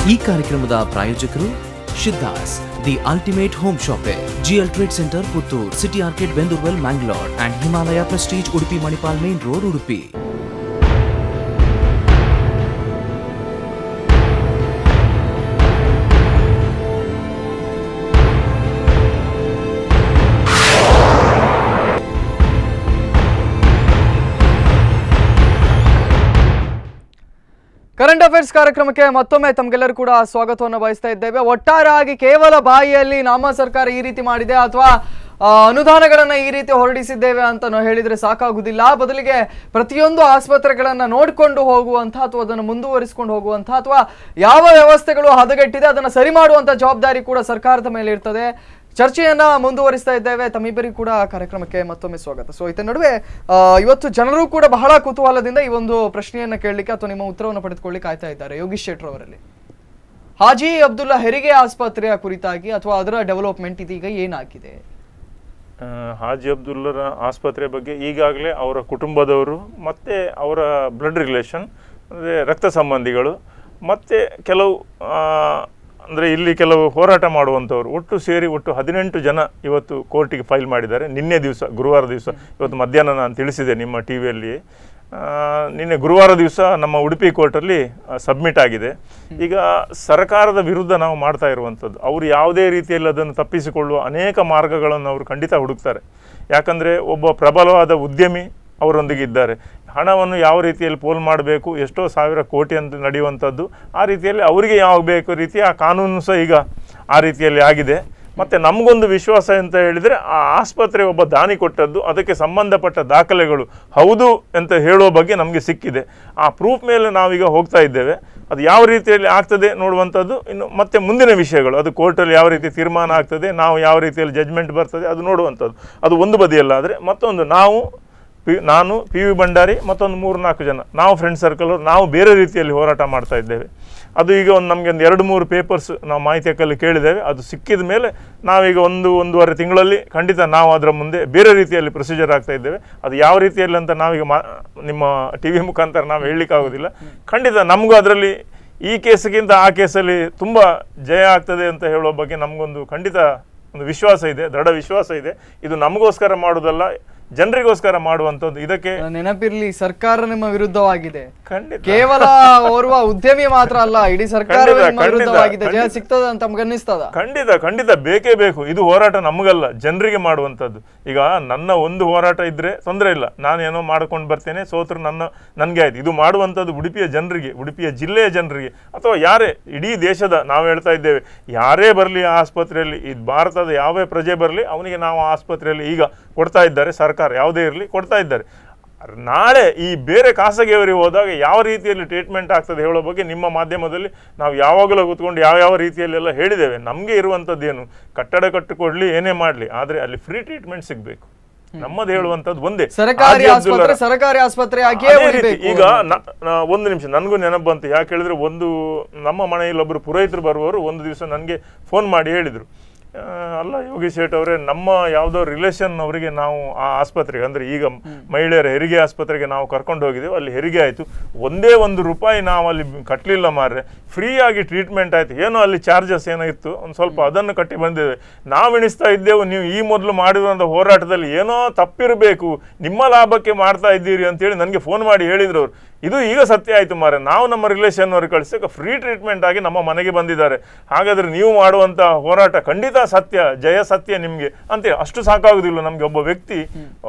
ಈ ಕಾರ್ಯಕ್ರಮದ ಪ್ರಾಯೋಜಕರು Siddhas the ultimate home shoppe G L trade centre Puttur city arcade Bendurwell Mangalore and Himalaya Prestige Udupi Manipal main road Udupi current affairs ಕಾರ್ಯಕ್ರಮಕ್ಕೆ ಮತ್ತೊಮ್ಮೆ ತಮಗೆಲ್ಲರೂ ಕೂಡ ಸ್ವಾಗತವನ್ನು ಬಯಸ್ತಾ ಇದ್ದೇವೆ ಒಟ್ಟಾರೆಯಾಗಿ ಕೇವಲ ಬಾಯಿಯಲ್ಲಿ ನಮ್ಮ ಸರ್ಕಾರ ಈ ರೀತಿ ಮಾಡಿದೆ ಅಥವಾ ಆ, ಅನುದಾನಗಳನ್ನ ಈ ರೀತಿ ಹೊರಡಿಸಿದ್ದೇವೆ ಅಂತ ನಾವು ಹೇಳಿದ್ರೆ ಸಾಕಾಗುದಿಲ್ಲ ಬದಲಿಗೆ ಪ್ರತಿಯೊಂದು ಆಸ್ಪತ್ರೆಗಳನ್ನ ನೋಡಿಕೊಂಡು ಹೋಗುವಂಥ ಅಥವಾ ಅದನ್ನು ಮುಂದುವರಿಸಿಕೊಂಡು ಹೋಗುವಂಥ ಅಥವಾ ಯಾವ ವ್ಯವಸ್ಥೆಗಳು ಹದಗೆಟ್ಟಿದೆ ಅದನ್ನು ಸರಿ ಮಾಡುವಂಥ ಜವಾಬ್ದಾರಿ ಕೂಡ ಸರ್ಕಾರದ ಮೇಲೆ ಇರ್ತದೆ ಚರ್ಚೆಯನ್ನ ಮುಂದುವರಿಸ್ತಾ ಇದ್ದೇವೆ ತಮ್ಮಿಬ್ಬರಿಗೂ ಕೂಡ ಕಾರ್ಯಕ್ರಮಕ್ಕೆ ಮತ್ತೊಮ್ಮೆ ಸ್ವಾಗತ ಸೊ ಇದರ ನಡುವೆ ಆ, ಇವತ್ತು ಜನರು ಕೂಡ ಬಹಳ ಕುತೂಹಲದಿಂದ ಈ ಒಂದು ಪ್ರಶ್ನೆಯನ್ನ ಕೇಳಲಿಕ್ಕೆ ಅಥವಾ ನಿಮ್ಮ ಉತ್ತರವನ್ನು ಪಡೆದುಕೊಳ್ಳಿಕ್ಕೆ ಕಾಯ್ತಾ ಇದ್ದಾರೆ ಯೋಗೀಶ್ ಶೆಟ್ರ್ ಅವರಲ್ಲಿ ಹಾಜಿ ಅಬ್ದುಲ್ಲಾ ಹೆರಿಗೆ ಆಸ್ಪತ್ರೆಯ ಕುರಿತಾಗಿ ಅಥವಾ ಅದರ ಡೆವಲಪ್ಮೆಂಟ್ ಇದೀಗ ಏನಾಗಿದೆ ಆ, ಹಾಜಿ ಅಬ್ದುಲ್ಲರ ಆಸ್ಪತ್ರೆ ಬಗ್ಗೆ ಈಗಾಗಲೇ ಅವರ ಕುಟುಂಬದವರು ಮತ್ತು ಅವರ ಬ್ಲಡ್ ರಿಲೇಷನ್ ಅಂದರೆ ರಕ್ತ ಸಂಬಂಧಿಗಳು ಮತ್ತು ಕೆಲವು ಅಂದರೆ ಇಲ್ಲಿ ಕೆಲವು ಹೋರಾಟ ಮಾಡುವಂಥವ್ರು ಒಟ್ಟು ಸೇರಿ ಒಟ್ಟು ಹದಿನೆಂಟು ಜನ ಇವತ್ತು ಕೋರ್ಟಿಗೆ ಫೈಲ್ ಮಾಡಿದ್ದಾರೆ ನಿನ್ನೆ ದಿವಸ ಗುರುವಾರ ದಿವಸ ಇವತ್ತು ಮಧ್ಯಾಹ್ನ ನಾನು ತಿಳಿಸಿದೆ ನಿಮ್ಮ ಟಿ ವಿಯಲ್ಲಿ ನಿನ್ನೆ ಗುರುವಾರ ದಿವಸ ನಮ್ಮ ಉಡುಪಿ ಕೋರ್ಟಲ್ಲಿ ಸಬ್ಮಿಟ್ ಆಗಿದೆ ಈಗ ಸರ್ಕಾರದ ವಿರುದ್ಧ ನಾವು ಮಾಡ್ತಾ ಇರುವಂಥದ್ದು ಅವರು ಯಾವುದೇ ರೀತಿಯಲ್ಲಿ ಅದನ್ನು ತಪ್ಪಿಸಿಕೊಳ್ಳುವ ಅನೇಕ ಮಾರ್ಗಗಳನ್ನು ಅವರು ಖಂಡಿತ ಹುಡುಕ್ತಾರೆ ಯಾಕಂದರೆ ಒಬ್ಬ ಪ್ರಬಲವಾದ ಉದ್ಯಮಿ ಅವರೊಂದಿಗೆ ಇದ್ದಾರೆ ಹಣವನ್ನು ಯಾವ ರೀತಿಯಲ್ಲಿ ಪೋಲ್ ಮಾಡಬೇಕು ಎಷ್ಟೋ ಸಾವಿರ ಕೋಟಿ ಅಂತ ನಡೆಯುವಂಥದ್ದು ಆ ರೀತಿಯಲ್ಲಿ ಅವರಿಗೆ ಯಾವ ಬೇಕು ರೀತಿ ಆ ಕಾನೂನು ಸಹ ಈಗ ಆ ರೀತಿಯಲ್ಲಿ ಆಗಿದೆ ಮತ್ತು ನಮಗೊಂದು ವಿಶ್ವಾಸ ಅಂತ ಹೇಳಿದರೆ ಆ ಆಸ್ಪತ್ರೆ ಒಬ್ಬ ದಾನಿ ಕೊಟ್ಟದ್ದು ಅದಕ್ಕೆ ಸಂಬಂಧಪಟ್ಟ ದಾಖಲೆಗಳು ಹೌದು ಅಂತ ಹೇಳುವ ಬಗ್ಗೆ ನಮಗೆ ಸಿಕ್ಕಿದೆ ಆ ಪ್ರೂಫ್ ಮೇಲೆ ನಾವೀಗ ಹೋಗ್ತಾ ಇದ್ದೇವೆ ಅದು ಯಾವ ರೀತಿಯಲ್ಲಿ ಆಗ್ತದೆ ನೋಡುವಂಥದ್ದು ಇನ್ನು ಮತ್ತೆ ಮುಂದಿನ ವಿಷಯಗಳು ಅದು ಕೋರ್ಟಲ್ಲಿ ಯಾವ ರೀತಿ ತೀರ್ಮಾನ ಆಗ್ತದೆ ನಾವು ಯಾವ ರೀತಿಯಲ್ಲಿ ಜಜ್ಮೆಂಟ್ ಬರ್ತದೆ ಅದು ನೋಡುವಂಥದ್ದು ಅದು ಒಂದು ಬದಿಯಲ್ಲಾದರೆ ಮತ್ತೊಂದು ನಾವು ಪಿ ನಾನು ಪಿ ವಿ ಭಂಡಾರಿ ಮತ್ತೊಂದು ಮೂರು ನಾಲ್ಕು ಜನ ನಾವು ಫ್ರೆಂಡ್ ಸರ್ಕಲ್ ನಾವು ಬೇರೆ ರೀತಿಯಲ್ಲಿ ಹೋರಾಟ ಮಾಡ್ತಾ ಇದ್ದೇವೆ ಅದು ಈಗ ಒಂದು ನಮಗೆ ಒಂದು ಎರಡು ಮೂರು ಪೇಪರ್ಸ್ ನಾವು ಮಾಹಿತಿ ಹಕ್ಕಲ್ಲಿ ಕೇಳಿದ್ದೇವೆ ಅದು ಸಿಕ್ಕಿದ ಮೇಲೆ ನಾವೀಗ ಒಂದು ಒಂದೂವರೆ ತಿಂಗಳಲ್ಲಿ ಖಂಡಿತ ನಾವು ಅದರ ಮುಂದೆ ಬೇರೆ ರೀತಿಯಲ್ಲಿ ಪ್ರೊಸೀಜರ್ ಆಗ್ತಾ ಇದ್ದೇವೆ ಅದು ಯಾವ ರೀತಿಯಲ್ಲಿ ಅಂತ ನಾವೀಗ ಮಾ ನಿಮ್ಮ ಟಿ ವಿ ಮುಖಾಂತರ ನಾವು ಹೇಳಲಿಕ್ಕಾಗೋದಿಲ್ಲ ಖಂಡಿತ ನಮಗೂ ಅದರಲ್ಲಿ ಈ ಕೇಸಿಗಿಂತ ಆ ಕೇಸಲ್ಲಿ ತುಂಬ ಜಯ ಆಗ್ತದೆ ಅಂತ ಹೇಳುವ ಬಗ್ಗೆ ನಮಗೊಂದು ಖಂಡಿತ ಒಂದು ವಿಶ್ವಾಸ ಇದೆ ದೃಢ ವಿಶ್ವಾಸ ಇದೆ ಇದು ನಮಗೋಸ್ಕರ ಮಾಡುವುದಲ್ಲ ಜನರಿಗೋಸ್ಕರ ಮಾಡುವಂಥದ್ದು ಇದಕ್ಕೆ ನೆನಪಿರ್ಲಿ ಸರ್ಕಾರ ನಿಮ್ಮ ವಿರುದ್ಧವಾಗಿದೆ ಖಂಡಿತ ಕೇವಲ ಓರ್ವ ಉದ್ಯಮಿ ಮಾತ್ರ ಅಲ್ಲ ಇಡೀ ಸರ್ಕಾರ ಖಂಡಿತ, ನಿಮ್ಮ ಖಂಡಿತ, ವಿರುದ್ಧವಾಗಿದೆ ಜಯ ಖಂಡಿತ. ಸಿಗ್ತದ ಅಂತ ತಮ್ಗೆ ಅನ್ನಿಸ್ತದ ಖಂಡಿತ ಖಂಡಿತ ಬೇಕೇ ಬೇಕು ಇದು ಹೋರಾಟ ನಮಗಲ್ಲ ಜನರಿಗೆ ಮಾಡುವಂಥದ್ದು ಈಗ ನನ್ನ ಒಂದು ಹೋರಾಟ ಇದ್ರೆ ತೊಂದರೆ ಇಲ್ಲ ನಾನು ಏನೋ ಮಾಡ್ಕೊಂಡು ಬರ್ತೇನೆ ಸೋತರು ನನ್ನ ನನಗೆ ಆಯ್ತು ಇದು ಮಾಡುವಂಥದ್ದು ಉಡುಪಿಯ ಜನರಿಗೆ ಉಡುಪಿಯ ಜಿಲ್ಲೆಯ ಜನರಿಗೆ ಅಥವಾ ಯಾರೇ ಇಡೀ ದೇಶದ ನಾವು ಹೇಳ್ತಾ ಇದ್ದೇವೆ ಯಾರೇ ಬರಲಿ ಆ ಆಸ್ಪತ್ರೆಯಲ್ಲಿ ಈ ಭಾರತದ ಯಾವೇ ಪ್ರಜೆ ಬರಲಿ ಅವನಿಗೆ ನಾವು ಆ ಆಸ್ಪತ್ರೆಯಲ್ಲಿ ಈಗ ಕೊಡ್ತಾ ಇದ್ದಾರೆ ಸರ್ಕಾರ ಯಾವುದೇ ಇರಲಿ ಕೊಡ್ತಾ ಇದ್ದಾರೆ ನಾಳೆ ಈ ಬೇರೆ ಖಾಸಗಿಯವರಿಗೆ ಹೋದಾಗ ಯಾವ ರೀತಿಯಲ್ಲಿ ಟ್ರೀಟ್ಮೆಂಟ್ ಆಗ್ತದೆ ಹೇಳೋ ಬಗ್ಗೆ ನಿಮ್ಮ ಮಾಧ್ಯಮದಲ್ಲಿ ನಾವು ಯಾವಾಗಲೂ ಕೂತ್ಕೊಂಡು ಯಾವ ಯಾವ ರೀತಿಯಲ್ಲೆಲ್ಲ ಹೇಳಿದ್ದೇವೆ ನಮಗೆ ಇರುವಂಥದ್ದು ಏನು ಕಟ್ಟಡ ಕಟ್ಟಿಕೊಡ್ಲಿ ಏನೇ ಮಾಡಲಿ ಆದರೆ ಅಲ್ಲಿ ಫ್ರೀ ಟ್ರೀಟ್ಮೆಂಟ್ ಸಿಗಬೇಕು ನಮ್ಮದು ಹೇಳುವಂಥದ್ದು ಒಂದೇ ಸರ್ಕಾರಿ ಹಾಜಿ ಆಸ್ಪತ್ರೆ ಅಬ್ದುಲ್ಲರ- ಸರ್ಕಾರಿ ಆಸ್ಪತ್ರೆಯಾಗಿಯೇ ಅದೇ ರೀತಿ ಉಳಿಬೇಕು ಈಗ ನ- ನ- ಒಂದು ನಿಮಿಷ ನನಗೂ ನೆನಪು ಬಂತು ಯಾಕೆ ಹೇಳಿದ್ರೆ ಒಂದು ನಮ್ಮ ಮನೆಯಲ್ಲಿ ಒಬ್ಬರು ಪುರೋಹಿತರು ಬರುವವರು ಒಂದು ದಿವಸ ನನಗೆ ಫೋನ್ ಮಾಡಿ ಹೇಳಿದರು ಆ, ಅಲ್ಲ ಯೋಗೇಶ್ ಶೇಟ್ ಅವರೇ ನಮ್ಮ ಯಾವುದೋ ರಿಲೇಷನ್ ಅವರಿಗೆ ನಾವು ಆ ಆಸ್ಪತ್ರೆಗೆ ಅಂದರೆ ಈಗ ಮಹಿಳೆಯರ ಹೆರಿಗೆ ಆಸ್ಪತ್ರೆಗೆ ನಾವು ಕರ್ಕೊಂಡು ಹೋಗಿದ್ದೇವೆ ಅಲ್ಲಿ ಹೆರಿಗೆ ಆಯಿತು ಒಂದೇ ಒಂದು ರೂಪಾಯಿ ನಾವು ಅಲ್ಲಿ ಕಟ್ಟಲಿಲ್ಲ ಮಾರ್ರೆ ಫ್ರೀಯಾಗಿ ಟ್ರೀಟ್ಮೆಂಟ್ ಆಯಿತು ಏನೋ ಅಲ್ಲಿ ಚಾರ್ಜಸ್ ಏನೋ ಇತ್ತು ಒಂದು ಸ್ವಲ್ಪ ಅದನ್ನು ಕಟ್ಟಿ ಬಂದಿದ್ದೇವೆ ನಾವು ಎಣಿಸ್ತಾ ಇದ್ದೆವು ನೀವು ಈ ಮೊದಲು ಮಾಡಿರುವಂಥ ಹೋರಾಟದಲ್ಲಿ ಏನೋ ತಪ್ಪಿರಬೇಕು ನಿಮ್ಮ ಲಾಭಕ್ಕೆ ಮಾಡ್ತಾ ಇದ್ದೀರಿ ಅಂತೇಳಿ ನನಗೆ ಫೋನ್ ಮಾಡಿ ಹೇಳಿದ್ರು ಅವರು ಇದು ಈಗ ಸತ್ಯ ಆಯಿತು ಮಾರೆ ನಾವು ನಮ್ಮ ರಿಲೇಷನ್ ಅವ್ರಿಗೆ ಕಳಿಸಕ್ಕೆ ಫ್ರೀ ಟ್ರೀಟ್ಮೆಂಟ್ ಆಗಿ ನಮ್ಮ ಮನೆಗೆ ಬಂದಿದ್ದಾರೆ ಹಾಗಾದ್ರೆ ನೀವು ಮಾಡುವಂಥ ಹೋರಾಟ ಖಂಡಿತ ಸತ್ಯ ಜಯ ಸತ್ಯ ನಿಮಗೆ ಅಂತೇಳಿ ಅಷ್ಟು ಸಾಕಾಗುದಿಲ್ಲ ನಮಗೆ ಒಬ್ಬ ವ್ಯಕ್ತಿ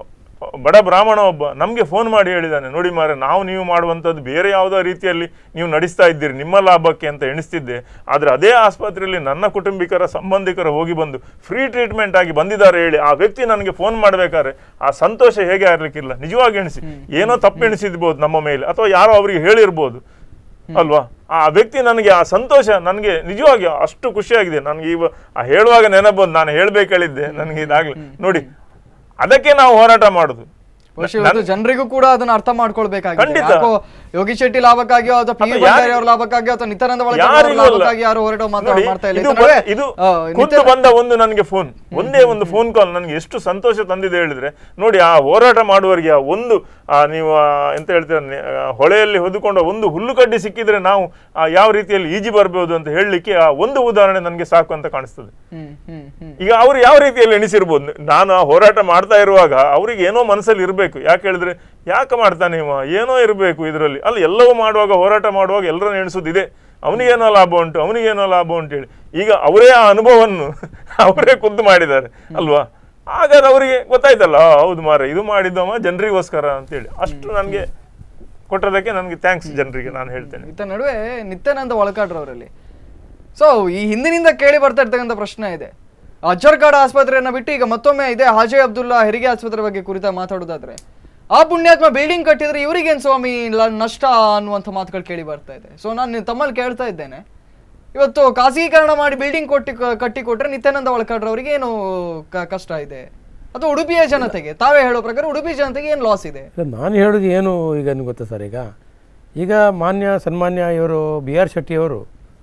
ಬಡ ಬ್ರಾಹ್ಮಣ ಒಬ್ಬ ನಮಗೆ ಫೋನ್ ಮಾಡಿ ಹೇಳಿದ್ದಾನೆ ನೋಡಿ ಮಾರೆ ನಾವು ನೀವು ಮಾಡುವಂಥದ್ದು ಬೇರೆ ಯಾವುದೋ ರೀತಿಯಲ್ಲಿ ನೀವು ನಡೆಸ್ತಾ ಇದ್ದೀರಿ ನಿಮ್ಮ ಲಾಭಕ್ಕೆ ಅಂತ ಎಣಿಸ್ತಿದ್ದೆ ಆದರೆ ಅದೇ ಆಸ್ಪತ್ರೆಯಲ್ಲಿ ನನ್ನ ಕುಟುಂಬಿಕರ ಸಂಬಂಧಿಕರು ಹೋಗಿ ಬಂದು ಫ್ರೀ ಟ್ರೀಟ್ಮೆಂಟ್ ಆಗಿ ಬಂದಿದ್ದಾರೆ ಹೇಳಿ ಆ ವ್ಯಕ್ತಿ ನನಗೆ ಫೋನ್ ಮಾಡಬೇಕಾದ್ರೆ ಆ ಸಂತೋಷ ಹೇಗೆ ಆಗ್ಲಿಕ್ಕಿಲ್ಲ ನಿಜವಾಗಿ ಎಣಿಸಿ ಏನೋ ತಪ್ಪು ಎಣಿಸಿರ್ಬೋದು ನಮ್ಮ ಮೇಲೆ ಅಥವಾ ಯಾರೋ ಅವರಿಗೆ ಹೇಳಿರ್ಬೋದು ಅಲ್ವಾ ಆ ವ್ಯಕ್ತಿ ನನಗೆ ಆ ಸಂತೋಷ ನನಗೆ ನಿಜವಾಗಿ ಅಷ್ಟು ಖುಷಿಯಾಗಿದೆ ನನಗೆ ಇವ ಆ ಹೇಳುವಾಗ ನೆನಪು ಬಂದು ನಾನು ಹೇಳ್ಬೇಕು ಹೇಳಿದ್ದೆ ನನಗೆ ಇದಾಗಲಿ ನೋಡಿ ಅದಕ್ಕೆ ನಾವು ಹೋರಾಟ ಮಾಡುದು ಬಹುಶಃ ಇವತ್ತು ಜನರಿಗೂ ಕೂಡ ಅದನ್ನ ಅರ್ಥ ಮಾಡ್ಕೊಳ್ಬೇಕಾಗಿದೆ ಖಂಡಿತ. ಯಾಕೋ ಯೋಗಿ ಶೆಟ್ಟಿ ಲಾಭಕ್ಕಾಗಿಯೋ ಅಥವಾ ಪಿ ಅಥವಾ ಭಂಡಾರಿ ಯಾರು- ಅವರ ಲಾಭಕ್ಕಾಗಿಯೋ ಅಥವಾ ನಿತ್ಯಾನಂದ ಒಳಗೆ ಅವರ ಯಾರಿಗೂ ಅಲ್ಲ. ಲಾಭಕ್ಕಾಗಿ ಯಾರು ಹೊರಟೋ ಮಾತಾಡ ನೋಡಿ, ಮಾಡ್ತಾ ಇಲ್ಲ ಇದು ಇದನ್ನ ಬ- ಇದು ಆ, ಖುದ್ದು ನಿತ್ಯ- ಬಂದ ಒಂದು ನನಗೆ ಫೋನ್ ಒಂದೇ ಒಂದು ಫೋನ್ ಕಾಲ್ ನನಗೆ ಎಷ್ಟು ಸಂತೋಷ ತಂದಿದೆ ಹೇಳಿದ್ರೆ ನೋಡಿ ಆ ಹೋರಾಟ ಮಾಡುವವರಿಗೆ ಆ ಒಂದು ಆ ನೀವು ಆ ಎಂತ ಹೇಳ್ತೀರ ನೆ- ಆ ಹೊಳೆಯಲ್ಲಿ ಹೊದ್ದುಕೊಂಡ ಒಂದು ಹುಲ್ಲು ಕಡ್ಡಿ ಸಿಕ್ಕಿದ್ರೆ ನಾವು ಆ ಯಾವ ರೀತಿಯಲ್ಲಿ ಈಜಿ ಬರ್ಬೋದು ಅಂತ ಹೇಳಲಿಕ್ಕೆ ಆ ಒಂದು ಉದಾಹರಣೆ ನನಗೆ ಸಾಕು ಅಂತ ಕಾಣಿಸ್ತದೆ ಹ್ಮ್ ಹ್ಮ್ ಹ್ಮ್ ಈಗ ಅವ್ರು ಯಾವ ರೀತಿಯಲ್ಲಿ ಎಣಿಸಿರ್ಬೋದು ನಾನು ಆ ಹೋರಾಟ ಮಾಡ್ತಾ ಇರುವಾಗ ಅವ್ರಿಗೆ ಏನೋ ಮನಸ್ಸಲ್ಲಿ ಇರಬೇಕು ಯಾಕೆ ಹೇಳಿದ್ರೆ ಯಾಕೆ ಮಾಡ್ತಾನೆ ಇವ ಏನೋ ಇರಬೇಕು ಇದರಲ್ಲಿ ಅಲ್ಲ ಎಲ್ಲವೂ ಮಾಡುವಾಗ ಹೋರಾಟ ಮಾಡುವಾಗ ಎಲ್ಲರನ್ನು ಎಣಿಸೋದಿದೆ ಅವನಿಗೇನೋ ಲಾಭ ಉಂಟು ಅವನಿಗೇನೋ ಲಾಭ ಉಂಟು ಹೇಳಿ ಈಗ ಅವರೇ ಆ ಅನುಭವವನ್ನು ಅವರೇ ಖುದ್ದು ಮಾಡಿದ್ದಾರೆ ಅಲ್ವಾ ಹಾಗಾದ್ರೆ ಅವರಿಗೆ ಗೊತ್ತಾಯ್ತಲ್ಲ ಆ, ಹೌದು ಮಾರ ಇದು ಮಾಡಿದ್ದವ ಜನರಿಗೋಸ್ಕರ ಅಂತೇಳಿ ಅಷ್ಟು ನನಗೆ ಕೊಟ್ಟದಕ್ಕೆ ನನಗೆ ಥ್ಯಾಂಕ್ಸ್ ಜನರಿಗೆ ನಾನು ಹೇಳ್ತೇನೆ ಇತ್ತ ನಡುವೆ ನಿತ್ಯಾನಂದ ಒಳಕಾಡ್ರವರಲ್ಲಿ ಸೊ ಈ ಹಿಂದಿನಿಂದ ಕೇಳಿ ಬರ್ತಾ ಇರ್ತಕ್ಕಂಥ ಪ್ರಶ್ನೆ ಇದೆ ಅಜ್ಜರ್ಕಾಡ ಆಸ್ಪತ್ರೆಯನ್ನ ಬಿಟ್ಟು ಈಗ ಮತ್ತೊಮ್ಮೆ ಇದೆ ಹಾಜಿ ಅಬ್ದುಲ್ಲಾ ಹೆರಿಗೆ ಆಸ್ಪತ್ರೆ ಬಗ್ಗೆ ಕುರಿತ ಮಾತಾಡೋದಾದ್ರೆ ಆ ಪುಣ್ಯಾತ್ಮ ಬಿಲ್ಡಿಂಗ್ ಕಟ್ಟಿದ್ರೆ ಇವರಿಗೇನು ಸ್ವಾಮಿ ಲ- ನಷ್ಟ ಅನ್ನುವಂಥ ಮಾತುಗಳು ಕೇಳಿ ಬರ್ತಾ ಇದೆ ಸೊ ನಾನು ತಮ್ಮಲ್ಲಿ ಕೇಳ್ತಾ ಇದ್ದೇನೆ ಇವತ್ತು ಖಾಸಗೀಕರಣ ಮಾಡಿ ಬಿಲ್ಡಿಂಗ್ ಕೊಟ್ಟಿ ಕಟ್ಟಿ ಕೊಟ್ರೆ ನಿತ್ಯಾನಂದ ಒಳಕಾಡ್ರವರಿಗೆ ಏನು ಕ- ಕಷ್ಟ ಇದೆ ಅಥವಾ ಉಡುಪಿಯ ಜನತೆಗೆ ತಾವೇ ಹೇಳೋ ಪ್ರಕಾರ ಉಡುಪಿ ಜನತೆಗೆ ಏನು ಲಾಸ್ ಇದೆ ಈಗ ನಾನು ಹೇಳೋದು ಏನು ಈಗ ನಿಮ್ಗೆ ಗೊತ್ತಾ ಸರ್ ಈಗ ಈಗ ಮಾನ್ಯ ಸನ್ಮಾನ್ಯ ಇವರು ಬಿ ಆರ್ ಶೆಟ್ಟಿಯವರು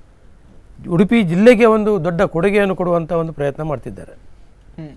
ಉಡುಪಿ ಜಿಲ್ಲೆಗೆ ಒಂದು ದೊಡ್ಡ ಕೊಡುಗೆಯನ್ನು ಕೊಡುವಂಥ ಒಂದು ಪ್ರಯತ್ನ ಮಾಡ್ತಿದ್ದಾರೆ ಹ್ಮ್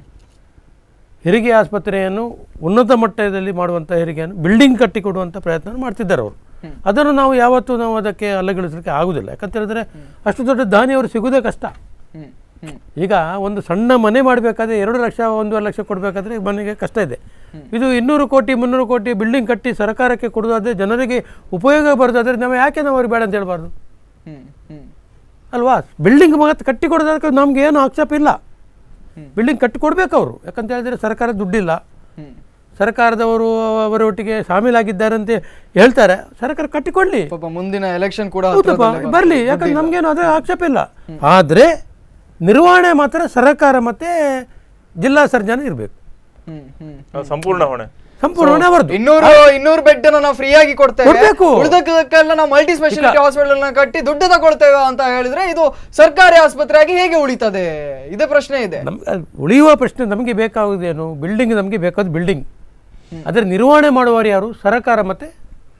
ಹೆರಿಗೆ ಆಸ್ಪತ್ರೆಯನ್ನು ಉನ್ನತ ಮಟ್ಟದಲ್ಲಿ ಮಾಡುವಂಥ ಹೆರಿಗೆಯನ್ನು ಬಿಲ್ಡಿಂಗ್ ಕಟ್ಟಿ ಕೊಡುವಂಥ ಪ್ರಯತ್ನ ಮಾಡ್ತಿದ್ದಾರೆ ಅವರು ಅದನ್ನು ನಾವು ಯಾವತ್ತೂ ನಾವು ಅದಕ್ಕೆ ಅಲ್ಲಗಳಿಸಲಿಕ್ಕೆ ಆಗುದಿಲ್ಲ ಯಾಕಂತ ಹೇಳಿದ್ರೆ ಅಷ್ಟು ದೊಡ್ಡ ದಾನಿ ಅವರು ಸಿಗುವುದೇ ಕಷ್ಟ ಹ್ಮ್ ಹ್ಮ್ ಈಗ ಒಂದು ಸಣ್ಣ ಮನೆ ಮಾಡಬೇಕಾದ್ರೆ ಎರಡು ಲಕ್ಷ ಒಂದೂವರೆ ಲಕ್ಷ ಕೊಡಬೇಕಾದ್ರೆ ಮನೆಗೆ ಕಷ್ಟ ಇದೆ ಇದು ಇನ್ನೂರು ಕೋಟಿ ಮುನ್ನೂರು ಕೋಟಿ ಬಿಲ್ಡಿಂಗ್ ಕಟ್ಟಿ ಸರ್ಕಾರಕ್ಕೆ ಕೊಡೋದಾದ್ರೆ ಜನರಿಗೆ ಉಪಯೋಗ ಬರೋದಾದ್ರೆ ನಾವು ಯಾಕೆ ನಾವು ಅವ್ರಿಗೆ ಬೇಡ ಅಂತ ಹೇಳ್ಬಾರ್ದು ಹ್ಮ್ ಹ್ಮ್ ಅಲ್ವಾ ಬಿಲ್ಡಿಂಗ್ ಮತ್ತೆ ಕಟ್ಟಿ ಕೊಡೋದಕ್ಕೆ ನಮ್ಗೆ ಏನು ಆಕ್ಷೇಪ ಇಲ್ಲ ಬಿಲ್ಡಿಂಗ್ ಕಟ್ಟಿ ಕೊಡ್ಬೇಕು ಅವರು ಯಾಕಂತ ಹೇಳಿದ್ರೆ ಸರ್ಕಾರ ದುಡ್ಡಿಲ್ಲ ಹ್ಮ್ ಸರ್ಕಾರದವರು ಅವರ ಒಟ್ಟಿಗೆ ಶಾಮೀಲಾಗಿದ್ದಾರೆ ಅಂತ ಹೇಳ್ತಾರೆ ಸರ್ಕಾರ ಕಟ್ಟಿಕೊಡ್ಲಿ ಪಾಪ ಮುಂದಿನ ಎಲೆಕ್ಷನ್ ಕೂಡ ಹೌದಪ್ಪ ಹತ್ರದಲ್ಲೇ ಬರಲಿ ಯಾಕಂದ್ರೆ ನಮಗೇನು ಅದೇ ಆಕ್ಷೇಪ ಇಲ್ಲ ಆದರೆ ನಿರ್ವಹಣೆ ಮಾತ್ರ ಸರ್ಕಾರ ಮತ್ತೆ ಜಿಲ್ಲಾ ಸರ್ಜನ ಇರಬೇಕು ಹ್ಮ್ ಹ್ಮ್ ಅದು ಸಂಪೂರ್ಣ ಹೊಣೆ ಸಂಪೂರ್ಣ ಅವರದ್ದು ಇನ್ನೂರು ಇನ್ನೂರು ಬೆಡ್ ನಾವು ಫ್ರೀ ಆಗಿ ಕೊಡ್ತೇವೆ ಕೊಡ್ಬೇಕು. ಉಳಿದಕ್ಕೆಲ್ಲ ನಾವು ಮಲ್ಟಿ ಸ್ಪೆಷಾಲಿಟಿ ಹಾಸ್ಪಿಟಲ್ ನ ಕಟ್ಟಿ ದುಡ್ಡು ತಗೊಳ್ತೇವೆ ಅಂತ ಹೇಳಿದ್ರೆ ಇದು ಸರ್ಕಾರಿ ಆಸ್ಪತ್ರೆ ಆಗಿ ಹೇಗೆ ಉಳಿತದೆ ಇದೇ ಪ್ರಶ್ನೆ ಇದೆ ನಮ್ಗೆ ಅದು ಉಳಿಯುವ ಪ್ರಶ್ನೆ ನಮಗೆ ಬೇಕಾಗುವುದೇನು ಬಿಲ್ಡಿಂಗ್ ನಮಗೆ ಬೇಕಾದ ಬಿಲ್ಡಿಂಗ್ ಅದರ ನಿರ್ವಹಣೆ ಮಾಡುವವರು ಯಾರು ಸರ್ಕಾರ ಮತ್ತು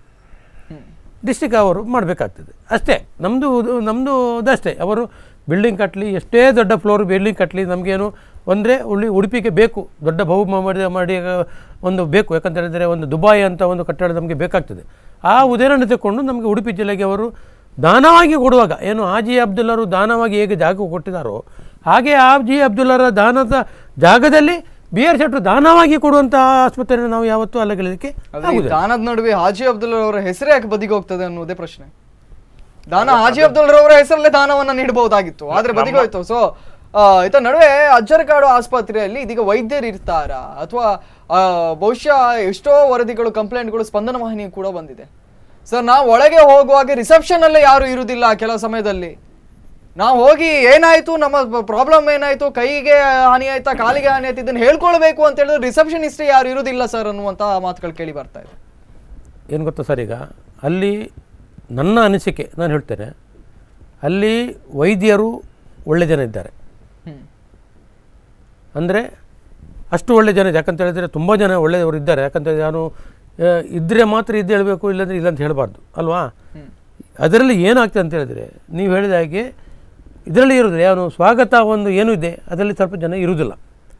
ಡಿಸ್ಟಿಕ್ ಅವರು ಮಾಡಬೇಕಾಗ್ತದೆ ಅಷ್ಟೇ ನಮ್ಮದು ನಮ್ಮದು ಅದಷ್ಟೇ ಅವರು ಬಿಲ್ಡಿಂಗ್ ಕಟ್ಟಲಿ ಎಷ್ಟೇ ದೊಡ್ಡ ಫ್ಲೋರ್ ಬಿಲ್ಡಿಂಗ್ ಕಟ್ಟಲಿ ನಮಗೇನು ಅಂದರೆ ಉಳಿ ಉಡುಪಿಗೆ ಬೇಕು ದೊಡ್ಡ ಬಹು ಮಾಡಿ ಮಾಡಿ ಒಂದು ಬೇಕು ಯಾಕಂತ ಹೇಳಿದರೆ ಒಂದು ದುಬಾಯಿ ಅಂತ ಒಂದು ಕಟ್ಟಡ ನಮಗೆ ಬೇಕಾಗ್ತದೆ ಆ ಉದಾಹರಣೆ ತಗೊಂಡು ನಮಗೆ ಉಡುಪಿ ಜಿಲ್ಲೆಗೆ ಅವರು ದಾನವಾಗಿ ಕೊಡುವಾಗ ಏನು ಆಜಿ ಅಬ್ದುಲ್ಲರು ದಾನವಾಗಿ ಹೇಗೆ ಜಾಗ ಕೊಟ್ಟಿದ್ದಾರೋ ಹಾಗೆ ಆಜಿ ಅಬ್ದುಲ್ಲರ ದಾನದ ಜಾಗದಲ್ಲಿ ಬಿ ಆರ್ ಶೆಟ್ಟರು ದಾನವಾಗಿ ಕೊಡುವಂಥ ಆಸ್ಪತ್ರೆಯನ್ನು ನಾವು ಯಾವತ್ತೂ ಅಲ್ಲಗೆಳಲಿಕ್ಕೆ ಆದ್ರೆ ಈ ದಾನದ ನಡುವೆ ಹಾಜಿ ಅಬ್ದುಲ್ ಅವರ ಹೆಸರೇ ಯಾಕೆ ಬದಿಗೆ ಹೋಗ್ತದೆ ಅನ್ನೋದೇ ಪ್ರಶ್ನೆ ದಾನ ಹಾಜಿ ಅಬ್ದುಲ್ ಅವರ ಹೆಸರಲ್ಲೇ ದಾನವನ್ನ ನೀಡಬಹುದಾಗಿತ್ತು ಆದ್ರೆ ಬದಿಗೆ ಹೋಯ್ತು ಸೊ ಇತ ನಡುವೆ ಅಜ್ಜರಕಾಡು ಆಸ್ಪತ್ರೆಯಲ್ಲಿ ಇದೀಗ ವೈದ್ಯರು ಇರ್ತಾರಾ ಅಥವಾ ಬಹುಶಃ ಎಷ್ಟೋ ವರದಿಗಳು ಕಂಪ್ಲೇಂಟ್ಗಳು ಸ್ಪಂದನ ವಾಹಿನಿ ಕೂಡ ಬಂದಿದೆ ಸರ್ ನಾವು ಒಳಗೆ ಹೋಗುವಾಗ ರಿಸೆಪ್ಷನ್ ಅಲ್ಲೇ ಯಾರು ಇರುವುದಿಲ್ಲ ಕೆಲ ಸಮಯದಲ್ಲಿ ನಾವು ಹೋಗಿ ಏನಾಯ್ತು ನಮ್ಮ ಪ್ರಾಬ್ಲಮ್ ಏನಾಯ್ತು ಕೈಗೆ ಹಾನಿ ಆಯ್ತಾ ಕಾಲಿಗೆ ಹಾನಿ ಆಯ್ತು ಇದನ್ನ ಹೇಳ್ಕೊಳ್ಬೇಕು ಅಂತ ಹೇಳಿದ್ರೆ ರಿಸೆಪ್ಷನಿಸ್ಟ್ ಯಾರು ಇರುವುದಿಲ್ಲ ಸರ್ ಅನ್ನುವಂತ ಮಾತುಗಳು ಕೇಳಿ ಬರ್ತಾ ಇದೆ ಏನು ಗೊತ್ತಾ ಸರ್ ಈಗ ಅಲ್ಲಿ ನನ್ನ ಅನಿಸಿಕೆ ನಾನು ಹೇಳ್ತೇನೆ ಅಲ್ಲಿ ವೈದ್ಯರು ಒಳ್ಳೆ ಜನ ಇದ್ದಾರೆ ಹ್ಮ್ ಅಂದರೆ ಅಷ್ಟು ಒಳ್ಳೆ ಜನ ಇದೆ ಯಾಕಂತ ಹೇಳಿದರೆ ತುಂಬ ಜನ ಒಳ್ಳೆಯವರು ಇದ್ದಾರೆ ಯಾಕಂತ ನಾನು ಆ, ಇದ್ದರೆ ಮಾತ್ರ ಇದು ಹೇಳಬೇಕು ಇಲ್ಲಾಂದರೆ ಇಲ್ಲ ಅಂತ ಹೇಳಬಾರ್ದು ಅಲ್ವಾ ಅದರಲ್ಲಿ ಏನಾಗ್ತದೆ ಅಂತ ಹೇಳಿದರೆ ನೀವು ಹೇಳಿದ ಹಾಗೆ ಇದರಲ್ಲಿ ಇರೋದಿಲ್ಲ ಏನು ಸ್ವಾಗತ ಒಂದು ಏನು ಇದೆ ಅದರಲ್ಲಿ ಸ್ವಲ್ಪ ಜನ ಇರುವುದಿಲ್ಲ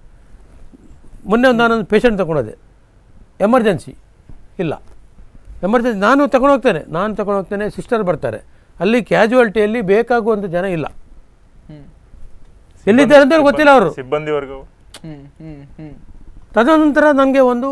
ಮೊನ್ನೆ ಒಂದು ನಾನೊಂದು ಪೇಷಂಟ್ ತಗೊಂಡೋದೆ ಎಮರ್ಜೆನ್ಸಿ ಇಲ್ಲ ಎಮರ್ಜೆನ್ಸಿ ನಾನು ತಗೊಂಡು ಹೋಗ್ತೇನೆ ನಾನು ತಗೊಂಡು ಹೋಗ್ತೇನೆ ಸಿಸ್ಟರ್ ಬರ್ತಾರೆ ಅಲ್ಲಿ ಕ್ಯಾಜುವಾಲಿಟಿಯಲ್ಲಿ ಬೇಕಾಗುವಂಥ ಜನ ಇಲ್ಲ ಹ್ಮ್ ಎಲ್ಲಿದ್ದಾರೆ ಅಂತ ಗೊತ್ತಿಲ್ಲ ಅವರು ಸಿಬ್ಬಂದಿ ವರ್ಗವು ಹ್ಮ್ ಹ್ಮ್ ಹ್ಮ್ ತದನಂತರ ನನಗೆ ಒಂದು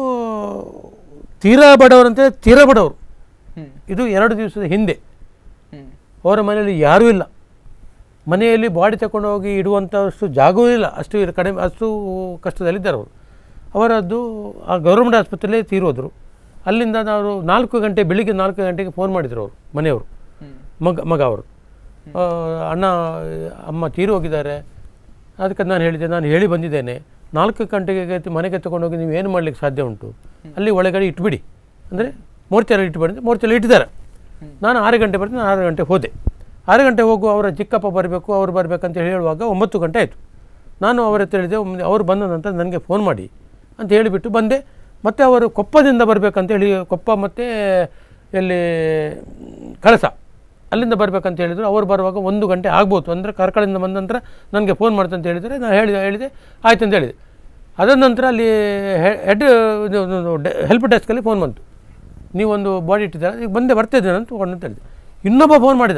ತೀರಾ ಬಡವರು ಅಂತ ತೀರಾ ಬಡವರು ಹ್ಮ್ ಇದು ಎರಡು ದಿವಸದ ಹಿಂದೆ ಹ್ಮ್ ಅವರ ಮನೆಯಲ್ಲಿ ಯಾರೂ ಇಲ್ಲ ಮನೆಯಲ್ಲಿ ಬಾಡಿ ತಗೊಂಡು ಹೋಗಿ ಇಡುವಂಥಷ್ಟು ಜಾಗವೂ ಇಲ್ಲ ಅಷ್ಟು ಇರ್- ಕಡಿಮೆ ಅಷ್ಟು ಕಷ್ಟದಲ್ಲಿದ್ದಾರೆ ಅವರು ಅವರದ್ದು ಆ ಗೌರ್ಮೆಂಟ್ ಆಸ್ಪತ್ರೆಯಲ್ಲೇ ತೀರೋದ್ರು ಅಲ್ಲಿಂದ ನಾವು ನಾಲ್ಕು ಗಂಟೆ ಬೆಳಿಗ್ಗೆ ನಾಲ್ಕು ಗಂಟೆಗೆ ಫೋನ್ ಮಾಡಿದರು ಅವರು ಮನೆಯವರು ಹ್ಮ್ ಮಗ ಮಗ ಅವರು ಆ, ಅಣ್ಣ ಅಮ್ಮ ತೀರಿ ಹೋಗಿದ್ದಾರೆ ಅದಕ್ಕೆ ನಾನು ಹೇಳಿದೆ ನಾನು ಹೇಳಿ ಬಂದಿದ್ದೇನೆ ನಾಲ್ಕು ಗಂಟೆಗೆ ಮನೆಗೆ ತಗೊಂಡೋಗಿ ನೀವು ಏನು ಮಾಡಲಿಕ್ಕೆ ಸಾಧ್ಯ ಉಂಟು ಅಲ್ಲಿ ಒಳಗಡೆ ಇಟ್ಬಿಡಿ ಅಂದರೆ ಮೋರ್ಚಲ್ಲಿ ಇಟ್ಬಿಡಿ ಮೋರ್ಚಲ್ಲಿ ಇಟ್ಟಿದ್ದಾರೆ ನಾನು ಆರು ಗಂಟೆ ಬರ್ತೀನಿ ನಾನು ಆರು ಗಂಟೆ ಹೋದೆ ಆರು ಗಂಟೆ ಹೋಗು ಅವರ ಚಿಕ್ಕಪ್ಪ ಬರಬೇಕು ಅವ್ರು ಬರಬೇಕಂತ ಹೇಳುವಾಗ ಒಂಬತ್ತು ಗಂಟೆ ಆಯಿತು ನಾನು ಅವರ ಹತ್ರ ಹೇಳಿದೆ ಒಮ್ಮೆ ಅವ್ರು ಬಂದ ನಂತರ ನನಗೆ ಫೋನ್ ಮಾಡಿ ಅಂತ ಹೇಳಿಬಿಟ್ಟು ಬಂದೆ ಮತ್ತು ಅವರು ಕೊಪ್ಪದಿಂದ ಬರಬೇಕಂತೇಳಿ ಕೊಪ್ಪ ಮತ್ತು ಎಲ್ಲಿ ಕಳಸ ಅಲ್ಲಿಂದ ಬರಬೇಕಂತ ಹೇಳಿದರು ಅವ್ರು ಬರುವಾಗ ಒಂದು ಗಂಟೆ ಆಗ್ಬೋದು ಅಂದರೆ ಕಾರ್ಕಳದಿಂದ ಬಂದ ನಂತರ ನನಗೆ ಫೋನ್ ಮಾಡ್ತಂತ ಹೇಳಿದರೆ ನಾನು ಹೇಳಿದೆ ಹೇಳಿದೆ ಆಯ್ತು ಅಂತ ಹೇಳಿದೆ ಅದಾದ ನಂತರ ಅಲ್ಲಿ ಹೆಡ್ ಹೆಲ್ಪ್ ಡೆಸ್ಕಲ್ಲಿ ಫೋನ್ ಬಂತು ನೀವೊಂದು ಬಾಡಿ ಇಟ್ಟಿದ್ದಾರೆ ಈಗ ಬಂದೆ ಬರ್ತಿದ್ದೇನೆ ಅಂತ ತಗೊಂಡು ಅಂತ ಹೇಳಿದೆ ಇನ್ನೊಬ್ಬ ಫೋನ್ ಮಾಡಿದ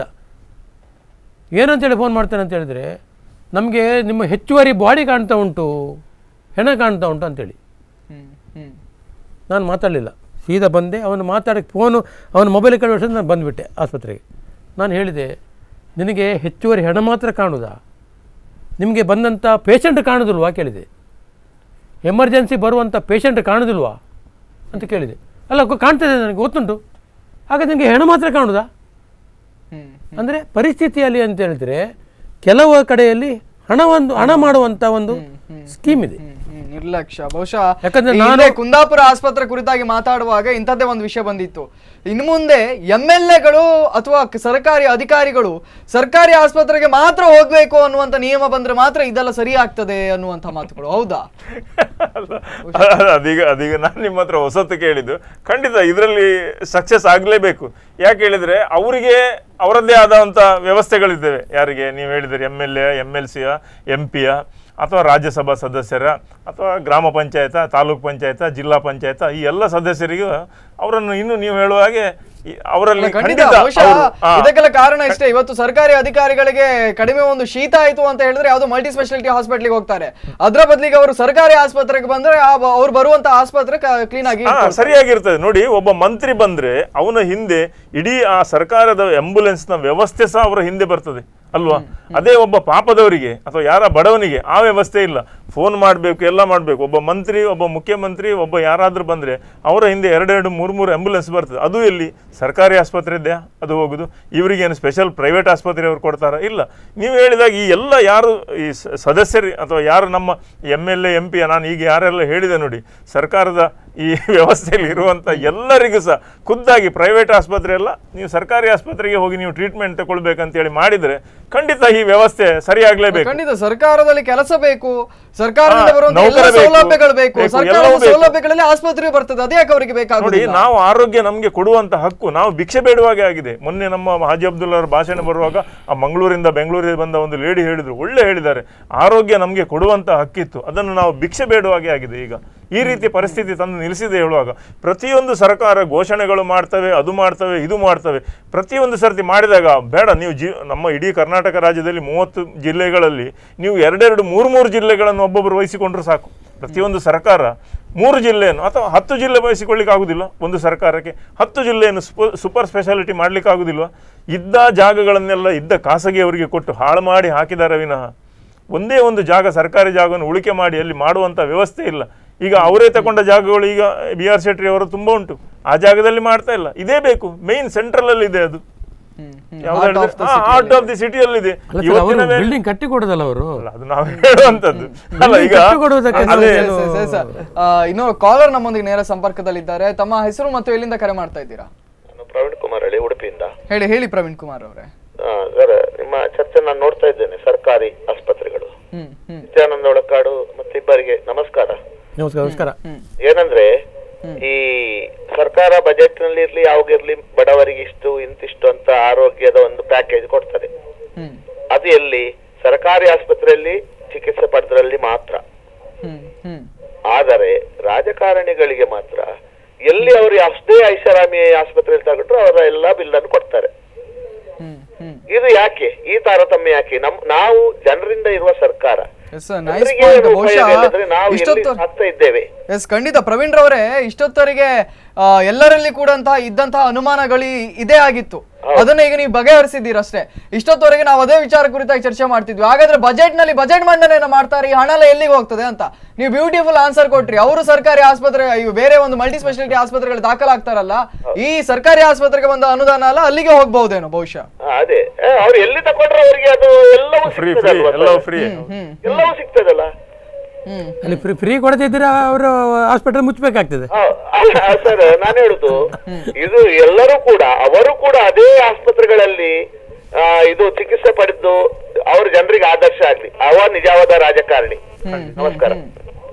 ಏನಂತೇಳಿ ಫೋನ್ ಮಾಡ್ತೇನೆ ಅಂತ ಹೇಳಿದರೆ ನಮಗೆ ನಿಮ್ಮ ಹೆಚ್ಚುವರಿ ಬಾಡಿ ಕಾಣ್ತಾ ಉಂಟು ಹೆಣ ಕಾಣ್ತಾ ಉಂಟು ಅಂತೇಳಿ ಹ್ಮ್ ಹ್ಮ್ ನಾನು ಮಾತಾಡಲಿಲ್ಲ ಸೀದಾ ಬಂದೆ ಅವನು ಮಾತಾಡೋಕ್ಕೆ ಫೋನು ಅವನ ಮೊಬೈಲ್ ಕಳ್ಸಿ ನಾನು ಬಂದುಬಿಟ್ಟೆ ಆಸ್ಪತ್ರೆಗೆ ನಾನು ಹೇಳಿದೆ ನಿನಗೆ ಹೆಚ್ಚುವರಿ ಹೆಣ ಮಾತ್ರ ಕಾಣುವುದಾ ನಿಮಗೆ ಬಂದಂಥ ಪೇಷಂಟ್ ಕಾಣೋದಿಲ್ವಾ ಕೇಳಿದೆ ಎಮರ್ಜೆನ್ಸಿ ಬರುವಂಥ ಪೇಷಂಟ್ ಕಾಣೋದಿಲ್ವಾ ಅಂತ ಕೇಳಿದೆ ಅಲ್ಲ ಗೊ- ಕಾಣ್ತದೆ ನನಗೆ ಗೊತ್ತುಂಟು ಹಾಗಾದ್ರೆ ನಿಮಗೆ ಹೆಣ ಮಾತ್ರ ಕಾಣುವುದಾ ಹ್ಮ್ ಅಂದರೆ ಪರಿಸ್ಥಿತಿಯಲ್ಲಿ ಅಂತ ಹೇಳಿದರೆ ಕೆಲವು ಕಡೆಯಲ್ಲಿ ಹಣವೊಂದು ಹಣ ಮಾಡುವಂಥ ಒಂದು ಸ್ಕೀಮ್ ಇದೆ ಹ್ಮ್, ಹ್ಮ್, ನಿರ್ಲಕ್ಷ್ಯ ಬಹುಶಃ ಯಾಕಂದ್ರೆ ಈ ನಾನು- ಹಿಂದೆ ಕುಂದಾಪುರ ಆಸ್ಪತ್ರೆ ಕುರಿತಾಗಿ ಮಾತಾಡುವಾಗ ಇಂಥದ್ದೇ ಒಂದು ವಿಷಯ ಬಂದಿತ್ತು ಇನ್ನು ಮುಂದೆ ಎಂ ಎಲ್ ಎಗಳು ಅಥವಾ ಕ- ಸರ್ಕಾರಿ ಅಧಿಕಾರಿಗಳು ಸರ್ಕಾರಿ ಆಸ್ಪತ್ರೆಗೆ ಮಾತ್ರ ಹೋಗ್ಬೇಕು ಅನ್ನುವಂತ ನಿಯಮ ಬಂದ್ರೆ ಮಾತ್ರ ಇದೆಲ್ಲ ಸರಿ ಆಗ್ತದೆ ಅನ್ನುವಂತ ಮಾತುಗಳು ಹೌದಾ ಅಲ್ಲ, ಅ- ಅದೀಗ ಅದೀಗ ನಾನು ನಿಮ್ಮ ಹತ್ರ ಹೊಸತು ಕೇಳಿದ್ದು ಖಂಡಿತ ಇದರಲ್ಲಿ ಸಕ್ಸಸ್ ಆಗಲೇಬೇಕು ಯಾಕೆ ಹೇಳಿದ್ರೆ ಅವರಿಗೆ ಅವರದ್ದೇ ಆದಂಥ ವ್ಯವಸ್ಥೆಗಳಿದ್ದೇವೆ ಯಾರಿಗೆ ನೀವು ಹೇಳಿದರೆ M L A M L ಸಿಯ ಎಂ ಪಿಯ ಅಥವಾ ರಾಜ್ಯಸಭಾ ಸದಸ್ಯರ ಅಥವಾ ಗ್ರಾಮ ಪಂಚಾಯತ ತಾಲೂಕ್ ಪಂಚಾಯತ ಜಿಲ್ಲಾ ಪಂಚಾಯತ ಈ ಎಲ್ಲ ಸದಸ್ಯರಿಗೂ ಅವರನ್ನು ಇನ್ನು ನೀವು ಹೇಳುವ ಹಾಗೆ ಈ- ಅವರಲ್ಲಿ ಖಂಡಿತ ಖಂಡಿತ ಬಹುಶಃ ಅವರು- ಆ, ಇದಕ್ಕೆಲ್ಲ ಕಾರಣ ಇಷ್ಟೇ ಇವತ್ತು ಸರ್ಕಾರಿ ಅಧಿಕಾರಿಗಳಿಗೆ ಕಡಿಮೆ ಒಂದು ಶೀತ ಆಯ್ತು ಅಂತ ಹೇಳಿದ್ರೆ ಯಾವ್ದು ಮಲ್ಟಿ ಸ್ಪೆಷಾಲಿಟಿ ಹಾಸ್ಪಿಟ್ಲಿಗೆ ಹೋಗ್ತಾರೆ ಅದರ ಬದಲಿಗೆ ಅವರು ಸರ್ಕಾರಿ ಆಸ್ಪತ್ರೆಗೆ ಬಂದ್ರೆ ಆ ಬ- ಅವ್ರು ಬರುವಂತ ಆಸ್ಪತ್ರೆ ಕ್ಲೀನ್ ಆಗಿ ಹಾ ಸರಿಯಾಗಿರ್ತದೆ ನೋಡಿ ಒಬ್ಬ ಮಂತ್ರಿ ಬಂದ್ರೆ ಅವನ ಹಿಂದೆ ಇಡೀ ಆ ಸರ್ಕಾರದ ambulance ನ ವ್ಯವಸ್ಥೆ ಸಹ ಅವರ ಹಿಂದೆ ಬರ್ತದೆ ಅಲ್ವಾ ಅದೇ ಒಬ್ಬ ಪಾಪದವರಿಗೆ ಅಥವಾ ಯಾರ ಬಡವನಿಗೆ ಆ ವ್ಯವಸ್ಥೆ ಇಲ್ಲ ಫೋನ್ ಮಾಡಬೇಕು ಎಲ್ಲ ಮಾಡಬೇಕು ಒಬ್ಬ ಮಂತ್ರಿ ಒಬ್ಬ ಮುಖ್ಯಮಂತ್ರಿ ಒಬ್ಬ ಯಾರಾದ್ರೂ ಬಂದ್ರೆ ಅವರ ಹಿಂದೆ ಎರಡೆರಡು ಮೂರು ಮೂರು ಆಂಬ್ಯುಲೆನ್ಸ್ ಬರ್ತದೆ ಅದು ಎಲ್ಲಿ ಸರ್ಕಾರಿ ಆಸ್ಪತ್ರೆ ಇದೆಯಾ ಅದು ಹೋಗುದು ಇವರಿಗೆ ಏನು ಸ್ಪೆಷಲ್ ಪ್ರೈವೇಟ್ ಆಸ್ಪತ್ರೆ ಅವರು ಕೊಡ್ತಾರಾ ಇಲ್ಲ ನೀವು ಹೇಳಿದಾಗ ಈ ಎಲ್ಲ ಯಾರು ಈ ಸ- ಸದಸ್ಯರು ಅಥವಾ ಯಾರು ನಮ್ಮ M L A M P ನಾನು ಈಗ ಯಾರೆಲ್ಲ ಹೇಳಿದೆ ನೋಡಿ ಸರ್ಕಾರದ ಈ ವ್ಯವಸ್ಥೆಯಲ್ಲಿ ಇರುವಂಥ ಎಲ್ಲರಿಗೂ ಸಹ ಖುದ್ದಾಗಿ ಪ್ರೈವೇಟ್ ಆಸ್ಪತ್ರೆ ಎಲ್ಲ ನೀವು ಸರ್ಕಾರಿ ಆಸ್ಪತ್ರೆಗೆ ಹೋಗಿ ನೀವು ಟ್ರೀಟ್ಮೆಂಟ್ ತಗೊಳ್ಬೇಕಂತೇಳಿ ಮಾಡಿದರೆ ಖಂಡಿತ ಈ ವ್ಯವಸ್ಥೆ ಸರಿಯಾಗಲೇಬೇಕು ಖಂಡಿತ ಸರ್ಕಾರದಲ್ಲಿ ಕೆಲಸ ಬೇಕು ಸರ್ಕಾರದಿಂದ ಹಾ, ಬರುವಂತ ಎಲ್ಲ ನೌಕರ ಬೇಕು, ಸೌಲಭ್ಯಗಳು ಬೇಕು ಬೇಕು, ಸರ್ಕಾರದ ಎಲ್ಲವೂ ಬೇಕು. ಸೌಲಭ್ಯಗಳಲ್ಲಿ ಆಸ್ಪತ್ರೆ ಬರ್ತದೆ ಅದೇ ಯಾಕೆ ಅವರಿಗೆ ನೋಡಿ ಬೇಕಾಗುದಿಲ್ಲ ನಾವು ಆರೋಗ್ಯ ನಮಗೆ ಕೊಡುವಂತ ಹಕ್ಕು ನಾವು ಭಿಕ್ಷೆ ಬೇಡುವಾಗೆ ಆಗಿದೆ ಮೊನ್ನೆ ನಮ್ಮ ಹಾಜಿ ಅಬ್ದುಲ್ಲಾ ಅವರ ಭಾಷಣ ಬರುವಾಗ ಆ ಮಂಗಳೂರಿಂದ ಬೆಂಗಳೂರಿಗೆ ಬಂದ ಒಂದು ಲೇಡಿ ಹೇಳಿದ್ರು ಒಳ್ಳೆ ಹೇಳಿದ್ದಾರೆ ಆರೋಗ್ಯ ನಮಗೆ ಕೊಡುವಂತ ಹಕ್ಕಿತ್ತು ಅದನ್ನು ನಾವು ಭಿಕ್ಷೆ ಬೇಡುವಾಗೆ ಆಗಿದೆ ಈಗ ಈ ರೀತಿ ಪರಿಸ್ಥಿತಿ ತಂದು ನಿಲ್ಲಿಸಿದೆ ಹೇಳುವಾಗ ಪ್ರತಿಯೊಂದು ಸರ್ಕಾರ ಘೋಷಣೆಗಳು ಮಾಡ್ತವೆ ಅದು ಮಾಡ್ತವೆ ಇದು ಮಾಡ್ತವೆ ಪ್ರತಿಯೊಂದು ಸರ್ತಿ ಮಾಡಿದಾಗ ಬೇಡ ನೀವು ಜಿ ನಮ್ಮ ಇಡೀ ಕರ್ನಾಟಕ ರಾಜ್ಯದಲ್ಲಿ ಮೂವತ್ತು ಜಿಲ್ಲೆಗಳಲ್ಲಿ ನೀವು ಎರಡೆರಡು ಮೂರು ಮೂರು ಜಿಲ್ಲೆಗಳನ್ನು ಒಬ್ಬೊಬ್ಬರು ವಹಿಸಿಕೊಂಡ್ರೆ ಸಾಕು ಪ್ರತಿಯೊಂದು ಸರ್ಕಾರ ಮೂರು ಜಿಲ್ಲೆಯನ್ನು ಅಥವಾ ಹತ್ತು ಜಿಲ್ಲೆ ವಹಿಸಿಕೊಳ್ಳಿಕ್ಕೆ ಆಗುದಿಲ್ಲ ಒಂದು ಸರ್ಕಾರಕ್ಕೆ ಹತ್ತು ಜಿಲ್ಲೆಯನ್ನು ಸ್ಪ- ಸೂಪರ್ ಸ್ಪೆಷಾಲಿಟಿ ಮಾಡ್ಲಿಕ್ಕೆ ಆಗುದಿಲ್ವಾ ಇದ್ದ ಜಾಗಗಳನ್ನೆಲ್ಲ ಇದ್ದ ಖಾಸಗಿಯವರಿಗೆ ಕೊಟ್ಟು ಹಾಳು ಮಾಡಿ ಹಾಕಿದ್ದಾರೆ ವಿನಃ ಒಂದೇ ಒಂದು ಜಾಗ ಸರ್ಕಾರಿ ಜಾಗವನ್ನು ಉಳಿಕೆ ಮಾಡಿ ಅಲ್ಲಿ ಮಾಡುವಂಥ ವ್ಯವಸ್ಥೆ ಇಲ್ಲ ಈಗ ಅವರೇ ತಗೊಂಡ ಜಾಗಗಳು ಈಗ ಬಿ ಆರ್ ಶೆಟ್ಟಿ ಅವರು ತುಂಬ ಉಂಟು ಆ ಜಾಗದಲ್ಲಿ ಮಾಡ್ತಾ ಇಲ್ಲ ಇದೇ ಬೇಕು ಮೇನ್ ಸೆಂಟ್ರಲ್ ಅಲ್ಲಿ ಇದೆ ಅದು ಹಾರ್ಟ್ ಆಫ್ ದಿ ಸಿಟಿಯಲ್ಲಿದೆ ಅಲ್ಲ ಸರ್ ಅವರು ಇವತ್ತಿನ ವೇಳೆ- ಬಿಲ್ಡಿಂಗ್ ಕಟ್ಟಿ ಕೊಡೋದಲ್ಲ ಅವರು ಅಲ್ಲ, ಅದು ನಾವು ಹೇಳುವಂತದ್ದು ಅಲ್ಲ ಈಗ ಕಟ್ಟಿಕೊಡುವುದಕ್ಕೆ ಅದೇ ಏನು- ಇನ್ನು ಕಾಲರ್ ನಮ್ಮೊಂದಿಗೆ ನೇರ ಸಂಪರ್ಕದಲ್ಲಿದ್ದಾರೆ ತಮ್ಮ ಹೆಸರು ಮತ್ತು ಎಲ್ಲಿಂದ ಕರೆ ಮಾಡ್ತಾ ಇದ್ದೀರಾ ನಾನು ಪ್ರವೀಣ್ ಕುಮಾರ್ ಹೇಳಿ ಉಡುಪಿಯಿಂದ ಹೇಳಿ ಹೇಳಿ ಪ್ರವೀಣ್ ಕುಮಾರ್ ಅವರೇ ಆ, ಸರ್ ನಿಮ್ಮ ಚರ್ಚೆ ನಾನು ನೋಡ್ತಾ ಇದ್ದೇನೆ ಸರ್ಕಾರಿ ಆಸ್ಪತ್ರೆಗಳು ಹ್ಮ್ ಹ್ಮ್ ನಿತ್ಯಾನಂದ ಒಳಕಾಡು ಮತ್ತೆ ಇಬ್ಬರಿಗೆ ನಮಸ್ಕಾರ ನಮಸ್ಕಾರ ನಮಸ್ಕಾರ ಏನಂದ್ರೆ ಈ ಸರ್ಕಾರ ಬಜೆಟ್ ನಲ್ಲಿ ಇರ್ಲಿ ಯಾವಾಗಿರ್ಲಿ ಬಡವರಿಗೆ ಇಷ್ಟು ಇಂತಿಷ್ಟು ಅಂತ ಆರೋಗ್ಯದ ಒಂದು ಪ್ಯಾಕೇಜ್ ಕೊಡ್ತದೆ ಹ್ಮ್ ಅದು ಎಲ್ಲಿ ಸರ್ಕಾರಿ ಆಸ್ಪತ್ರೆಯಲ್ಲಿ ಚಿಕಿತ್ಸೆ ಪಡೆದ್ರಲ್ಲಿ ಮಾತ್ರ ಹ್ಮ್ ಹ್ಮ್ ಆದರೆ ರಾಜಕಾರಣಿಗಳಿಗೆ ಮಾತ್ರ ಎಲ್ಲಿ ಅವರು ಅಷ್ಟೇ ಐಷಾರಾಮಿ ಆಸ್ಪತ್ರೆಯಲ್ಲಿ ತಗೊಂಡ್ರು ಅವರ ಎಲ್ಲಾ ಬಿಲ್ ಅನ್ನು ಕೊಡ್ತಾರೆ ಹ್ಮ್ ಹ್ಮ್ ಇದು ಯಾಕೆ ಈ ತಾರತಮ್ಯ ಯಾಕೆ ನಮ್ ನಾವು ಜನರಿಂದ ಇರುವ ಸರ್ಕಾರ ಎಸ್ ನೈಸ್ ಜನರಿಗೆ ಪಾಯಿಂಟ್ ಏನು ಉಪಯೋಗ ಬಹುಶಃ ಇಲ್ಲದ್ರೆ ನಾವು ಎಲ್ಲಿ ಇಷ್ಟೊತ್ತು ಸಾಕ್ತಾ ಇದ್ದೇವೆ ಎಸ್ ಖಂಡಿತ ಪ್ರವೀಣ್ ರವರೇ ಇಷ್ಟೊತ್ತವರೆಗೆ ಆ, ಎಲ್ಲರಲ್ಲಿ ಕೂಡ ಇದ್ದಂತಹ ಅನುಮಾನಗಳು ಇದೇ ಆಗಿತ್ತು ಅದನ್ನ ಈಗ ನೀವು ಬಗೆಹರಿಸಿದ್ದೀರಷ್ಟೇ ಇಷ್ಟೊತ್ತವರೆಗೆ ನಾವು ಅದೇ ವಿಚಾರ ಕುರಿತಾಗಿ ಚರ್ಚೆ ಮಾಡ್ತಿದ್ವಿ ಹಾಗಾದ್ರೆ ಬಜೆಟ್ ನಲ್ಲಿ ಬಜೆಟ್ ಮಂಡನೆಯನ್ನ ಮಾಡ್ತಾರೆ ಈ ಹಣ ಎಲ್ಲ ಎಲ್ಲಿಗೆ ಹೋಗ್ತದೆ ಅಂತ ನೀವು ಬ್ಯೂಟಿಫುಲ್ ಆನ್ಸರ್ ಕೊಟ್ರಿ ಅವರು ಸರ್ಕಾರಿ ಆಸ್ಪತ್ರೆ ಇವು ಬೇರೆ ಒಂದು ಮಲ್ಟಿ ಸ್ಪೆಷಾಲಿಟಿ ಆಸ್ಪತ್ರೆಗಳು ದಾಖಲಾಗ್ತಾರಲ್ಲ ಈ ಸರ್ಕಾರಿ ಆಸ್ಪತ್ರೆಗೆ ಬಂದ ಅನುದಾನ ಅಲ್ಲ ಅಲ್ಲಿಗೆ ಹೋಗ್ಬಹುದೇನೋ ಬಹುಶಃ ಆ, ಅದೇ ಆ, ಅವ್ರು ಎಲ್ಲಿ ತಕೊಂಡ್ರೆ ಅವರಿಗೆ ಅದು ಎಲ್ಲವೂ ಫ್ರೀ ಫ್ರೀ ಸಿಗ್ತದಲ್ವಾ ಎಲ್ಲವೂ ಸರ್? ಫ್ರೀ ಹ್ಮ್ ಎಲ್ಲವೂ ಸಿಗ್ತದಲ್ಲ ಹ್ಮ್ ಅಲ್ಲಿ ಫ್ರೀ ಫ್ರೀ ಕೊಡದಿದ್ರೆ ಅವರು ಹಾಸ್ಪಿಟಲ್ ಮುಚ್ಚಬೇಕಾಗ್ತದೆ ಆ, ಅಲ್ಲ, ಸರ್ ನಾನು ಹೇಳುದು ಇದು ಎಲ್ಲರೂ ಕೂಡ ಅವರು ಕೂಡ ಅದೇ ಆಸ್ಪತ್ರೆಗಳಲ್ಲಿ ಆ, ಇದು ಚಿಕಿತ್ಸೆ ಪಡೆದು ಅವ್ರ ಜನರಿಗೆ ಆದರ್ಶ ಆಗ್ಲಿ ಅವ ನಿಜವಾದ ರಾಜಕಾರಣಿ ನಮಸ್ಕಾರ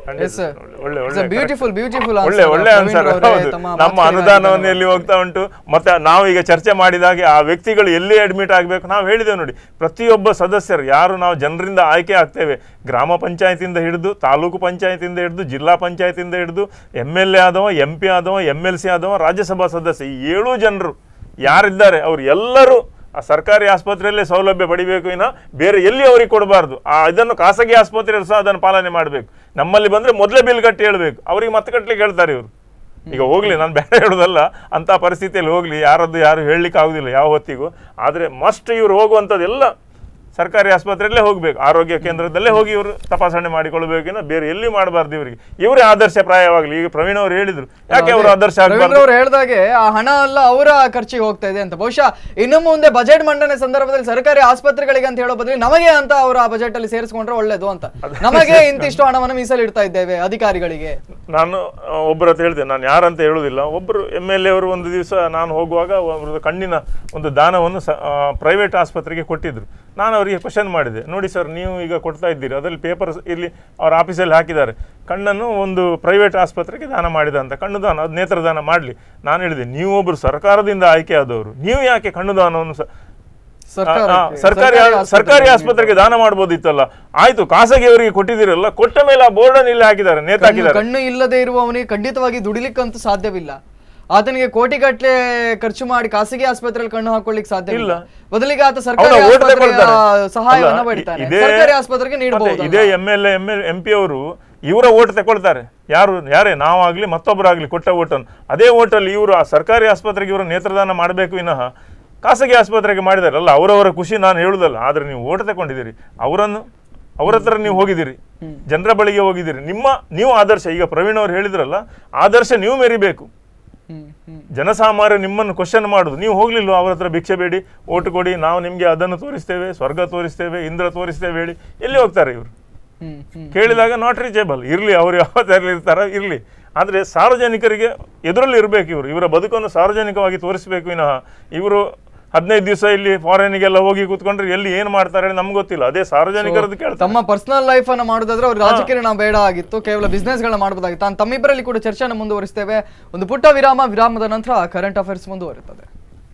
ಖಂಡಿತ Yes, sir. ಒಳ್ಳೆ- ಒಳ್ಳೆ It's a ಒಳ್ಳೆ beautiful, beautiful ಒಳ್ಳೆ answer, ಒಳ್ಳೆ ಪ್ರವೀಣ್ ಆನ್ಸರ್ ರವರೇ. ಹೌದು ತಮ್ಮ ನಮ್ಮ ಮಾತುಗಳಿಗೆ ಅನುದಾನವನ್ನು ಎಲ್ಲಿ ಹೋಗ್ತಾ ಉಂಟು ಮತ್ತೆ ನಾವು ಈಗ ಚರ್ಚೆ ಮಾಡಿದಾಗೆ ಆ ವ್ಯಕ್ತಿಗಳು ಎಲ್ಲಿ ಅಡ್ಮಿಟ್ ಆಗಬೇಕು ನಾವು ಹೇಳಿದ್ದೇವೆ ನೋಡಿ ಪ್ರತಿಯೊಬ್ಬ ಸದಸ್ಯರು ಯಾರು ನಾವು ಜನರಿಂದ ಆಯ್ಕೆ ಆಗ್ತೇವೆ ಗ್ರಾಮ ಪಂಚಾಯತಿಂದ ಹಿಡಿದು ತಾಲೂಕು ಪಂಚಾಯತಿಂದ ಹಿಡಿದು ಜಿಲ್ಲಾ ಪಂಚಾಯತಿಂದ ಹಿಡಿದು ಎಮ್ ಎಲ್ ಎ ಆದವ ಎಂ ಪಿ ಆದವ ಎಮ್ ಎಲ್ ಸಿ ಆದವ ರಾಜ್ಯಸಭಾ ಸದಸ್ಯ ಈ ಏಳು ಜನರು ಯಾರಿದ್ದಾರೆ ಅವ್ರು ಎಲ್ಲರೂ ಆ ಸರ್ಕಾರಿ ಆಸ್ಪತ್ರೆಯಲ್ಲೇ ಸೌಲಭ್ಯ ಪಡಿಬೇಕು ಇನ್ನ ಬೇರೆ ಎಲ್ಲಿ ಅವ್ರಿಗೆ ಕೊಡಬಾರ್ದು ಆ ಇದನ್ನು ಖಾಸಗಿ ಆಸ್ಪತ್ರೆಯಲ್ಲಿ ಸಹ ಅದನ್ನು ಪಾಲನೆ ಮಾಡಬೇಕು ನಮ್ಮಲ್ಲಿ ಬಂದ್ರೆ ಮೊದಲೇ ಬಿಲ್ ಕಟ್ಟಿ ಹೇಳ್ಬೇಕು ಅವ್ರಿಗೆ ಮತ್ತೆ ಕಟ್ಟಲಿಕ್ಕೆ ಹೇಳ್ತಾರೆ ಇವರು ಈಗ ಹೋಗ್ಲಿ ನಾನು ಬೇರೆ ಹೇಳೋದಲ್ಲ ಅಂತ ಪರಿಸ್ಥಿತಿಯಲ್ಲಿ ಹೋಗ್ಲಿ ಯಾರದ್ದು ಯಾರು ಹೇಳಲಿಕ್ಕೆ ಆಗುದಿಲ್ಲ ಯಾವ ಹೊತ್ತಿಗೂ ಆದರೆ ಮಸ್ಟ್ ಇವ್ರು ಹೋಗುವಂಥದ್ದೆಲ್ಲ ಸರ್ಕಾರಿ ಆಸ್ಪತ್ರೆಯಲ್ಲೇ ಹೋಗ್ಬೇಕು ಆರೋಗ್ಯ ಕೇಂದ್ರದಲ್ಲೇ ಹೋಗಿ ಇವರು ತಪಾಸಣೆ ಮಾಡಿಕೊಳ್ಬೇಕಿನ್ನ ಬೇರೆ ಎಲ್ಲಿ ಮಾಡಬಾರ್ದು ಇವರಿಗೆ ಇವರೇ ಆದರ್ಶ ಪ್ರಾಯವಾಗಲಿ ಈಗ ಪ್ರವೀಣ್ ಅವರು ಹೇಳಿದ್ರು ಯಾಕೆ ಅವರು ಆದರ್ಶ ರವೀಂದ್ರ ಆಗಬಾರ್ದು ಅವರು ಹೇಳ್ದಾಗೆ ಆ ಹಣ ಎಲ್ಲ ಅವರ ಖರ್ಚಿಗೆ ಹೋಗ್ತಾ ಇದೆ ಅಂತ ಬಹುಶಃ ಇನ್ನು ಮುಂದೆ ಬಜೆಟ್ ಮಂಡನೆ ಸಂದರ್ಭದಲ್ಲಿ ಸರ್ಕಾರಿ ಆಸ್ಪತ್ರೆಗಳಿಗೆ ಅಂತ ಹೇಳೋ ಬದಲು ನಮಗೆ ಅಂತ ಅವರು ಆ ಬಜೆಟ್ ಅಲ್ಲಿ ಸೇರಿಸ್ಕೊಂಡ್ರೆ ಒಳ್ಳೇದು ಅಂತ ನಮಗೆ ಇಂತಿಷ್ಟು ಹಣವನ್ನು ಮೀಸಲಿಡ್ತಾ ಇದ್ದೇವೆ ಅಧಿಕಾರಿಗಳಿಗೆ ನಾನು ಆ, ಒಬ್ಬರ ಹತ್ರ ಹೇಳಿದೆ ನಾನು ಯಾರಂತ ಹೇಳುವುದಿಲ್ಲ ಒಬ್ಬರು ಎಮ್ ಎಲ್ ಎ ಅವರು ಒಂದು ದಿವಸ ನಾನು ಹೋಗುವಾಗ ಅವ್ರದ್ದು ಕಣ್ಣಿನ ಒಂದು ದಾನವನ್ನು ಪ್ರೈವೇಟ್ ಆಸ್ಪತ್ರೆಗೆ ಕೊಟ್ಟಿದ್ರು ನಾನು ಅವರಿಗೆ ಕ್ವಶನ್ ಮಾಡಿದೆ ನೋಡಿ ಸರ್ ನೀವು ಈಗ ಕೊಡ್ತಾ ಇದ್ದೀರಿ ಅದರಲ್ಲಿ ಪೇಪರ್ ಇಲ್ಲಿ ಅವ್ರ ಆಫೀಸಲ್ಲಿ ಹಾಕಿದ್ದಾರೆ ಕಣ್ಣನ್ನು ಒಂದು ಪ್ರೈವೇಟ್ ಆಸ್ಪತ್ರೆಗೆ ದಾನ ಮಾಡಿದ ಅಂತ ಕಣ್ಣು ದಾನ ಅದು ನೇತ್ರದಾನ ಮಾಡಲಿ ನಾನು ಹೇಳಿದೆ ನೀವು ಒಬ್ಬರು ಸರ್ಕಾರದಿಂದ ಆಯ್ಕೆ ಆದವರು ನೀವು ಯಾಕೆ ಕಣ್ಣು ದಾನವನ್ನು ಸ- ಸರ್ಕಾರಕ್ಕೆ, ಆ, ಆ, ಸರ್ಕಾರಿ ಆಸ್ಪತ್ರೆಗಳಿಗೆ ಸರ್ಕಾರಿ ಆಸ್ಪತ್ರೆಗೆ ದಾನ ಮಾಡ್ಬೋದಿತ್ತಲ್ಲ ಆಯ್ತು ಖಾಸಗಿಯವರಿಗೆ ಕೊಟ್ಟಿದ್ದೀರಲ್ಲ ಕೊಟ್ಟ ಮೇಲೆ ಆ ಬೋರ್ಡ್ ಅನ್ನು ಇಲ್ಲಿ ಹಾಕಿದ್ದಾರೆ ನೇತು ಕಣ್ಣು ಹಾಕಿದ್ದಾರೆ ಕಣ್ಣು ಇಲ್ಲದೆ ಇರುವವನಿಗೆ ಖಂಡಿತವಾಗಿ ದುಡಿಲಿಕ್ಕಂತೂ ಸಾಧ್ಯವಿಲ್ಲ ಆತನಿಗೆ ಕೋಟಿಗಟ್ಲೆ ಖರ್ಚು ಮಾಡಿ ಖಾಸಗಿ ಆಸ್ಪತ್ರೆಯಲ್ಲಿ ಕಣ್ಣು ಹಾಕೊಳ್ಳಿಕ್ಕೆ ಸಾಧ್ಯ ಇಲ್ಲ ಬದಲಿಗೆ ಆತ ಸರ್ಕಾರಿ ಹೌದಾ, ಓಟ್ ಆಸ್ಪತ್ರೆಯ ತಗೊಳ್ತಾರೆ. ಸಹಾಯವನ್ನ ಅಲ್ಲ, ಪಡಿತಾನೆ ಇದೇ- ಸರ್ಕಾರಿ ಆಸ್ಪತ್ರೆಗೆ ಮತ್ತೆ ನೀಡಬಹುದು ಇದೇ M L M L M P ಅವರು ಇವರ ಓಟ್ ತಗೊಳ್ತಾರೆ ಯಾರು ಯಾರೇ ನಾವಾಗ್ಲಿ ಮತ್ತೊಬ್ಬರಾಗ್ಲಿ ಕೊಟ್ಟ ಓಟನ್ನು ಅದೇ ಓಟಲ್ಲಿ ಇವರು ಆ ಸರ್ಕಾರಿ ಆಸ್ಪತ್ರೆಗೆ ಇವರು ನೇತ್ರದಾನ ಮಾಡಬೇಕು ವಿನಃ ಖಾಸಗಿ ಆಸ್ಪತ್ರೆಗೆ ಮಾಡಿದಾರಲ್ಲ ಅವರವರ ಖುಷಿ ನಾನು ಹೇಳುದಲ್ಲ ಆದ್ರೆ ನೀವು ಓಟ್ ತಗೊಂಡಿದ್ದೀರಿ ಅವರನ್ನು ಅವ್ರ ಹತ್ರ ನೀವು ಹೋಗಿದ್ದೀರಿ ಜನರ ಬಳಿಗೆ ಹೋಗಿದ್ದೀರಿ ನಿಮ್ಮ ನೀವು ಆದರ್ಶ ಈಗ ಪ್ರವೀಣ್ ಅವರು ಹೇಳಿದ್ರಲ್ಲ ಆದರ್ಶ ನೀವು ಮೆರಿಬೇಕು ಹ್ಮ್ ಹ್ಮ್ ಜನಸಾಮಾನ್ಯ ನಿಮ್ಮನ್ನು ಕ್ವಶನ್ ಮಾಡುದು ನೀವು ಹೋಗ್ಲಿಲ್ವ ಅವ್ರ ಹತ್ರ ಭಿಕ್ಷೆ ಬೇಡಿ ಓಟ್ ಕೊಡಿ ನಾವು ನಿಮಗೆ ಅದನ್ನು ತೋರಿಸ್ತೇವೆ ಸ್ವರ್ಗ ತೋರಿಸ್ತೇವೆ ಇಂದ್ರ ತೋರಿಸ್ತೇವೆ ಹೇಳಿ ಎಲ್ಲಿ ಹೋಗ್ತಾರೆ ಇವರು ಹ್ಮ್ ಹ್ಮ್ ಕೇಳಿದಾಗ ನಾಟ್ ರೀಚೇಬಲ್ ಇರಲಿ ಅವ್ರು ಯಾವತ್ತಲ್ಲಿ ಇರ್ತಾರ ಇರಲಿ ಆದರೆ ಸಾರ್ವಜನಿಕರಿಗೆ ಎದುರಲ್ಲಿ ಇರಬೇಕು ಇವರು ಇವರ ಬದುಕನ್ನು ಸಾರ್ವಜನಿಕವಾಗಿ ತೋರಿಸಬೇಕು ವಿನಃ ಇವರು ಹದಿನೈದು ದಿವಸ ಇಲ್ಲಿ ಫಾರಿನಿಗೆಲ್ಲ ಹೋಗಿ ಕೂತ್ಕೊಂಡ್ರೆ ಎಲ್ಲಿ ಏನು ಮಾಡ್ತಾರೆ ನಮ್ಗೆ ಗೊತ್ತಿಲ್ಲ ಅದೇ ಸಾರ್ವಜನಿಕರದ್ದು ಕೇಳ್ತಾರೆ ತಮ್ಮ ಪರ್ಸನಲ್ ಲೈಫ್ ಅನ್ನ ಮಾಡೋದಾದ್ರೆ ಅವ್ರು ರಾಜಕೀಯ ಬೇಡ ಆಗಿತ್ತು ಕೇವಲ ಬಿಸ್ನೆಸ್ ಗಳನ್ನ ಮಾಡಬಹುದಾಗಿತ್ತು ನಾನು ತಮ್ಮಿಬ್ಬರಲ್ಲಿ ಕೂಡ ಚರ್ಚೆಯನ್ನು ಮುಂದುವರಿಸ್ತೇವೆ ಒಂದು ಪುಟ್ಟ ವಿರಾಮ ವಿರಾಮದ ನಂತರ ಕರೆಂಟ್ ಅಫೇರ್ಸ್ ಮುಂದುವರಿಯುತ್ತದೆ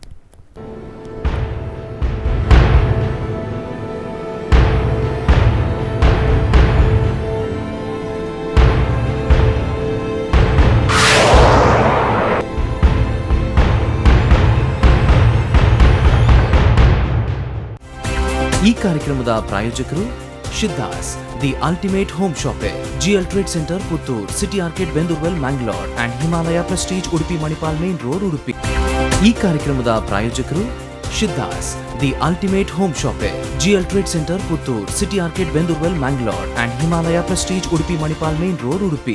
ಈ ಕಾರ್ಯಕ್ರಮದ ಪ್ರಾಯೋಜಕರು Siddhas the ultimate home shoppe G L trade centre Puttur city arcade Bendurwell Mangalore and Himalaya Prestige Udupi Manipal main road Udupi ಈ ಕಾರ್ಯಕ್ರಮದ ಪ್ರಾಯೋಜಕರು Siddhas the ultimate home shoppe G L trade centre Puttur city arcade Bendurwell Mangalore and Himalaya Prestige Udupi Manipal main road Udupi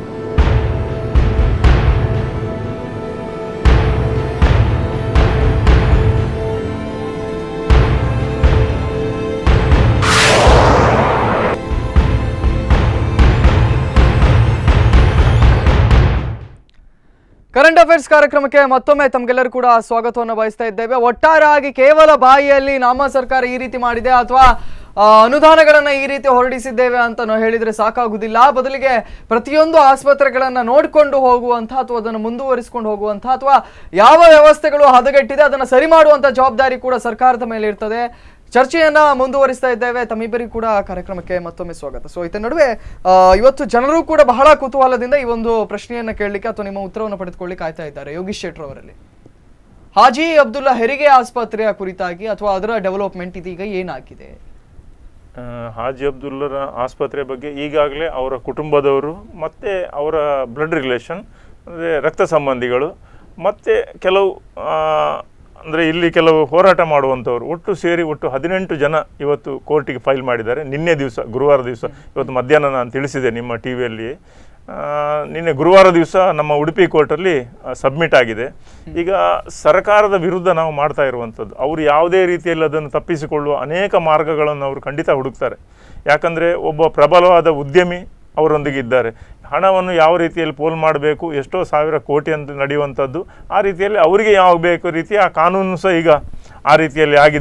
current affairs ಕಾರ್ಯಕ್ರಮಕ್ಕೆ ಮತ್ತೊಮ್ಮೆ ತಮಗೆಲ್ಲರೂ ಕೂಡ ಸ್ವಾಗತವನ್ನು ಬಯಸ್ತಾ ಇದ್ದೇವೆ ಒಟ್ಟಾರೆಯಾಗಿ ಕೇವಲ ಬಾಯಿಯಲ್ಲಿ ನಮ್ಮ ಸರ್ಕಾರ ಈ ರೀತಿ ಮಾಡಿದೆ ಅಥವಾ ಆ, ಅನುದಾನಗಳನ್ನ ಈ ರೀತಿ ಹೊರಡಿಸಿದ್ದೇವೆ ಅಂತ ನಾವು ಹೇಳಿದ್ರೆ ಸಾಕಾಗುದಿಲ್ಲ ಬದಲಿಗೆ ಪ್ರತಿಯೊಂದು ಆಸ್ಪತ್ರೆಗಳನ್ನ ನೋಡಿಕೊಂಡು ಹೋಗುವಂಥ ಅಥವಾ ಅದನ್ನು ಮುಂದುವರಿಸಿಕೊಂಡು ಹೋಗುವಂಥ ಅಥವಾ ಯಾವ ವ್ಯವಸ್ಥೆಗಳು ಹದಗೆಟ್ಟಿದೆ ಅದನ್ನು ಸರಿ ಮಾಡುವಂಥ ಜವಾಬ್ದಾರಿ ಕೂಡ ಸರ್ಕಾರದ ಮೇಲೆ ಇರ್ತದೆ ಚರ್ಚೆಯನ್ನ ಮುಂದುವರಿಸ್ತಾ ಇದ್ದೇವೆ ತಮ್ಮಿಬ್ಬರಿಗೂ ಕೂಡ ಕಾರ್ಯಕ್ರಮಕ್ಕೆ ಮತ್ತೊಮ್ಮೆ ಸ್ವಾಗತ ಸೊ ಇದರ ನಡುವೆ ಆ, ಇವತ್ತು ಜನರು ಕೂಡ ಬಹಳ ಕುತೂಹಲದಿಂದ ಈ ಒಂದು ಪ್ರಶ್ನೆಯನ್ನ ಕೇಳಲಿಕ್ಕೆ ಅಥವಾ ನಿಮ್ಮ ಉತ್ತರವನ್ನು ಪಡೆದುಕೊಳ್ಳಿಕ್ಕೆ ಕಾಯ್ತಾ ಇದ್ದಾರೆ ಯೋಗೀಶ್ ಶೆಟ್ರ್ ಅವರಲ್ಲಿ ಹಾಜಿ ಅಬ್ದುಲ್ಲಾ ಹೆರಿಗೆ ಆಸ್ಪತ್ರೆಯ ಕುರಿತಾಗಿ ಅಥವಾ ಅದರ ಡೆವಲಪ್ಮೆಂಟ್ ಇದೀಗ ಏನಾಗಿದೆ ಆ, ಹಾಜಿ ಅಬ್ದುಲ್ಲರ ಆಸ್ಪತ್ರೆ ಬಗ್ಗೆ ಈಗಾಗಲೇ ಅವರ ಕುಟುಂಬದವರು ಮತ್ತು ಅವರ ಬ್ಲಡ್ ರಿಲೇಷನ್ ಅಂದರೆ ರಕ್ತ ಸಂಬಂಧಿಗಳು ಮತ್ತು ಕೆಲವು ಅಂದರೆ ಇಲ್ಲಿ ಕೆಲವು ಹೋರಾಟ ಮಾಡುವಂಥವ್ರು ಒಟ್ಟು ಸೇರಿ ಒಟ್ಟು ಹದಿನೆಂಟು ಜನ ಇವತ್ತು ಕೋರ್ಟಿಗೆ ಫೈಲ್ ಮಾಡಿದ್ದಾರೆ ನಿನ್ನೆ ದಿವಸ ಗುರುವಾರ ದಿವಸ ಇವತ್ತು ಮಧ್ಯಾಹ್ನ ನಾನು ತಿಳಿಸಿದೆ ನಿಮ್ಮ ಟಿ ವಿಯಲ್ಲಿ ನಿನ್ನೆ ಗುರುವಾರ ದಿವಸ ನಮ್ಮ ಉಡುಪಿ ಕೋರ್ಟಲ್ಲಿ ಸಬ್ಮಿಟ್ ಆಗಿದೆ ಈಗ ಸರ್ಕಾರದ ವಿರುದ್ಧ ನಾವು ಮಾಡ್ತಾ ಇರುವಂಥದ್ದು ಅವರು ಯಾವುದೇ ರೀತಿಯಲ್ಲಿ ಅದನ್ನು ತಪ್ಪಿಸಿಕೊಳ್ಳುವ ಅನೇಕ ಮಾರ್ಗಗಳನ್ನು ಅವರು ಖಂಡಿತ ಹುಡುಕ್ತಾರೆ ಯಾಕಂದರೆ ಒಬ್ಬ ಪ್ರಬಲವಾದ ಉದ್ಯಮಿ ಅವರೊಂದಿಗೆ ಇದ್ದಾರೆ ಹಣವನ್ನು ಯಾವ ರೀತಿಯಲ್ಲಿ ಪೋಲ್ ಮಾಡಬೇಕು ಎಷ್ಟೋ ಸಾವಿರ ಕೋಟಿ ಅಂತ ನಡೆಯುವಂಥದ್ದು ಆ ರೀತಿಯಲ್ಲಿ ಅವರಿಗೆ ಯಾವ ಬೇಕು ರೀತಿ ಆ ಕಾನೂನು ಸಹ ಈಗ ಆ ರೀತಿಯಲ್ಲಿ ಆಗಿದೆ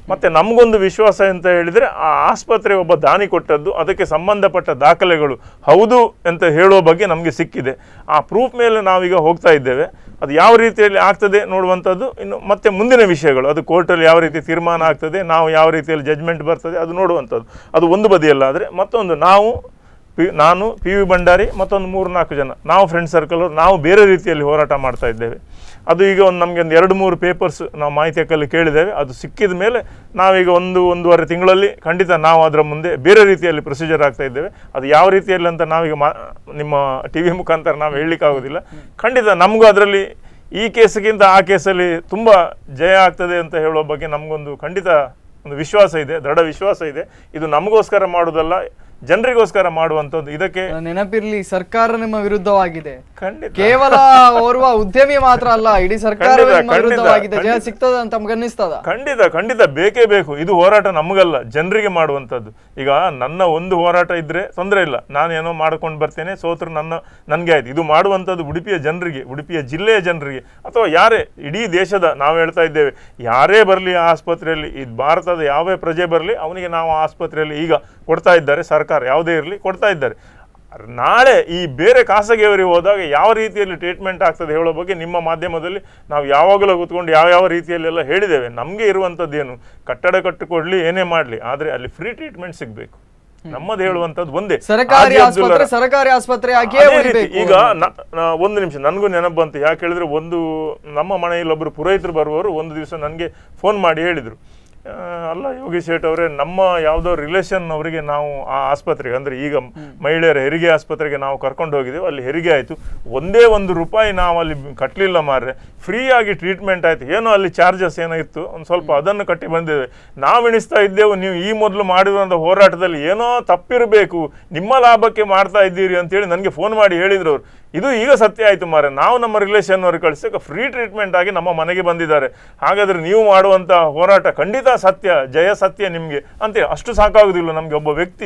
ಮತ್ತೆ ನಮಗೊಂದು ವಿಶ್ವಾಸ ಅಂತ ಹೇಳಿದ್ರೆ ಆ ಆಸ್ಪತ್ರೆ ಒಬ್ಬ ದಾನಿ ಕೊಟ್ಟದ್ದು ಅದಕ್ಕೆ ಸಂಬಂಧಪಟ್ಟ ದಾಖಲೆಗಳು ಹೌದು ಅಂತ ಹೇಳುವ ಬಗ್ಗೆ ನಮಗೆ ಸಿಕ್ಕಿದೆ ಆ ಪ್ರೂಫ್ ಮೇಲೆ ನಾವೀಗ ಹೋಗ್ತಾ ಇದ್ದೇವೆ ಅದು ಯಾವ ರೀತಿಯಲ್ಲಿ ಆಗ್ತದೆ ನೋಡುವಂಥದ್ದು ಇನ್ನು ಮತ್ತೆ ಮುಂದಿನ ವಿಷಯಗಳು ಅದು ಕೋರ್ಟಲ್ಲಿ ಯಾವ ರೀತಿ ತೀರ್ಮಾನ ಆಗ್ತದೆ ನಾವು ಯಾವ ರೀತಿಯಲ್ಲಿ ಜಜ್ಮೆಂಟ್ ಬರ್ತದೆ ಅದು ನೋಡುವಂಥದ್ದು ಅದು ಒಂದು ಬದಿಯಲ್ಲಾದರೆ ಮತ್ತೊಂದು ನಾವು ಪಿ ನಾನು ಪಿ ವಿ ಭಂಡಾರಿ ಮತ್ತೊಂದು ಮೂರು ನಾಲ್ಕು ಜನ ನಾವು ಫ್ರೆಂಡ್ ಸರ್ಕಲ್ ನಾವು ಬೇರೆ ರೀತಿಯಲ್ಲಿ ಹೋರಾಟ ಮಾಡ್ತಾ ಇದ್ದೇವೆ ಅದು ಈಗ ಒಂದು ನಮಗೆ ಒಂದು ಎರಡು ಮೂರು ಪೇಪರ್ಸ್ ನಾವು ಮಾಹಿತಿ ಹಕ್ಕಲ್ಲಿ ಕೇಳಿದ್ದೇವೆ ಅದು ಸಿಕ್ಕಿದ ಮೇಲೆ ನಾವೀಗ ಒಂದು ಒಂದೂವರೆ ತಿಂಗಳಲ್ಲಿ ಖಂಡಿತ ನಾವು ಅದರ ಮುಂದೆ ಬೇರೆ ರೀತಿಯಲ್ಲಿ ಪ್ರೊಸೀಜರ್ ಆಗ್ತಾ ಇದ್ದೇವೆ ಅದು ಯಾವ ರೀತಿಯಲ್ಲಿ ಅಂತ ನಾವೀಗ ಮಾ ನಿಮ್ಮ ಟಿ ವಿ ಮುಖಾಂತರ ನಾವು ಹೇಳಲಿಕ್ಕಾಗೋದಿಲ್ಲ ಖಂಡಿತ ನಮಗೂ ಅದರಲ್ಲಿ ಈ ಕೇಸ್ಗಿಂತ ಆ ಕೇಸಲ್ಲಿ ತುಂಬ ಜಯ ಆಗ್ತದೆ ಅಂತ ಹೇಳುವ ಬಗ್ಗೆ ನಮಗೊಂದು ಖಂಡಿತ ಒಂದು ವಿಶ್ವಾಸ ಇದೆ ದೃಢ ವಿಶ್ವಾಸ ಇದೆ ಇದು ನಮಗೋಸ್ಕರ ಮಾಡೋದಲ್ಲ ಜನರಿಗೋಸ್ಕರ ಮಾಡುವಂಥದ್ದು ಇದಕ್ಕೆ ನೆನಪಿರ್ಲಿ ಸರ್ಕಾರ ನಿಮ್ಮ ವಿರುದ್ಧವಾಗಿದೆ ಖಂಡಿತ ಕೇವಲ ಓರ್ವ ಉದ್ಯಮಿ ಮಾತ್ರ ಅಲ್ಲ ಇಡೀ ಸರ್ಕಾರವೇ ಖಂಡಿತ, ನಿಮ್ಮ ಖಂಡಿತ, ವಿರುದ್ಧವಾಗಿದೆ ಜಯ ಖಂಡಿತ. ಸಿಗ್ತದ ಅಂತ ತಮ್ಗೆ ಅನ್ನಿಸ್ತದ ಖಂಡಿತ ಖಂಡಿತ ಬೇಕೇ ಬೇಕು ಇದು ಹೋರಾಟ ನಮಗಲ್ಲ ಜನರಿಗೆ ಮಾಡುವಂಥದ್ದು ಈಗ ನನ್ನ ಒಂದು ಹೋರಾಟ ಇದ್ರೆ ತೊಂದರೆ ಇಲ್ಲ ನಾನೇನೋ ಮಾಡ್ಕೊಂಡು ಬರ್ತೇನೆ ಸೋತ್ರು ನನ್ನ ನನಗೆ ಆಯ್ತು ಇದು ಮಾಡುವಂಥದ್ದು ಉಡುಪಿಯ ಜನರಿಗೆ ಉಡುಪಿಯ ಜಿಲ್ಲೆಯ ಜನರಿಗೆ ಅಥವಾ ಯಾರೇ ಇಡೀ ದೇಶದ ನಾವು ಹೇಳ್ತಾ ಇದ್ದೇವೆ ಯಾರೇ ಬರಲಿ ಆ ಆಸ್ಪತ್ರೆಯಲ್ಲಿ ಈ ಭಾರತದ ಯಾವೇ ಪ್ರಜೆ ಬರಲಿ ಅವನಿಗೆ ನಾವು ಆ ಆಸ್ಪತ್ರೆಯಲ್ಲಿ ಈಗ ಕೊಡ್ತಾ ಇದ್ದಾರೆ ಸರ್ಕಾರ ಯಾವುದೇ ಇರಲಿ ಕೊಡ್ತಾ ಇದ್ದಾರೆ ನಾಳೆ ಈ ಬೇರೆ ಖಾಸಗಿಯವರಿಗೆ ಹೋದಾಗ ಯಾವ ರೀತಿಯಲ್ಲಿ ಟ್ರೀಟ್ಮೆಂಟ್ ಆಗ್ತದೆ ಹೇಳೋ ಬಗ್ಗೆ ನಿಮ್ಮ ಮಾಧ್ಯಮದಲ್ಲಿ ನಾವು ಯಾವಾಗಲೂ ಕೂತ್ಕೊಂಡು ಯಾವ ಯಾವ ರೀತಿಯಲ್ಲೆಲ್ಲ ಹೇಳಿದ್ದೇವೆ ನಮಗೆ ಇರುವಂಥದ್ದೇನು ಕಟ್ಟಡ ಕಟ್ಟಿಕೊಡ್ಲಿ ಏನೇ ಮಾಡಲಿ ಆದರೆ ಅಲ್ಲಿ ಫ್ರೀ ಟ್ರೀಟ್ಮೆಂಟ್ ಸಿಗಬೇಕು ನಮ್ಮದು ಹೇಳುವಂಥದ್ದು ಒಂದೇ ಸರ್ಕಾರಿ ಹಾಜಿ ಆಸ್ಪತ್ರೆ ಅಬ್ದುಲ್ಲರ- ಸರ್ಕಾರಿ ಆಸ್ಪತ್ರೆಯಾಗಿಯೇ ಅದೇ ರೀತಿ ಉಳಿಬೇಕು ಈಗ ನ- ನ- ಒಂದು ನಿಮಿಷ ನನಗೂ ನೆನಪು ಬಂತು ಯಾಕೆ ಹೇಳಿದ್ರೆ ಒಂದು ನಮ್ಮ ಮನೆಯಲ್ಲಿ ಒಬ್ಬರು ಪುರೋಹಿತರು ಬರುವವರು ಒಂದು ದಿವಸ ನನಗೆ ಫೋನ್ ಮಾಡಿ ಹೇಳಿದರು ಆ, ಅಲ್ಲ ಯೋಗೀಶ್ ಶೇಟ್ ಅವರೇ ನಮ್ಮ ಯಾವುದೋ ರಿಲೇಷನ್ ಅವರಿಗೆ ನಾವು ಆ ಆಸ್ಪತ್ರೆಗೆ ಅಂದರೆ ಈಗ ಮಹಿಳೆಯರ ಹೆರಿಗೆ ಆಸ್ಪತ್ರೆಗೆ ನಾವು ಕರ್ಕೊಂಡು ಹೋಗಿದ್ದೇವೆ ಅಲ್ಲಿ ಹೆರಿಗೆ ಆಯಿತು ಒಂದೇ ಒಂದು ರೂಪಾಯಿ ನಾವು ಅಲ್ಲಿ ಕಟ್ಟಲಿಲ್ಲ ಮಾರ್ರೆ ಫ್ರೀಯಾಗಿ ಟ್ರೀಟ್ಮೆಂಟ್ ಆಯಿತು ಏನೋ ಅಲ್ಲಿ ಚಾರ್ಜಸ್ ಏನೋ ಇತ್ತು ಒಂದು ಸ್ವಲ್ಪ ಅದನ್ನು ಕಟ್ಟಿ ಬಂದಿದ್ದೇವೆ ನಾವು ಎಣಿಸ್ತಾ ಇದ್ದೆವು ನೀವು ಈ ಮೊದಲು ಮಾಡಿರುವಂಥ ಹೋರಾಟದಲ್ಲಿ ಏನೋ ತಪ್ಪಿರಬೇಕು ನಿಮ್ಮ ಲಾಭಕ್ಕೆ ಮಾಡ್ತಾ ಇದ್ದೀರಿ ಅಂತೇಳಿ ನನಗೆ ಫೋನ್ ಮಾಡಿ ಹೇಳಿದ್ರು ಅವರು ಇದು ಈಗ ಸತ್ಯ ಆಯಿತು ಮಾರೆ ನಾವು ನಮ್ಮ ರಿಲೇಷನ್ ಅವ್ರಿಗೆ ಕಳಿಸಕ್ಕೆ ಫ್ರೀ ಟ್ರೀಟ್ಮೆಂಟ್ ಆಗಿ ನಮ್ಮ ಮನೆಗೆ ಬಂದಿದ್ದಾರೆ ಹಾಗಾದ್ರೆ ನೀವು ಮಾಡುವಂಥ ಹೋರಾಟ ಖಂಡಿತ ಸತ್ಯ ಜಯ ಸತ್ಯ ನಿಮಗೆ ಅಂತೇಳಿ ಅಷ್ಟು ಸಾಕಾಗುದಿಲ್ಲ ನಮಗೆ ಒಬ್ಬ ವ್ಯಕ್ತಿ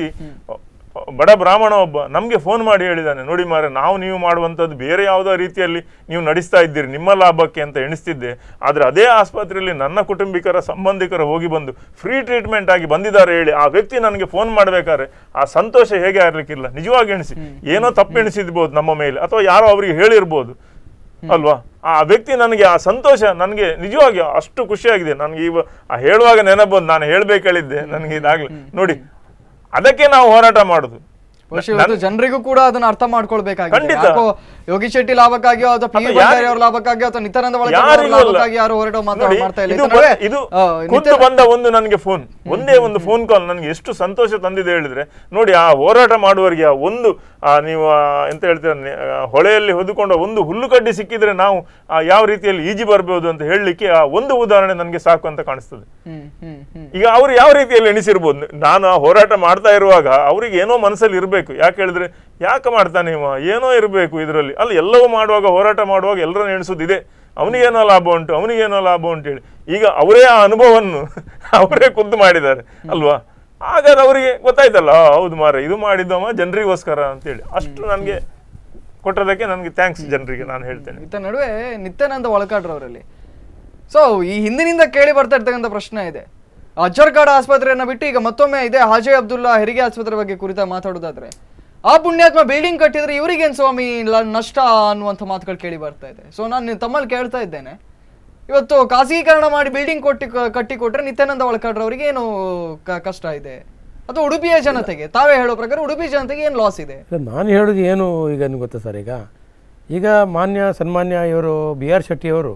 ಬಡ ಬ್ರಾಹ್ಮಣ ಒಬ್ಬ ನಮಗೆ ಫೋನ್ ಮಾಡಿ ಹೇಳಿದ್ದಾನೆ ನೋಡಿ ಮಾರೆ ನಾವು ನೀವು ಮಾಡುವಂಥದ್ದು ಬೇರೆ ಯಾವುದೋ ರೀತಿಯಲ್ಲಿ ನೀವು ನಡೆಸ್ತಾ ಇದ್ದೀರಿ ನಿಮ್ಮ ಲಾಭಕ್ಕೆ ಅಂತ ಎಣಿಸ್ತಿದ್ದೆ ಆದರೆ ಅದೇ ಆಸ್ಪತ್ರೆಯಲ್ಲಿ ನನ್ನ ಕುಟುಂಬಿಕರ ಸಂಬಂಧಿಕರು ಹೋಗಿ ಬಂದು ಫ್ರೀ ಟ್ರೀಟ್ಮೆಂಟ್ ಆಗಿ ಬಂದಿದ್ದಾರೆ ಹೇಳಿ ಆ ವ್ಯಕ್ತಿ ನನಗೆ ಫೋನ್ ಮಾಡಬೇಕಾದ್ರೆ ಆ ಸಂತೋಷ ಹೇಗೆ ಆಗ್ಲಿಕ್ಕಿಲ್ಲ ನಿಜವಾಗಿ ಎಣಿಸಿ ಏನೋ ತಪ್ಪು ಎಣಿಸಿದ್ಬೋದು ನಮ್ಮ ಮೇಲೆ ಅಥವಾ ಯಾರೋ ಅವರಿಗೆ ಹೇಳಿರ್ಬೋದು ಅಲ್ವಾ ಆ ವ್ಯಕ್ತಿ ನನಗೆ ಆ ಸಂತೋಷ ನನಗೆ ನಿಜವಾಗಿ ಅಷ್ಟು ಖುಷಿಯಾಗಿದೆ ನನಗೆ ಇವ ಆ ಹೇಳುವಾಗ ನೆನಪು ಬಂದು ನಾನು ಹೇಳ್ಬೇಕು ಹೇಳಿದ್ದೆ ನನಗೆ ಇದಾಗಲಿ ನೋಡಿ ಅದಕ್ಕೆ ನಾವು ಹೋರಾಟ ಮಾಡುದು ಬಹುಶಃ ಇವತ್ತು ಜನರಿಗೂ ಕೂಡ ಅದನ್ನ ಅರ್ಥ ಮಾಡ್ಕೊಳ್ಬೇಕಾಗಿದೆ ಖಂಡಿತ. ಯಾಕೋ ಯೋಗಿ ಶೆಟ್ಟಿ ಲಾಭಕ್ಕಾಗಿಯೋ ಅಥವಾ ಪಿ ಅಥವಾ ಭಂಡಾರಿ ಯಾರಿಗೂ- ಅವರ ಲಾಭಕ್ಕಾಗಿಯೋ ಅಥವಾ ನಿತ್ಯಾನಂದ ಒಳಗೆ ಯಾರಿಗೂ ಅಲ್ಲ. ಲಾಭಕ್ಕಾಗಿ ಯಾರು ಹೊರಟೋ ಮಾತಾ ನೋಡಿ, ಮಾಡ್ತಾ ಇಲ್ಲ ಇದು ಇದರ ನಡುವೆ, ಬ- ಇದು ಆ, ಖುದ್ದು ನಿತ್ಯ- ಬಂದ ಒಂದು ನನಗೆ ಫೋನ್ ಒಂದೇ ಒಂದು ಫೋನ್ ಕಾಲ್ ನನಗೆ ಎಷ್ಟು ಸಂತೋಷ ತಂದಿದೆ ಹೇಳಿದ್ರೆ ನೋಡಿ ಆ ಹೋರಾಟ ಮಾಡುವವರಿಗೆ ಆ ಒಂದು ಆ ನೀವು ಆ ಎಂತ ಹೇಳ್ತೀರ ನೆ- ಆ ಹೊಳೆಯಲ್ಲಿ ಹೊದ್ದುಕೊಂಡ ಒಂದು ಹುಲ್ಲು ಕಡ್ಡಿ ಸಿಕ್ಕಿದ್ರೆ ನಾವು ಆ ಯಾವ ರೀತಿಯಲ್ಲಿ ಈಜಿ ಬರ್ಬೋದು ಅಂತ ಹೇಳಲಿಕ್ಕೆ ಆ ಒಂದು ಉದಾಹರಣೆ ನನಗೆ ಸಾಕು ಅಂತ ಕಾಣಿಸ್ತದೆ ಹ್ಮ್ ಹ್ಮ್ ಹ್ಮ್ ಈಗ ಅವರು ಯಾವ ರೀತಿಯಲ್ಲಿ ಎಣಿಸಿರ್ಬೋದು ನಾನು ಆ ಹೋರಾಟ ಮಾಡ್ತಾ ಇರುವಾಗ ಅವ್ರಿಗೆ ಏನೋ ಮನಸ್ಸಲ್ಲಿ ಇರಬೇಕು ಯಾಕೆ ಹೇಳಿದ್ರೆ ಯಾಕೆ ಮಾಡ್ತಾನೆ ಇವ ಏನೋ ಇರಬೇಕು ಇದರಲ್ಲಿ ಅಲ್ಲಿ ಎಲ್ಲವೂ ಮಾಡುವಾಗ ಹೋರಾಟ ಮಾಡುವಾಗ ಎಲ್ಲರನ್ನು ಎಣಿಸೋದಿದೆ ಅವನಿಗೇನೋ ಲಾಭ ಉಂಟು ಅವನಿಗೇನೋ ಲಾಭ ಉಂಟು ಹೇಳಿ ಈಗ ಅವರೇ ಆ ಅನುಭವವನ್ನು ಅವರೇ ಖುದ್ದು ಮಾಡಿದ್ದಾರೆ ಅಲ್ವಾ ಹಾಗಾದ್ರೆ ಅವರಿಗೆ ಗೊತ್ತಾಯ್ತಲ್ಲ ಆ, ಹೌದು ಮಾರ ಇದು ಮಾಡಿದ್ದವ ಜನರಿಗೋಸ್ಕರ ಅಂತೇಳಿ ಅಷ್ಟು ನನಗೆ ಕೊಟ್ಟದಕ್ಕೆ ನನಗೆ ಥ್ಯಾಂಕ್ಸ್ ಜನರಿಗೆ ನಾನು ಹೇಳ್ತೇನೆ ಇತ್ತ ನಡುವೆ ನಿತ್ಯಾನಂದ ಒಳಕಾಡ್ರವರಲ್ಲಿ ಸೊ ಈ ಹಿಂದಿನಿಂದ ಕೇಳಿ ಬರ್ತಾ ಇರ್ತಕ್ಕಂಥ ಪ್ರಶ್ನೆ ಇದೆ ಅಜ್ಜರ್ಕಾಡ್ ಆಸ್ಪತ್ರೆಯನ್ನ ಬಿಟ್ಟು ಈಗ ಮತ್ತೊಮ್ಮೆ ಇದೆ ಹಾಜಿ ಅಬ್ದುಲ್ಲಾ ಹೆರಿಗೆ ಆಸ್ಪತ್ರೆ ಬಗ್ಗೆ ಕುರಿತ ಮಾತಾಡೋದಾದ್ರೆ ಆ ಪುಣ್ಯಾತ್ಮ ಬಿಲ್ಡಿಂಗ್ ಕಟ್ಟಿದ್ರೆ ಇವರಿಗೇನು ಸ್ವಾಮಿ ಲ- ನಷ್ಟ ಅನ್ನುವಂಥ ಮಾತುಗಳು ಕೇಳಿ ಬರ್ತಾ ಇದೆ ಸೊ ನಾನು ತಮ್ಮಲ್ಲಿ ಕೇಳ್ತಾ ಇದ್ದೇನೆ ಇವತ್ತು ಖಾಸಗೀಕರಣ ಮಾಡಿ ಬಿಲ್ಡಿಂಗ್ ಕೊಟ್ಟಿ ಕಟ್ಟಿ ಕೊಟ್ರೆ ನಿತ್ಯಾನಂದ ಒಳಕಾಡ್ರವರಿಗೆ ಏನು ಕ- ಕಷ್ಟ ಇದೆ ಅಥವಾ ಉಡುಪಿಯ ಜನತೆಗೆ ತಾವೇ ಹೇಳೋ ಪ್ರಕಾರ ಉಡುಪಿ ಜನತೆಗೆ ಏನು ಲಾಸ್ ಇದೆ ಇಲ್ಲ, ನಾನು ಹೇಳೋದು ಏನು ಈಗ ನಿಮ್ಗೆ ಗೊತ್ತಾ ಸರ್ ಈಗ ಈಗ ಮಾನ್ಯ ಸನ್ಮಾನ್ಯ ಇವರು ಬಿ ಆರ್ ಶೆಟ್ಟಿಯವರು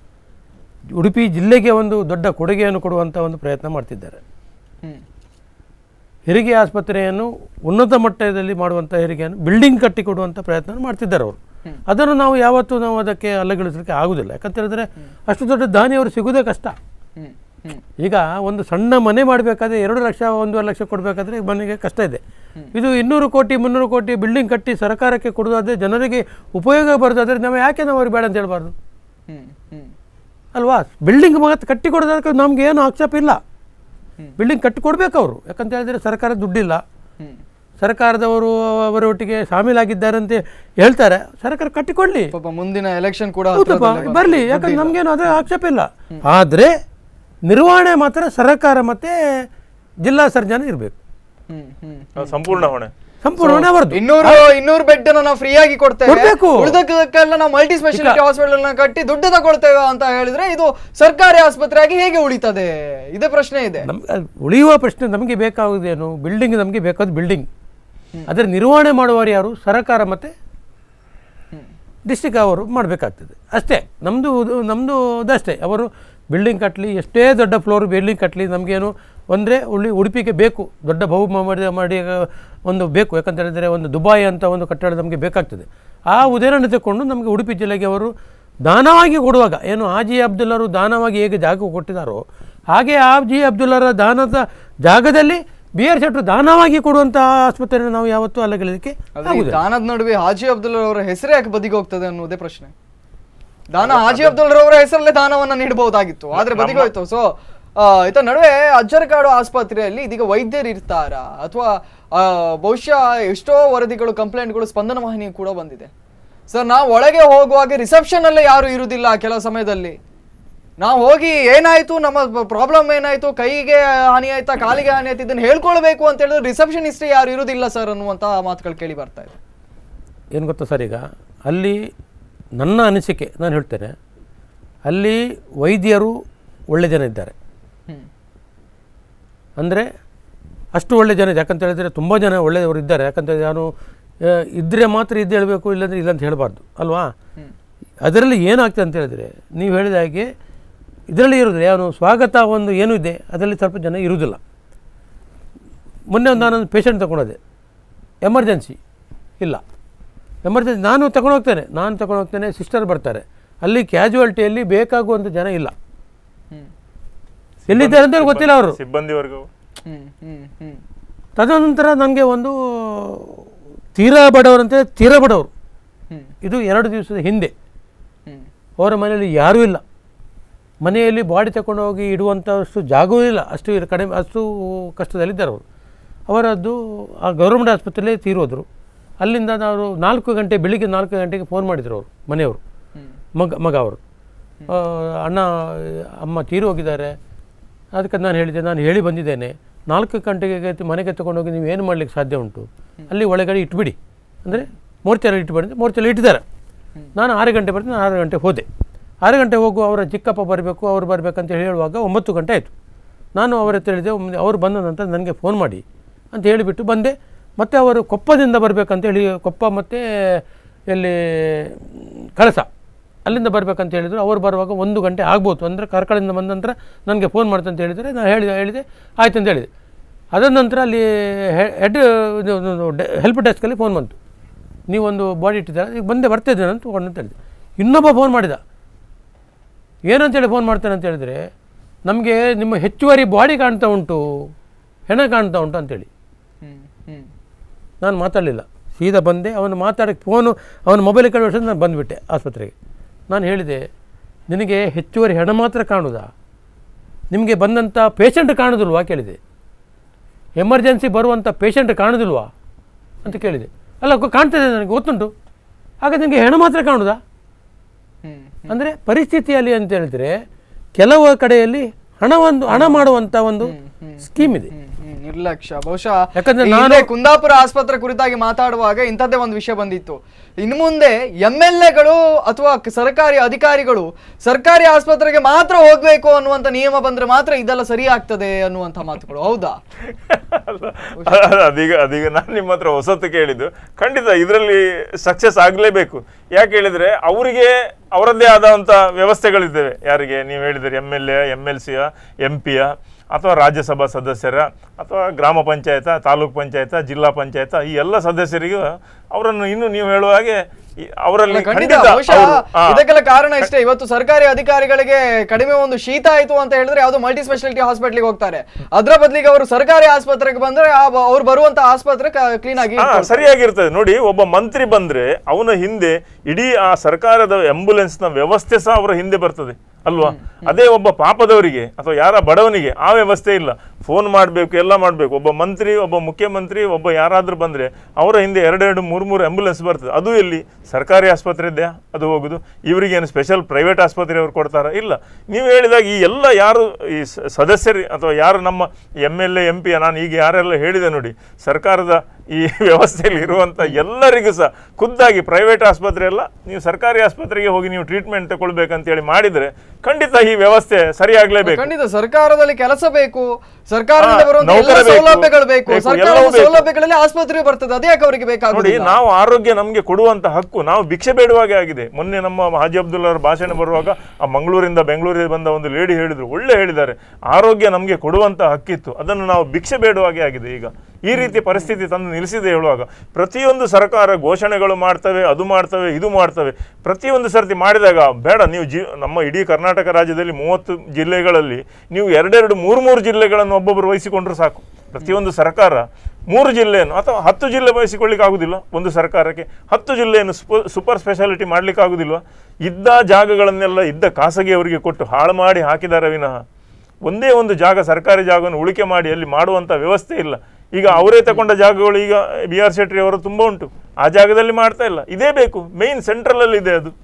ಉಡುಪಿ ಜಿಲ್ಲೆಗೆ ಒಂದು ದೊಡ್ಡ ಕೊಡುಗೆಯನ್ನು ಕೊಡುವಂಥ ಒಂದು ಪ್ರಯತ್ನ ಮಾಡ್ತಿದ್ದಾರೆ ಹ್ಮ್ ಹೆರಿಗೆ ಆಸ್ಪತ್ರೆಯನ್ನು ಉನ್ನತ ಮಟ್ಟದಲ್ಲಿ ಮಾಡುವಂಥ ಹೆರಿಗೆಯನ್ನು ಬಿಲ್ಡಿಂಗ್ ಕಟ್ಟಿ ಕೊಡುವಂಥ ಪ್ರಯತ್ನ ಮಾಡ್ತಿದ್ದಾರೆ ಅವರು ಅದನ್ನು ನಾವು ಯಾವತ್ತೂ ನಾವು ಅದಕ್ಕೆ ಅಲ್ಲಗಳಿಸಲಿಕ್ಕೆ ಆಗುದಿಲ್ಲ ಯಾಕಂತ ಹೇಳಿದ್ರೆ ಅಷ್ಟು ದೊಡ್ಡ ದಾನಿಯವರು ಸಿಗುವುದೇ ಕಷ್ಟ ಹ್ಮ್ ಹ್ಮ್ ಈಗ ಒಂದು ಸಣ್ಣ ಮನೆ ಮಾಡಬೇಕಾದ್ರೆ ಎರಡು ಲಕ್ಷ ಒಂದೂವರೆ ಲಕ್ಷ ಕೊಡಬೇಕಾದ್ರೆ ಮನೆಗೆ ಕಷ್ಟ ಇದೆ ಇದು ಇನ್ನೂರು ಕೋಟಿ ಮುನ್ನೂರು ಕೋಟಿ ಬಿಲ್ಡಿಂಗ್ ಕಟ್ಟಿ ಸರ್ಕಾರಕ್ಕೆ ಕೊಡೋದಾದ್ರೆ ಜನರಿಗೆ ಉಪಯೋಗ ಬರೋದಾದ್ರೆ ನಾವು ಯಾಕೆ ನಾವು ಅವ್ರಿಗೆ ಬೇಡ ಅಂತ ಹೇಳ್ಬಾರ್ದು ಹ್ಮ್ ಹ್ಮ್ ಅಲ್ವಾ ಬಿಲ್ಡಿಂಗ್ ಮತ್ತೆ ಕಟ್ಟಿ ಕೊಡೋದಕ್ಕೆ ನಮ್ಗೆ ಏನು ಆಕ್ಷೇಪ ಇಲ್ಲ ಬಿಲ್ಡಿಂಗ್ ಕಟ್ಟಿ ಕೊಡ್ಬೇಕು ಅವರು ಯಾಕಂತ ಹೇಳಿದ್ರೆ ಸರ್ಕಾರ ದುಡ್ಡಿಲ್ಲ ಹ್ಮ್ ಸರ್ಕಾರದವರು ಅವರೊಟ್ಟಿಗೆ ಶಾಮೀಲಾಗಿದ್ದಾರೆ ಅಂತ ಹೇಳ್ತಾರೆ ಸರ್ಕಾರ ಕಟ್ಟಿಕೊಡ್ಲಿ ಪಾಪ ಮುಂದಿನ ಎಲೆಕ್ಷನ್ ಕೂಡ ಹೌದಪ್ಪ ಹತ್ರದಲ್ಲೇ ಬರಲಿ ಯಾಕಂದ್ರೆ ನಮ್ಗೇನು ಅದೇ ಆಕ್ಷೇಪ ಇಲ್ಲ ಆದರೆ ನಿರ್ವಹಣೆ ಮಾತ್ರ ಸರ್ಕಾರ ಮತ್ತು ಜಿಲ್ಲಾ ಸರ್ಜನ್ ಇರಬೇಕು ಹ್ಮ್ ಹ್ಮ್ ಅದು ಸಂಪೂರ್ಣ ಹೊಣೆ ಸಂಪೂರ್ಣ ಅವರದ್ದು ಇನ್ನೂರು ಇನ್ನೂರು ಬೆಡ್ ನಾವು ಫ್ರೀ ಆಗಿ ಕೊಡ್ತೇವೆ ಕೊಡ್ಬೇಕು. ಉಳಿದಕ್ಕೆಲ್ಲ ನಾವು ಮಲ್ಟಿ ಸ್ಪೆಷಾಲಿಟಿ ಹಾಸ್ಪಿಟಲ್ ನ ಕಟ್ಟಿ ದುಡ್ಡು ತಗೊಳ್ತೇವೆ ಅಂತ ಹೇಳಿದ್ರೆ ಇದು ಸರ್ಕಾರಿ ಆಸ್ಪತ್ರೆಯಾಗಿ ಹೇಗೆ ಉಳಿತದೆ ಇದೇ ಪ್ರಶ್ನೆ ಇದೆ ನಮ್ಗೆ ಅದು ಉಳಿಯುವ ಪ್ರಶ್ನೆ ನಮಗೆ ಬೇಕಾಗುವುದೇನು ಬಿಲ್ಡಿಂಗ್ ನಮಗೆ ಬೇಕಾದ ಬಿಲ್ಡಿಂಗ್ ಅದರ ನಿರ್ವಹಣೆ ಮಾಡುವವರು ಯಾರು ಸರ್ಕಾರ ಮತ್ತು ಡಿಸ್ಟಿಕ್ ಅವರು ಮಾಡಬೇಕಾಗ್ತದೆ ಅಷ್ಟೇ ನಮ್ಮದು ನಮ್ಮದು ಅದಷ್ಟೇ ಅವರು ಬಿಲ್ಡಿಂಗ್ ಕಟ್ಟಲಿ ಎಷ್ಟೇ ದೊಡ್ಡ ಫ್ಲೋರ್ ಬಿಲ್ಡಿಂಗ್ ಕಟ್ಟಲಿ ನಮಗೇನು ಅಂದರೆ ಉಳಿ ಉಡುಪಿಗೆ ಬೇಕು ದೊಡ್ಡ ಬಹು ಮಾಡಿ ಮಾಡಿ ಒಂದು ಬೇಕು ಯಾಕಂತ ಹೇಳಿದರೆ ಒಂದು ದುಬಾಯಿ ಅಂತ ಒಂದು ಕಟ್ಟಡ ನಮಗೆ ಬೇಕಾಗ್ತದೆ ಆ ಉದಾಹರಣೆ ತಗೊಂಡು ನಮಗೆ ಉಡುಪಿ ಜಿಲ್ಲೆಗೆ ಅವರು ದಾನವಾಗಿ ಕೊಡುವಾಗ ಏನು ಆಜಿ ಅಬ್ದುಲ್ಲರು ದಾನವಾಗಿ ಹೇಗೆ ಜಾಗ ಕೊಟ್ಟಿದ್ದಾರೋ ಹಾಗೆ ಆಜಿ ಅಬ್ದುಲ್ಲರ ದಾನದ ಜಾಗದಲ್ಲಿ ಬಿ ಆರ್ ಶೆಟ್ಟರು ದಾನವಾಗಿ ಕೊಡುವಂಥ ಆಸ್ಪತ್ರೆಯನ್ನು ನಾವು ಯಾವತ್ತೂ ಅಲ್ಲಗಲಿಕ್ಕೆ ಆದ್ರೆ ಈ ದಾನದ ನಡುವೆ ಹಾಜಿ ಅಬ್ದುಲ್ ಅವರ ಹೆಸರೇ ಯಾಕೆ ಬದಿಗೆ ಹೋಗ್ತದೆ ಅನ್ನೋದೇ ಪ್ರಶ್ನೆ ದಾನ ಹಾಜಿ ಅಬ್ದುಲ್ ಅವರ ಹೆಸರಲ್ಲೇ ದಾನವನ್ನ ನೀಡಬಹುದಾಗಿತ್ತು ಆದ್ರೆ ಬದಿಗೆ ಹೋಯ್ತು ಸೊ ಇತ ನಡುವೆ ಅಜ್ಜರಕಾಡು ಆಸ್ಪತ್ರೆಯಲ್ಲಿ ಇದೀಗ ವೈದ್ಯರು ಇರ್ತಾರಾ ಅಥವಾ ಬಹುಶಃ ಎಷ್ಟೋ ವರದಿಗಳು ಕಂಪ್ಲೇಂಟ್ಗಳು ಸ್ಪಂದನ ವಾಹಿನಿ ಕೂಡ ಬಂದಿದೆ ಸರ್ ನಾವು ಒಳಗೆ ಹೋಗುವಾಗ ರಿಸೆಪ್ಷನ್ ಅಲ್ಲೇ ಯಾರು ಇರುವುದಿಲ್ಲ ಕೆಲವು ಸಮಯದಲ್ಲಿ ನಾವು ಹೋಗಿ ಏನಾಯ್ತು ನಮ್ಮ ಪ್ರಾಬ್ಲಮ್ ಏನಾಯ್ತು ಕೈಗೆ ಹಾನಿ ಆಯ್ತಾ ಕಾಲಿಗೆ ಹಾನಿ ಆಯ್ತು ಇದನ್ನ ಹೇಳ್ಕೊಳ್ಬೇಕು ಅಂತ ಹೇಳಿದ್ರೆ ರಿಸೆಪ್ಷನಿಸ್ಟ್ ಯಾರು ಇರುವುದಿಲ್ಲ ಸರ್ ಅನ್ನುವಂತ ಮಾತುಗಳು ಕೇಳಿ ಬರ್ತಾ ಇದೆ ಏನು ಗೊತ್ತಾ ಸರ್ ಈಗ ಅಲ್ಲಿ ನನ್ನ ಅನಿಸಿಕೆ ನಾನು ಹೇಳ್ತೇನೆ ಅಲ್ಲಿ ವೈದ್ಯರು ಒಳ್ಳೆ ಜನ ಇದ್ದಾರೆ ಹ್ಮ್ ಅಂದರೆ ಅಷ್ಟು ಒಳ್ಳೆ ಜನ ಇದೆ ಯಾಕಂತ ಹೇಳಿದರೆ ತುಂಬ ಜನ ಒಳ್ಳೆಯವರು ಇದ್ದಾರೆ ಯಾಕಂತ ಹೇಳಿದ್ರೆ ನಾನು ಆ, ಇದ್ದರೆ ಮಾತ್ರ ಇದು ಹೇಳಬೇಕು ಇಲ್ಲಾಂದರೆ ಇಲ್ಲ ಅಂತ ಹೇಳಬಾರ್ದು ಅಲ್ವಾ ಅದರಲ್ಲಿ ಏನಾಗ್ತದೆ ಅಂತ ಹೇಳಿದರೆ ನೀವು ಹೇಳಿದ ಹಾಗೆ ಇದರಲ್ಲಿ ಇರೋದಿಲ್ಲ ಏನು ಸ್ವಾಗತ ಒಂದು ಏನು ಇದೆ ಅದರಲ್ಲಿ ಸ್ವಲ್ಪ ಜನ ಇರುವುದಿಲ್ಲ ಮೊನ್ನೆ ಒಂದು ನಾನೊಂದು ಪೇಷಂಟ್ ತಗೊಂಡೋದೆ ಎಮರ್ಜೆನ್ಸಿ ಇಲ್ಲ ಎಮರ್ಜೆನ್ಸಿ ನಾನು ತಗೊಂಡು ಹೋಗ್ತೇನೆ ನಾನು ತಗೊಂಡು ಹೋಗ್ತೇನೆ ಸಿಸ್ಟರ್ ಬರ್ತಾರೆ ಅಲ್ಲಿ ಕ್ಯಾಜುವಾಲಿಟಿಯಲ್ಲಿ ಬೇಕಾಗುವಂಥ ಜನ ಇಲ್ಲ ಹ್ಮ್ ಎಲ್ಲಿದ್ದಾರೆ ಅಂತ ಗೊತ್ತಿಲ್ಲ ಅವರು ಸಿಬ್ಬಂದಿ ವರ್ಗವು ಹ್ಮ್ ಹ್ಮ್ ಹ್ಮ್ ತದನಂತರ ನನಗೆ ಒಂದು ತೀರಾ ಬಡವರು ಅಂತ ತೀರಾ ಬಡವರು ಹ್ಮ್ ಇದು ಎರಡು ದಿವಸದ ಹಿಂದೆ ಹ್ಮ್ ಅವರ ಮನೆಯಲ್ಲಿ ಯಾರೂ ಇಲ್ಲ ಮನೆಯಲ್ಲಿ ಬಾಡಿ ತಗೊಂಡು ಹೋಗಿ ಇಡುವಂಥಷ್ಟು ಜಾಗವೂ ಇಲ್ಲ ಅಷ್ಟು ಇರ್- ಕಡಿಮೆ ಅಷ್ಟು ಕಷ್ಟದಲ್ಲಿದ್ದಾರೆ ಅವರು ಅವರದ್ದು ಆ ಗೌರ್ಮೆಂಟ್ ಆಸ್ಪತ್ರೆಯಲ್ಲೇ ತೀರೋದ್ರು ಅಲ್ಲಿಂದ ನಾವು ನಾಲ್ಕು ಗಂಟೆ ಬೆಳಿಗ್ಗೆ ನಾಲ್ಕು ಗಂಟೆಗೆ ಫೋನ್ ಮಾಡಿದರು ಅವರು ಮನೆಯವರು ಹ್ಮ್ ಮಗ ಮಗ ಅವರು ಆ, ಅಣ್ಣ ಅಮ್ಮ ತೀರಿ ಹೋಗಿದ್ದಾರೆ ಅದಕ್ಕೆ ನಾನು ಹೇಳಿದೆ ನಾನು ಹೇಳಿ ಬಂದಿದ್ದೇನೆ ನಾಲ್ಕು ಗಂಟೆಗೆ ಎದ್ದು ಮನೆಗೆ ತಗೊಂಡೋಗಿ ನೀವು ಏನು ಮಾಡಲಿಕ್ಕೆ ಸಾಧ್ಯ ಉಂಟು ಅಲ್ಲಿ ಒಳಗಡೆ ಇಟ್ಬಿಡಿ ಅಂದರೆ ಮೋರ್ಚಲ್ಲಿ ಇಟ್ಬಿಡಿ ಅಂತ ಮೋರ್ಚಲ್ಲಿ ಇಟ್ಟಿದ್ದಾರೆ ನಾನು ಆರು ಗಂಟೆ ಬರ್ತೀನಿ ನಾನು ಆರು ಗಂಟೆ ಹೋದೆ ಆರು ಗಂಟೆ ಹೋಗುವ ಅವರ ಚಿಕ್ಕಪ್ಪ ಬರಬೇಕು ಅವ್ರು ಬರಬೇಕಂತ ಹೇಳುವಾಗ ಒಂಬತ್ತು ಗಂಟೆ ಆಯಿತು ನಾನು ಅವರ ಹತ್ರ ಹೇಳಿದೆ ಒಮ್ಮೆ ಅವ್ರು ಬಂದ ನಂತರ ನನಗೆ ಫೋನ್ ಮಾಡಿ ಅಂತ ಹೇಳಿಬಿಟ್ಟು ಬಂದೆ ಮತ್ತು ಅವರು ಕೊಪ್ಪದಿಂದ ಬರಬೇಕಂತ ಹೇಳಿ ಕೊಪ್ಪ ಮತ್ತು ಎಲ್ಲಿ ಮ್, ಕಳಸ ಅಲ್ಲಿಂದ ಬರಬೇಕಂತ ಹೇಳಿದರು ಅವ್ರು ಬರುವಾಗ ಒಂದು ಗಂಟೆ ಆಗ್ಬೋದು ಅಂದರೆ ಕಾರ್ಕಳದಿಂದ ಬಂದ ನಂತರ ನನಗೆ ಫೋನ್ ಮಾಡ್ತಂತ ಅಂತ ಹೇಳಿದರೆ ನಾನು ಹೇಳಿದೆ ಹೇಳಿದೆ ಆಯ್ತು ಅಂತ ಹೇಳಿದೆ ಅದಾದ ನಂತರ ಅಲ್ಲಿ ಹೆಡ್ ಹೆಲ್ಪ್ ಡೆಸ್ಕಲ್ಲಿ ಫೋನ್ ಬಂತು ನೀವೊಂದು ಬಾಡಿ ಇಟ್ಟಿದ್ದಾರೆ ಈಗ ಬಂದೆ ಬರ್ತಿದ್ದೇನೆ ಅಂತ ತಗೊಂಡು ಅಂತ ಹೇಳಿದೆ ಇನ್ನೊಬ್ಬ ಫೋನ್ ಮಾಡಿದ ಏನಂತೇಳಿ ಫೋನ್ ಮಾಡ್ತಾನೆ ಅಂತ ಹೇಳಿದರೆ ನಮಗೆ ನಿಮ್ಮ ಹೆಚ್ಚುವರಿ ಬಾಡಿ ಕಾಣ್ತಾ ಉಂಟು ಹೆಣ ಕಾಣ್ತಾ ಉಂಟು ಅಂತೇಳಿ ಹ್ಮ್ ಹ್ಮ್ ನಾನು ಮಾತಾಡಲಿಲ್ಲ ಸೀದಾ ಬಂದೆ ಅವನು ಮಾತಾಡೋಕ್ಕೆ ಫೋನು ಅವನ ಮೊಬೈಲ್ ಕಡೆ ವರ್ಷದ ನಾನು ಬಂದುಬಿಟ್ಟೆ ಆಸ್ಪತ್ರೆಗೆ ನಾನು ಹೇಳಿದೆ ನಿನಗೆ ಹೆಚ್ಚುವರಿ ಹೆಣ ಮಾತ್ರ ಕಾಣುವುದಾ ನಿಮಗೆ ಬಂದಂಥ ಪೇಷಂಟ್ ಕಾಣೋದಿಲ್ವಾ ಕೇಳಿದೆ ಎಮರ್ಜೆನ್ಸಿ ಬರುವಂಥ ಪೇಷಂಟ್ ಕಾಣೋದಿಲ್ವಾ ಅಂತ ಕೇಳಿದೆ ಅಲ್ಲ ಗೊ- ಕಾಣ್ತದೆ ನನಗೆ ಗೊತ್ತುಂಟು ಹಾಗಾದ್ರೆ ನಿಮಗೆ ಹೆಣ ಮಾತ್ರ ಕಾಣುವುದಾ ಹ್ಮ್ ಅಂದರೆ ಪರಿಸ್ಥಿತಿಯಲ್ಲಿ ಅಂತ ಹೇಳಿದರೆ ಕೆಲವು ಕಡೆಯಲ್ಲಿ ಹಣ ಒಂದು ಹಣ ಮಾಡುವಂಥ ಒಂದು ಸ್ಕೀಮ್ ಇದೆ ಹ್ಮ್, ಹ್ಮ್, ನಿರ್ಲಕ್ಷ್ಯ ಬಹುಶಃ ಯಾಕಂದ್ರೆ ಈ ನಾನು- ಹಿಂದೆ ಕುಂದಾಪುರ ಆಸ್ಪತ್ರೆ ಕುರಿತಾಗಿ ಮಾತಾಡುವಾಗ ಇಂಥದ್ದೇ ಒಂದು ವಿಷಯ ಬಂದಿತ್ತು ಇನ್ನು ಮುಂದೆ ಎಂ ಎಲ್ ಎಗಳು ಅಥವಾ ಕ- ಸರ್ಕಾರಿ ಅಧಿಕಾರಿಗಳು ಸರ್ಕಾರಿ ಆಸ್ಪತ್ರೆಗೆ ಮಾತ್ರ ಹೋಗ್ಬೇಕು ಅನ್ನುವಂತ ನಿಯಮ ಬಂದ್ರೆ ಮಾತ್ರ ಇದೆಲ್ಲ ಸರಿ ಆಗ್ತದೆ ಅನ್ನುವಂತ ಮಾತುಗಳು ಹೌದಾ ಅಲ್ಲ, ಅದೀಗ ಅದೀಗ ನಾನು ನಿಮ್ಮ ಹತ್ರ ಹೊಸತ್ತು ಕೇಳಿದ್ದು ಖಂಡಿತ ಇದರಲ್ಲಿ ಸಕ್ಸಸ್ ಆಗಲೇಬೇಕು ಯಾಕೆ ಹೇಳಿದ್ರೆ ಅವರಿಗೆ ಅವರದ್ದೇ ಆದಂಥ ವ್ಯವಸ್ಥೆಗಳಿದ್ದೇವೆ ಯಾರಿಗೆ ನೀವು ಹೇಳಿದರೆ M L A M L ಸಿಯ ಎಂ ಪಿಯ ಅಥವಾ ರಾಜ್ಯಸಭಾ ಸದಸ್ಯರ ಅಥವಾ ಗ್ರಾಮ ಪಂಚಾಯತ ತಾಲೂಕ್ ಪಂಚಾಯತ ಜಿಲ್ಲಾ ಪಂಚಾಯತ ಈ ಎಲ್ಲ ಸದಸ್ಯರಿಗೂ ಅವರನ್ನು ಇನ್ನು ನೀವು ಹೇಳುವ ಹಾಗೆ ಈ- ಅವರಲ್ಲಿ ಖಂಡಿತ ಖಂಡಿತ ಬಹುಶಃ ಅವರು- ಆ, ಇದಕ್ಕೆಲ್ಲ ಕಾರಣ ಇಷ್ಟೇ ಇವತ್ತು ಸರ್ಕಾರಿ ಅಧಿಕಾರಿಗಳಿಗೆ ಕಡಿಮೆ ಒಂದು ಶೀತ ಆಯ್ತು ಅಂತ ಹೇಳಿದ್ರೆ ಯಾವ್ದೋ ಮಲ್ಟಿ ಸ್ಪೆಷಾಲಿಟಿ ಹಾಸ್ಪಿಟ್ಲಿಗೆ ಹೋಗ್ತಾರೆ ಅದರ ಬದಲಿಗೆ ಅವರು ಸರ್ಕಾರಿ ಆಸ್ಪತ್ರೆಗೆ ಬಂದ್ರೆ ಆ ಬ- ಅವ್ರು ಬರುವಂತ ಆಸ್ಪತ್ರೆ ಕ್ಲೀನ್ ಆಗಿ ಹಾ ಸರಿಯಾಗಿರ್ತದೆ ನೋಡಿ ಒಬ್ಬ ಮಂತ್ರಿ ಬಂದ್ರೆ ಅವನ ಹಿಂದೆ ಇಡೀ ಆ ಸರ್ಕಾರದ ambulance ನ ವ್ಯವಸ್ಥೆ ಸಹ ಅವರ ಹಿಂದೆ ಬರ್ತದೆ ಅಲ್ವಾ ಅದೇ ಒಬ್ಬ ಪಾಪದವರಿಗೆ ಅಥವಾ ಯಾರ ಬಡವನಿಗೆ ಆ ವ್ಯವಸ್ಥೆ ಇಲ್ಲ ಫೋನ್ ಮಾಡಬೇಕು ಎಲ್ಲ ಮಾಡಬೇಕು ಒಬ್ಬ ಮಂತ್ರಿ ಒಬ್ಬ ಮುಖ್ಯಮಂತ್ರಿ ಒಬ್ಬ ಯಾರಾದರೂ ಬಂದರೆ ಅವರ ಹಿಂದೆ ಎರಡೆರಡು ಮೂರು ಮೂರು ಆಂಬ್ಯುಲೆನ್ಸ್ ಬರ್ತದೆ ಅದು ಎಲ್ಲಿ ಸರ್ಕಾರಿ ಆಸ್ಪತ್ರೆ ಇದೆಯಾ ಅದು ಹೋಗುದು ಇವರಿಗೇನು ಸ್ಪೆಷಲ್ ಪ್ರೈವೇಟ್ ಆಸ್ಪತ್ರೆಯವರು ಕೊಡ್ತಾರಾ ಇಲ್ಲ ನೀವು ಹೇಳಿದಾಗ ಈ ಎಲ್ಲ ಯಾರು ಈ ಸ- ಸದಸ್ಯರು ಅಥವಾ ಯಾರು ನಮ್ಮ M L A M P ನಾನು ಈಗ ಯಾರೆಲ್ಲ ಹೇಳಿದೆ ನೋಡಿ ಸರ್ಕಾರದ ಈ ವ್ಯವಸ್ಥೆಯಲ್ಲಿ ಇರುವಂಥ ಎಲ್ಲರಿಗೂ ಸಹ ಖುದ್ದಾಗಿ ಪ್ರೈವೇಟ್ ಆಸ್ಪತ್ರೆ ಎಲ್ಲ ನೀವು ಸರ್ಕಾರಿ ಆಸ್ಪತ್ರೆಗೆ ಹೋಗಿ ನೀವು ಟ್ರೀಟ್ಮೆಂಟ್ ತಗೊಳ್ಬೇಕಂತೇಳಿ ಮಾಡಿದರೆ ಖಂಡಿತ ಈ ವ್ಯವಸ್ಥೆ ಸರಿಯಾಗಲೇಬೇಕು ಖಂಡಿತ ಸರ್ಕಾರದಲ್ಲಿ ಕೆಲಸ ಬೇಕು ಸರ್ಕಾರದಿಂದ ಹಾ, ಬರುವಂತ ನೌಕರ ಎಲ್ಲ ಬೇಕು, ಸೌಲಭ್ಯಗಳು ಬೇಕು ಬೇಕು, ಸರ್ಕಾರದ ಎಲ್ಲವೂ ಬೇಕು. ಸೌಲಭ್ಯಗಳಲ್ಲಿ ಆಸ್ಪತ್ರೆ ಬರ್ತದೆ ಅದೇ ಯಾಕೆ ಅವರಿಗೆ ನೋಡಿ ಬೇಕಾಗುದಿಲ್ಲ ನಾವು ಆರೋಗ್ಯ ನಮಗೆ ಕೊಡುವಂತ ಹಕ್ಕು ನಾವು ಭಿಕ್ಷೆ ಬೇಡುವಾಗೆ ಆಗಿದೆ ಮೊನ್ನೆ ನಮ್ಮ ಹಾಜಿ ಅಬ್ದುಲ್ಲಾ ಅವರ ಭಾಷಣ ಬರುವಾಗ ಆ ಮಂಗಳೂರಿಂದ ಬೆಂಗಳೂರಿಗೆ ಬಂದ ಒಂದು ಲೇಡಿ ಹೇಳಿದ್ರು ಒಳ್ಳೆ ಹೇಳಿದ್ದಾರೆ ಆರೋಗ್ಯ ನಮಗೆ ಕೊಡುವಂತ ಹಕ್ಕಿತ್ತು ಅದನ್ನು ನಾವು ಭಿಕ್ಷೆ ಬೇಡುವಾಗೆ ಆಗಿದೆ ಈಗ ಈ ರೀತಿ ಪರಿಸ್ಥಿತಿ ತಂದು ನಿಲ್ಲಿಸಿದೆ ಹೇಳುವಾಗ ಪ್ರತಿಯೊಂದು ಸರ್ಕಾರ ಘೋಷಣೆಗಳು ಮಾಡ್ತವೆ ಅದು ಮಾಡ್ತವೆ ಇದು ಮಾಡ್ತವೆ ಪ್ರತಿಯೊಂದು ಸರ್ತಿ ಮಾಡಿದಾಗ ಬೇಡ ನೀವು ಜಿ ನಮ್ಮ ಇಡೀ ಕರ್ನಾಟಕ ರಾಜ್ಯದಲ್ಲಿ ಮೂವತ್ತು ಜಿಲ್ಲೆಗಳಲ್ಲಿ ನೀವು ಎರಡೆರಡು ಮೂರು ಮೂರು ಜಿಲ್ಲೆಗಳನ್ನು ಒಬ್ಬೊಬ್ಬರು ವಹಿಸಿಕೊಂಡ್ರು ಸಾಕು ಪ್ರತಿಯೊಂದು ಸರ್ಕಾರ ಮೂರು ಜಿಲ್ಲೆಯನ್ನು ಅಥವಾ ಹತ್ತು ಜಿಲ್ಲೆ ವಹಿಸಿಕೊಳ್ಳಿಕ್ಕೆ ಆಗುದಿಲ್ಲ ಒಂದು ಸರ್ಕಾರಕ್ಕೆ ಹತ್ತು ಜಿಲ್ಲೆಯನ್ನು ಸ್ಪ- ಸೂಪರ್ ಸ್ಪೆಷಾಲಿಟಿ ಮಾಡ್ಲಿಕ್ಕೆ ಆಗುದಿಲ್ವಾ ಇದ್ದ ಜಾಗಗಳನ್ನೆಲ್ಲ ಇದ್ದ ಖಾಸಗಿಯವರಿಗೆ ಕೊಟ್ಟು ಹಾಳು ಮಾಡಿ ಹಾಕಿದ್ದಾರೆ ವಿನಃ ಒಂದೇ ಒಂದು ಜಾಗ ಸರ್ಕಾರಿ ಜಾಗವನ್ನು ಉಳಿಕೆ ಮಾಡಿ ಅಲ್ಲಿ ಮಾಡುವಂಥ ವ್ಯವಸ್ಥೆ ಇಲ್ಲ ಈಗ ಅವರೇ ತಗೊಂಡ ಜಾಗಗಳು ಈಗ ಬಿ ಆರ್ ಶೆಟ್ಟಿ ಅವರು ತುಂಬ ಉಂಟು ಆ ಜಾಗದಲ್ಲಿ ಮಾಡ್ತಾ ಇಲ್ಲ ಇದೇ ಬೇಕು ಮೇನ್ ಸೆಂಟ್ರಲ್ ಅಲ್ಲಿ ಇದೆ ಅದು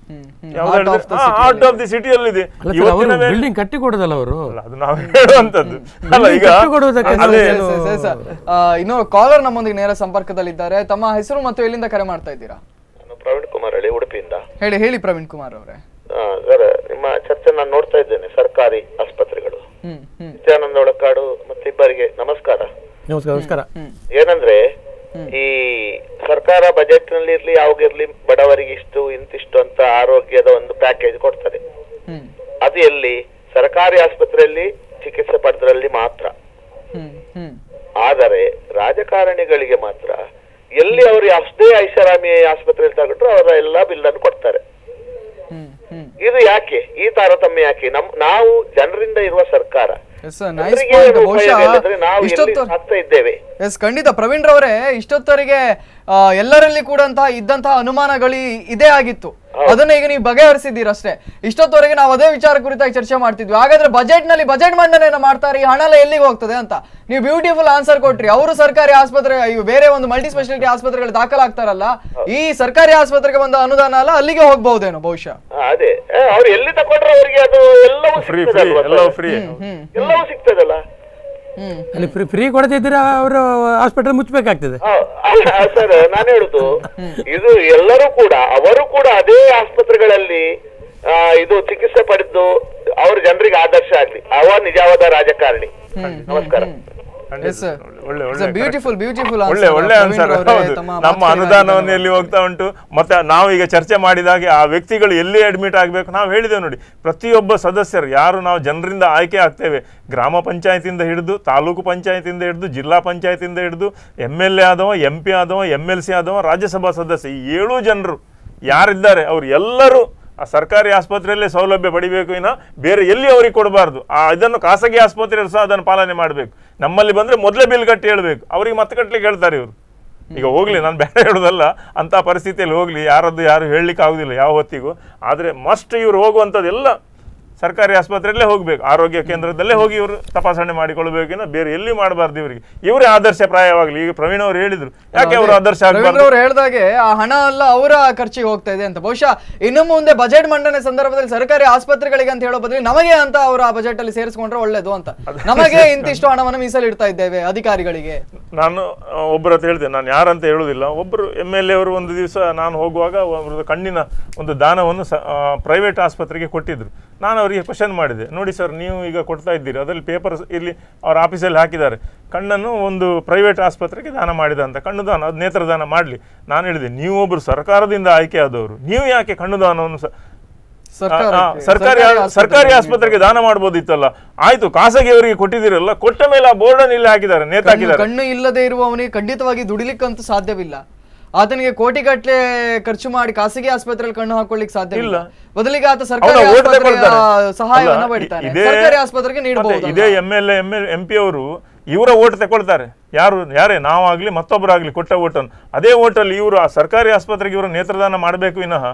ಯಾವ್ದು ಆರ್ಟ್ ಆಫ್ ದಿ ಸಿಟಿಯಲ್ಲಿದೆ ಅಲ್ಲ ಸರ್ ಇವತ್ತಿನ ಅವರು ಮೇಲೆ- ಬಿಲ್ಡಿಂಗ್ ಕಟ್ಟಿ ಕೊಡೋದಲ್ಲ ಅವರು ಅಲ್ಲ, ಅದು ನಾವು ಹೇಳುವಂಥದ್ದು ಅಲ್ಲ ಈಗ ಕಟ್ಟಿ ಕೊಡುವುದಕ್ಕೆ ಅದೇ ಏನು- ಎಸ್, ಎಸ್, ಎಸ್. ಆ, ಇನ್ನು ಕಾಲರ್ ನಮ್ಮೊಂದಿಗೆ ನೇರ ಸಂಪರ್ಕದಲ್ಲಿದ್ದಾರೆ ತಮ್ಮ ಹೆಸರು ಮತ್ತು ಎಲ್ಲಿಂದ ಕರೆ ಮಾಡ್ತಾ ಇದ್ದೀರಾ ನಾನು ಪ್ರವೀಣ್ ಕುಮಾರ್ ಹೇಳಿ ಉಡುಪಿಯಿಂದ ಹೇಳಿ ಹೇಳಿ ಪ್ರವೀಣ್ ಕುಮಾರ್ ಅವರೇ ಆ, ಸರ್ ನಿಮ್ಮ ಚರ್ಚೆ ನಾನು ನೋಡ್ತಾ ಇದ್ದೇನೆ ಸರ್ಕಾರಿ ಆಸ್ಪತ್ರೆಗಳು ಹ್ಮ್ ಹ್ಮ್ ನಿತ್ಯಾನಂದ ಒಳಕಾಡು ಮತ್ತೆ ಇಬ್ಬರಿಗೆ ನಮಸ್ಕಾರ ನಮಸ್ಕಾರ ನಮಸ್ಕಾರ ಏನಂದ್ರೆ ಈ ಸರ್ಕಾರ ಬಜೆಟ್ ನಲ್ಲಿ ಇರ್ಲಿ ಯಾವಾಗಿರ್ಲಿ ಬಡವರಿಗೆ ಇಷ್ಟು ಇಂತಿಷ್ಟು ಅಂತ ಆರೋಗ್ಯದ ಒಂದು ಪ್ಯಾಕೇಜ್ ಕೊಡ್ತದೆ ಹ್ಮ್ ಅದು ಎಲ್ಲಿ ಸರ್ಕಾರಿ ಆಸ್ಪತ್ರೆಯಲ್ಲಿ ಚಿಕಿತ್ಸೆ ಪಡೆದ್ರಲ್ಲಿ ಮಾತ್ರ ಹ್ಮ್ ಹ್ಮ್ ಆದರೆ ರಾಜಕಾರಣಿಗಳಿಗೆ ಮಾತ್ರ ಎಲ್ಲಿ ಅವರು ಅಷ್ಟೇ ಐಷಾರಾಮಿ ಆಸ್ಪತ್ರೆಯಲ್ಲಿ ತಗೊಂಡ್ರು ಅವರ ಎಲ್ಲಾ ಬಿಲ್ ಅನ್ನು ಕೊಡ್ತಾರೆ ಹ್ಮ್ ಹ್ಮ್ ಇದು ಯಾಕೆ ಈ ತಾರತಮ್ಯ ಯಾಕೆ ನಮ್ ನಾವು ಜನರಿಂದ ಇರುವ ಸರ್ಕಾರ ಎಸ್ ನೈಸ್ ಜನರಿಗೆ ಪಾಯಿಂಟ್ ಏನು ಉಪಯೋಗ ಬಹುಶಃ ಇಲ್ಲದ್ರೆ ನಾವು ಎಲ್ಲಿ ಇಷ್ಟೊತ್ತು ಸಾಕ್ತಾ ಇದ್ದೇವೆ ಎಸ್ ಖಂಡಿತ ಪ್ರವೀಣ್ ರವರೇ ಇಷ್ಟೊತ್ತವರೆಗೆ ಆ, ಎಲ್ಲರಲ್ಲಿ ಕೂಡ ಇದ್ದಂತಹ ಅನುಮಾನಗಳು ಇದೇ ಆಗಿತ್ತು ಅದನ್ನ ಈಗ ನೀವು ಬಗೆಹರಿಸಿದ್ದೀರಷ್ಟೇ ಇಷ್ಟೊತ್ತವರೆಗೆ ನಾವು ಅದೇ ವಿಚಾರ ಕುರಿತಾಗಿ ಚರ್ಚೆ ಮಾಡ್ತಿದ್ವಿ ಹಾಗಾದ್ರೆ ಬಜೆಟ್ ನಲ್ಲಿ ಬಜೆಟ್ ಮಂಡನೆಯನ್ನ ಮಾಡ್ತಾರೆ ಈ ಹಣ ಎಲ್ಲ ಎಲ್ಲಿಗೆ ಹೋಗ್ತದೆ ಅಂತ ನೀವು ಬ್ಯೂಟಿಫುಲ್ ಆನ್ಸರ್ ಕೊಟ್ರಿ ಅವರು ಸರ್ಕಾರಿ ಆಸ್ಪತ್ರೆ ಇವು ಬೇರೆ ಒಂದು ಮಲ್ಟಿ ಸ್ಪೆಷಾಲಿಟಿ ಆಸ್ಪತ್ರೆಗಳು ದಾಖಲಾಗ್ತಾರಲ್ಲ ಈ ಸರ್ಕಾರಿ ಆಸ್ಪತ್ರೆಗೆ ಬಂದ ಅನುದಾನ ಅಲ್ಲ ಅಲ್ಲಿಗೆ ಹೋಗ್ಬಹುದೇನೋ ಬಹುಶಃ ಆ, ಅದೇ ಆ, ಅವ್ರು ಎಲ್ಲಿ ತಕೊಂಡ್ರೆ ಅವರಿಗೆ ಅದು ಎಲ್ಲವೂ ಫ್ರೀ ಸಿಗ್ತದೆ ಫ್ರೀ ಅಲ್ವಾ ಎಲ್ಲವೂ ಸರ್? ಫ್ರೀ ಹ್ಮ್ ಎಲ್ಲವೂ ಸಿಗ್ತದಲ್ಲ ಹ್ಮ್ ಅಲ್ಲಿ ಫ್ರೀ ಫ್ರೀ ಕೊಡದಿದ್ರೆ ಅವರು ಹಾಸ್ಪಿಟಲ್ ಮುಚ್ಚಬೇಕಾಗ್ತದೆ ಆ, ಅಲ್ಲ, ಸರ್ ನಾನು ಹೇಳುದು ಇದು ಎಲ್ಲರೂ ಕೂಡ ಅವರು ಕೂಡ ಅದೇ ಆಸ್ಪತ್ರೆಗಳಲ್ಲಿ ಆ, ಇದು ಚಿಕಿತ್ಸೆ ಪಡೆದು ಅವ್ರ ಜನರಿಗೆ ಆದರ್ಶ ಆಗ್ಲಿ ಅವ ನಿಜವಾದ ರಾಜಕಾರಣಿ ನಮಸ್ಕಾರ ಖಂಡಿತ. ಎಸ್ ಸರ್ ಒಳ್ಳೆ ಒಳ್ಳೆ ಬ್ಯೂಟಿಫುಲ್ ಬ್ಯೂಟಿಫುಲ್ ಒಳ್ಳೆ ಒಳ್ಳೆ ಆನ್ಸರ್ ಹೌದು ನಮ್ಮ ಅನುದಾನವನ್ನು ಎಲ್ಲಿ ಹೋಗ್ತಾ ಉಂಟು ಮತ್ತೆ ನಾವು ಈಗ ಚರ್ಚೆ ಮಾಡಿದಾಗೆ ಆ ವ್ಯಕ್ತಿಗಳು ಎಲ್ಲಿ ಅಡ್ಮಿಟ್ ಆಗಬೇಕು ನಾವು ಹೇಳಿದ್ದೇವೆ ನೋಡಿ ಪ್ರತಿಯೊಬ್ಬ ಸದಸ್ಯರು ಯಾರು ನಾವು ಜನರಿಂದ ಆಯ್ಕೆ ಆಗ್ತೇವೆ ಗ್ರಾಮ ಪಂಚಾಯತಿಂದ ಹಿಡಿದು ತಾಲೂಕು ಪಂಚಾಯತಿಂದ ಹಿಡಿದು ಜಿಲ್ಲಾ ಪಂಚಾಯತಿಂದ ಹಿಡಿದು ಎಮ್ ಎಲ್ ಎ ಆದವ ಎಂ ಪಿ ಆದವ ಎಮ್ ಎಲ್ ಸಿ ಆದವ ರಾಜ್ಯಸಭಾ ಸದಸ್ಯ ಈ ಏಳು ಜನರು ಯಾರಿದ್ದಾರೆ ಅವರು ಎಲ್ಲರೂ ಆ ಸರ್ಕಾರಿ ಆಸ್ಪತ್ರೆಯಲ್ಲೇ ಸೌಲಭ್ಯ ಪಡಿಬೇಕು ಇನ್ನ ಬೇರೆ ಎಲ್ಲಿ ಅವರಿಗೆ ಕೊಡಬಾರ್ದು ಆ ಇದನ್ನು ಖಾಸಗಿ ಆಸ್ಪತ್ರೆಯಲ್ಲಿ ಸಹ ಅದನ್ನು ಪಾಲನೆ ಮಾಡಬೇಕು ನಮ್ಮಲ್ಲಿ ಬಂದ್ರೆ ಮೊದಲೇ ಬಿಲ್ ಕಟ್ಟಿ ಹೇಳ್ಬೇಕು ಅವರಿಗೆ ಮತ್ತೆ ಕಟ್ಟಲಿಕ್ಕೆ ಹೇಳ್ತಾರೆ ಇವರು ಈಗ ಹೋಗ್ಲಿ ನಾನು ಬೇರೆ ಹೇಳೋದಲ್ಲ ಅಂತ ಪರಿಸ್ಥಿತಿಯಲ್ಲಿ ಹೋಗ್ಲಿ ಯಾರದ್ದು ಯಾರು ಹೇಳಲಿಕ್ಕೆ ಆಗುದಿಲ್ಲ ಯಾವ ಹೊತ್ತಿಗೂ ಆದರೆ ಮಸ್ಟ್ ಇವ್ರು ಹೋಗುವಂಥದ್ದು ಎಲ್ಲ ಸರ್ಕಾರಿ ಆಸ್ಪತ್ರೆಯಲ್ಲೇ ಹೋಗ್ಬೇಕು ಆರೋಗ್ಯ ಕೇಂದ್ರದಲ್ಲೇ ಹೋಗಿ ಇವರು ತಪಾಸಣೆ ಮಾಡಿಕೊಳ್ಬೇಕಿನ್ನ ಬೇರೆ ಎಲ್ಲಿ ಮಾಡಬಾರ್ದು ಇವರಿಗೆ ಇವರೇ ಆದರ್ಶ ಪ್ರಾಯವಾಗಲಿ ಈಗ ಪ್ರವೀಣ್ ಅವರು ಹೇಳಿದ್ರು ಯಾಕೆ ಅವರು ಆದರ್ಶ ಆಗಬಾರ್ದು ಅವ್ರು ಹೇಳ್ದಾಗೆ ಆ ಹಣ ಎಲ್ಲ ಅವರ ಖರ್ಚಿಗೆ ಹೋಗ್ತಾ ಇದೆ ಅಂತ ಬಹುಶಃ ಇನ್ನು ಮುಂದೆ ಬಜೆಟ್ ಮಂಡನೆ ಸಂದರ್ಭದಲ್ಲಿ ಸರ್ಕಾರಿ ಆಸ್ಪತ್ರೆಗಳಿಗೆ ಅಂತ ಹೇಳೋ ಬದಲು ನಮಗೆ ಅಂತ ಅವರು ಆ ಬಜೆಟ್ ಅಲ್ಲಿ ಸೇರಿಸ್ಕೊಂಡ್ರೆ ಒಳ್ಳೇದು ಅಂತ ನಮಗೆ ಇಂತಿಷ್ಟು ಹಣವನ್ನು ಮೀಸಲಿಡ್ತಾ ಇದ್ದೇವೆ ಅಧಿಕಾರಿಗಳಿಗೆ ನಾನು ಆ, ಒಬ್ಬರ ಹತ್ರ ಹೇಳ್ತೇನೆ ನಾನು ಯಾರಂತ ಹೇಳುವುದಿಲ್ಲ ಒಬ್ಬರು ಎಮ್ ಎಲ್ ಎ ಅವರು ಒಂದು ದಿವಸ ನಾನು ಹೋಗುವಾಗ ಅವ್ರದ್ದು ಕಣ್ಣಿನ ಒಂದು ದಾನವನ್ನು ಸ ಪ್ರೈವೇಟ್ ಆಸ್ಪತ್ರೆಗೆ ಕೊಟ್ಟಿದ್ರು ನಾನು ಅವರಿಗೆ ಕ್ವಶನ್ ಮಾಡಿದೆ ನೋಡಿ ಸರ್ ನೀವು ಈಗ ಕೊಡ್ತಾ ಇದ್ದೀರಿ ಅದರಲ್ಲಿ ಪೇಪರ್ ಇಲ್ಲಿ ಅವ್ರ ಆಫೀಸಲ್ಲಿ ಹಾಕಿದ್ದಾರೆ ಕಣ್ಣನ್ನು ಒಂದು ಪ್ರೈವೇಟ್ ಆಸ್ಪತ್ರೆಗೆ ದಾನ ಮಾಡಿದ ಅಂತ ಕಣ್ಣು ದಾನ ಅದು ನೇತ್ರದಾನ ಮಾಡಲಿ ನಾನು ಹೇಳಿದೆ ನೀವು ಒಬ್ಬರು ಸರ್ಕಾರದಿಂದ ಆಯ್ಕೆ ಆದವರು ನೀವು ಯಾಕೆ ಕಣ್ಣು ದಾನವನ್ನು ಸ ಆ, ಆ, ಸರ್ಕಾರಕ್ಕೆ, ಸರ್ಕಾರಿ ಆಸ್ಪತ್ರೆಗೆ ಸರ್ಕಾರಿ ಆಸ್ಪತ್ರೆಗೆ ದಾನ ಮಾಡ್ಬೋದಿತ್ತಲ್ಲ ಆಯ್ತು ಖಾಸಗಿಯವರಿಗೆ ಕೊಟ್ಟಿದ್ದೀರಲ್ಲ ಕೊಟ್ಟ ಮೇಲೆ ಆ ಬೋರ್ಡ್ ಇಲ್ಲಿ ಹಾಕಿದ್ದಾರೆ ನೇತು ಕಣ್ಣು- ಹಾಕಿದ್ದಾರೆ ಕಣ್ಣು ಇಲ್ಲದೆ ಇರುವವನಿಗೆ ಖಂಡಿತವಾಗಿ ದುಡಿಲಿಕ್ಕಂತೂ ಸಾಧ್ಯವಿಲ್ಲ ಆತನಿಗೆ ಕೋಟಿಗಟ್ಲೆ ಖರ್ಚು ಮಾಡಿ ಖಾಸಗಿ ಆಸ್ಪತ್ರೆಯಲ್ಲಿ ಕಣ್ಣು ಹಾಕೊಳ್ಳಿಕ್ಕೆ ಸಾಧ್ಯ ಇಲ್ಲ ಬದಲಿಗೆ ಆತ ಸರ್ಕಾರಿ ಅವನ ಓಟ್ ಆಸ್ಪತ್ರೆಯ ತಗೊಳ್ತಾರೆ. ಸಹಾಯವನ್ನ ಅಲ್ಲ, ಪಡಿತಾನೆ ಇದೇ- ಸರ್ಕಾರಿ ಆಸ್ಪತ್ರೆಗೆ ಮತ್ತೆ ನೀಡಬಹುದು ಇದೇ M L A M L M P ಅವರು ಇವರ ಓಟ್ ತಗೊಳ್ತಾರೆ ಯಾರು ಯಾರೇ ನಾವಾಗ್ಲಿ ಮತ್ತೊಬ್ಬರಾಗ್ಲಿ ಕೊಟ್ಟ ಓಟನ್ನು ಅದೇ ಓಟಲ್ಲಿ ಇವರು ಆ ಸರ್ಕಾರಿ ಆಸ್ಪತ್ರೆಗೆ ಇವರು ನೇತ್ರದಾನ ಮಾಡಬೇಕು ವಿನಃ